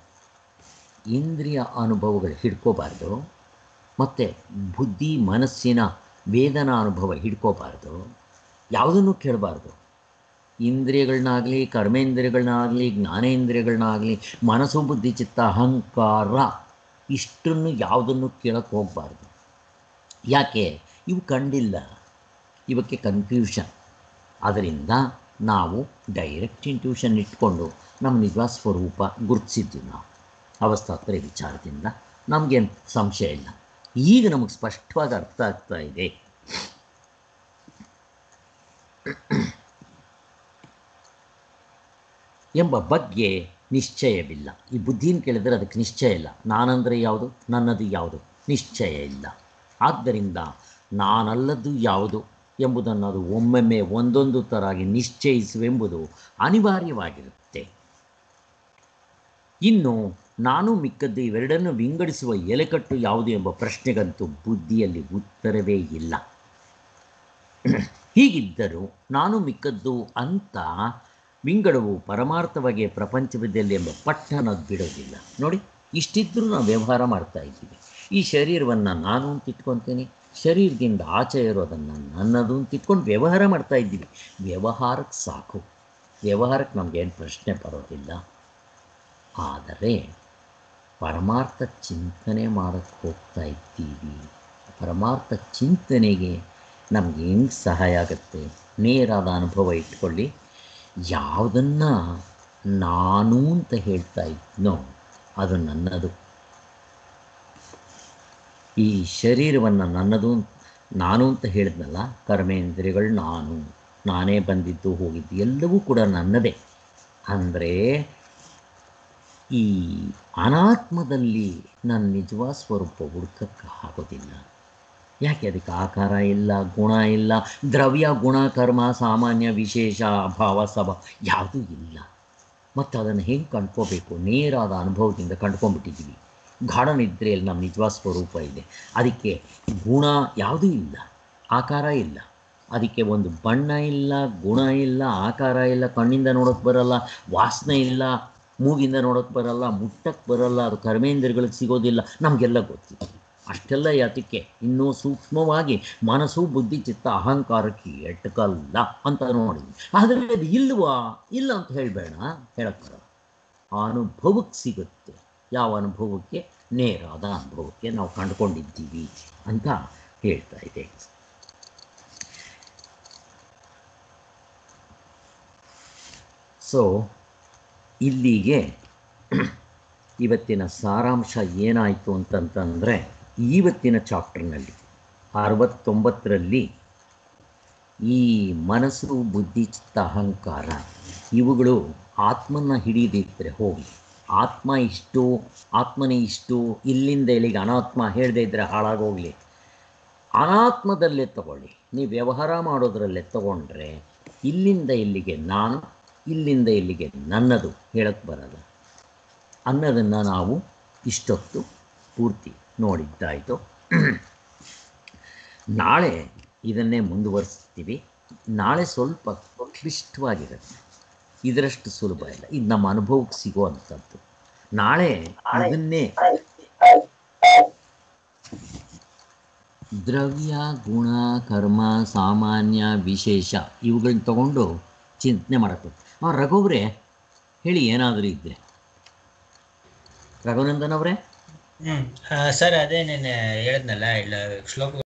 ಇಂದ್ರಿಯ ಅನುಭವಗಳು ಹಿಡ್ಕೋಬಾರ್ದು ಮತ್ತು ಬುದ್ಧಿ ಮನಸ್ಸಿನ ವೇದನಾ ಅನುಭವ ಹಿಡ್ಕೋಬಾರ್ದು ಯಾವುದನ್ನು ಕೇಳಬಾರ್ದು ಇಂದ್ರಿಯಗಳನ್ನಾಗಲಿ ಕರ್ಮೇಂದ್ರಿಯಗಳನ್ನಾಗಲಿ ಜ್ಞಾನೇಂದ್ರಿಯಗಳನ್ನಾಗಲಿ ಮನಸ್ಸು ಬುದ್ಧಿ ಚಿತ್ತ ಅಹಂಕಾರ ಇಷ್ಟನ್ನು ಯಾವುದನ್ನು ಕೇಳಕ್ಕೆ ಹೋಗಬಾರ್ದು ಯಾಕೆ ಇವು ಕಂಡಿಲ್ಲ ಇವಕ್ಕೆ ಕನ್ಫ್ಯೂಷನ್ ಅದರಿಂದ ನಾವು ಡೈರೆಕ್ಟ್ ಇಂಟ್ಯೂಷನ್ ಇಟ್ಕೊಂಡು ನಮ್ಮ ನಿಜವಾದ ಸ್ವರೂಪ ಗುರುತಿಸಿದ್ವಿ ನಾವು ಅವಸ್ಥಾತ್ರೆ ವಿಚಾರದಿಂದ ನಮಗೇನು ಸಂಶಯ ಇಲ್ಲ ಈಗ ನಮಗೆ ಸ್ಪಷ್ಟವಾಗಿ ಅರ್ಥ ಆಗ್ತಾ ಇದೆ ಎಂಬ ಬಗ್ಗೆ ನಿಶ್ಚಯವಿಲ್ಲ ಈ ಬುದ್ಧಿನ ಕೇಳಿದರೆ ಅದಕ್ಕೆ ನಿಶ್ಚಯ ಇಲ್ಲ ನಾನಂದರೆ ಯಾವುದು ನನ್ನದು ಯಾವುದು ನಿಶ್ಚಯ ಇಲ್ಲ ಆದ್ದರಿಂದ ನಾನಲ್ಲದ್ದು ಯಾವುದು ಎಂಬುದನ್ನು ಅದು ಒಮ್ಮೊಮ್ಮೆ ಒಂದೊಂದು ತರಾಗಿ ನಿಶ್ಚಯಿಸುವೆಂಬುದು ಅನಿವಾರ್ಯವಾಗಿರುತ್ತೆ ಇನ್ನು ನಾನು ಮಿಕ್ಕದ್ದು ಇವೆರಡನ್ನು ವಿಂಗಡಿಸುವ ಎಲೆಕಟ್ಟು ಯಾವುದು ಎಂಬ ಪ್ರಶ್ನೆಗಂತೂ ಬುದ್ಧಿಯಲ್ಲಿ ಉತ್ತರವೇ ಇಲ್ಲ ಹೀಗಿದ್ದರೂ ನಾನು ಮಿಕ್ಕದ್ದು ಅಂತ ವಿಂಗಡವು ಪರಮಾರ್ಥವಾಗಿ ಪ್ರಪಂಚವಿದ್ದಲ್ಲಿ ಎಂಬ ಪಟ್ಟಣ ಬಿಡೋದಿಲ್ಲ ನೋಡಿ ಇಷ್ಟಿದ್ರೂ ನಾವು ವ್ಯವಹಾರ ಮಾಡ್ತಾ ಇದ್ದೀವಿ ಈ ಶರೀರವನ್ನು ನಾನು ಅಂತ ಇಟ್ಕೊತೀನಿ ಶರೀರದಿಂದ ಆಚೆ ಇರೋದನ್ನು ನನ್ನದು ಅಂತ ಇಟ್ಕೊಂಡು ವ್ಯವಹಾರ ಮಾಡ್ತಾ ಇದ್ದೀವಿ ವ್ಯವಹಾರಕ್ಕೆ ಸಾಕು ವ್ಯವಹಾರಕ್ಕೆ ನಮಗೇನು ಪ್ರಶ್ನೆ ಬರೋದಿಲ್ಲ ಆದರೆ ಪರಮಾರ್ಥ ಚಿಂತನೆ ಮಾಡೋಕ್ಕೆ ಹೋಗ್ತಾ ಇದ್ದೀವಿ ಪರಮಾರ್ಥ ಚಿಂತನೆಗೆ ನಮ್ಗೆ ಹೆಂಗೆ ಸಹಾಯ ಆಗುತ್ತೆ ನೇರಾದ ಅನುಭವ ಇಟ್ಕೊಳ್ಳಿ ಯಾವುದನ್ನು ನಾನು ಅಂತ ಹೇಳ್ತಾ ಇದ್ನೋ ಅದು ನನ್ನದು ಈ ಶರೀರವನ್ನು ನನ್ನದು ನಾನು ಅಂತ ಹೇಳಿದ್ನಲ್ಲ ಕರ್ಮೇಂದ್ರಿಯಗಳು ನಾನು ನಾನೇ ಬಂದಿದ್ದು ಹೋಗಿದ್ದು ಎಲ್ಲವೂ ಕೂಡ ನನ್ನದೇ ಅಂದರೆ ಈ ಅನಾತ್ಮದಲ್ಲಿ ನನ್ನ ನಿಜವಾದ ಸ್ವರೂಪ ಹುಡ್ಕಕ್ಕೆ ಆಗೋದಿಲ್ಲ ಯಾಕೆ ಅದಕ್ಕೆ ಆಕಾರ ಇಲ್ಲ ಗುಣ ಇಲ್ಲ ದ್ರವ್ಯ ಗುಣ ಕರ್ಮ ಸಾಮಾನ್ಯ ವಿಶೇಷ ಅಭಾವ ಸಭ ಯಾವುದೂ ಇಲ್ಲ ಮತ್ತು ಅದನ್ನು ಹೆಂಗೆ ಕಂಡ್ಕೋಬೇಕು ನೇರಾದ ಅನುಭವದಿಂದ ಕಂಡ್ಕೊಂಡ್ಬಿಟ್ಟಿದ್ದೀವಿ ಗಾಢ ನಿದ್ರೆಯಲ್ಲಿ ನಮ್ಮ ನಿಜವಾದ ಸ್ವರೂಪ ಇದೆ ಅದಕ್ಕೆ ಗುಣ ಯಾವುದೂ ಇಲ್ಲ ಆಕಾರ ಇಲ್ಲ ಅದಕ್ಕೆ ಒಂದು ಬಣ್ಣ ಇಲ್ಲ ಗುಣ ಇಲ್ಲ ಆಕಾರ ಇಲ್ಲ ಕಣ್ಣಿಂದ ನೋಡೋಕ್ಕೆ ಬರಲ್ಲ ವಾಸನೆ ಇಲ್ಲ ಮೂಗಿಂದ ನೋಡೋಕ್ಕೆ ಬರಲ್ಲ ಮುಟ್ಟಕ್ಕೆ ಬರಲ್ಲ ಅದು ಕರ್ಮೇಂದ್ರಗಳಿಗೆ ಸಿಗೋದಿಲ್ಲ ನಮಗೆಲ್ಲ ಗೊತ್ತಿದೆ ಅಷ್ಟೆಲ್ಲ ಯಾತಕ್ಕೆ ಇನ್ನೂ ಸೂಕ್ಷ್ಮವಾಗಿ ಮನಸ್ಸು ಬುದ್ಧಿ ಚಿತ್ತ ಅಹಂಕಾರಕ್ಕೆ ಎಟ್ಕಲ್ಲ ಅಂತ ನೋಡಿ ಆದರೆ ಅದು ಇಲ್ವಾ ಇಲ್ಲ ಅಂತ ಹೇಳಬೇಡ ಹೇಳಕ್ಕೆ ಬರಲ್ಲ ಆ ಅನುಭವಕ್ಕೆ ಸಿಗುತ್ತೆ ಯಾವ ಅನುಭವಕ್ಕೆ ನೇರಾದ ಅನುಭವಕ್ಕೆ ನಾವು ಕಂಡುಕೊಂಡಿದ್ದೀವಿ ಅಂತ ಹೇಳ್ತಾ ಇದೆ ಸೊ ಇಲ್ಲಿಗೆ ಇವತ್ತಿನ ಸಾರಾಂಶ ಏನಾಯಿತು ಅಂತಂತಂದರೆ ಇವತ್ತಿನ ಚಾಪ್ಟರ್ನಲ್ಲಿ ಅರವತ್ತೊಂಬತ್ತರಲ್ಲಿ ಈ ಮನಸ್ಸು ಬುದ್ಧಿ ಚಿತ್ತ ಅಹಂಕಾರ ಇವುಗಳು ಆತ್ಮನ ಹಿಡಿದಿದ್ರೆ ಹೋಗಿ ಆತ್ಮ ಇಷ್ಟು ಆತ್ಮನೇ ಇಷ್ಟು ಇಲ್ಲಿಂದ ಇಲ್ಲಿಗೆ ಅನಾತ್ಮ ಹೇಳದೇ ಇದ್ದರೆ ಹಾಳಾಗೋಗಲಿ ಅನಾತ್ಮದಲ್ಲೇ ತಗೊಳ್ಳಿ ನೀವು ವ್ಯವಹಾರ ಮಾಡೋದ್ರಲ್ಲೇ ತಗೊಂಡ್ರೆ ಇಲ್ಲಿಂದ ಇಲ್ಲಿಗೆ ನಾನು ಇಲ್ಲಿಂದ ಇಲ್ಲಿಗೆ ನನ್ನದು ಹೇಳಕ್ಕೆ ಬರಲ್ಲ ಅನ್ನೋದನ್ನು ನಾವು ಇಷ್ಟೊತ್ತು ಪೂರ್ತಿ ನೋಡಿದ್ದಾಯಿತು ನಾಳೆ ಇದನ್ನೇ ಮುಂದುವರಿಸ್ತೀವಿ ನಾಳೆ ಸ್ವಲ್ಪ ಕ್ಲಿಷ್ಟವಾಗಿರುತ್ತೆ ಇದರಷ್ಟು ಸುಲಭ ಇಲ್ಲ ಇದು ನಮ್ಮ ಅನುಭವಕ್ಕೆ ಸಿಗುವಂಥದ್ದು ನಾಳೆ ಇದನ್ನೇ ದ್ರವ್ಯ ಗುಣ ಕರ್ಮ ಸಾಮಾನ್ಯ ವಿಶೇಷ ಇವುಗಳನ್ನ ತಗೊಂಡು ಚಿಂತನೆ ಮಾಡಬೇಕು ಹಾಂ ರಘುವ್ರೆ ಹೇಳಿ ಏನಾದರೂ ಇದ್ದರೆ ರಘುನಂದನ್ ಅವರೇ ಹ್ಮ್ ಸರ್ ಅದೇ ನೆನ್ನೆ ಹೇಳಿದ್ನಲ್ಲ ಇಲ್ಲ ಶ್ಲೋಕ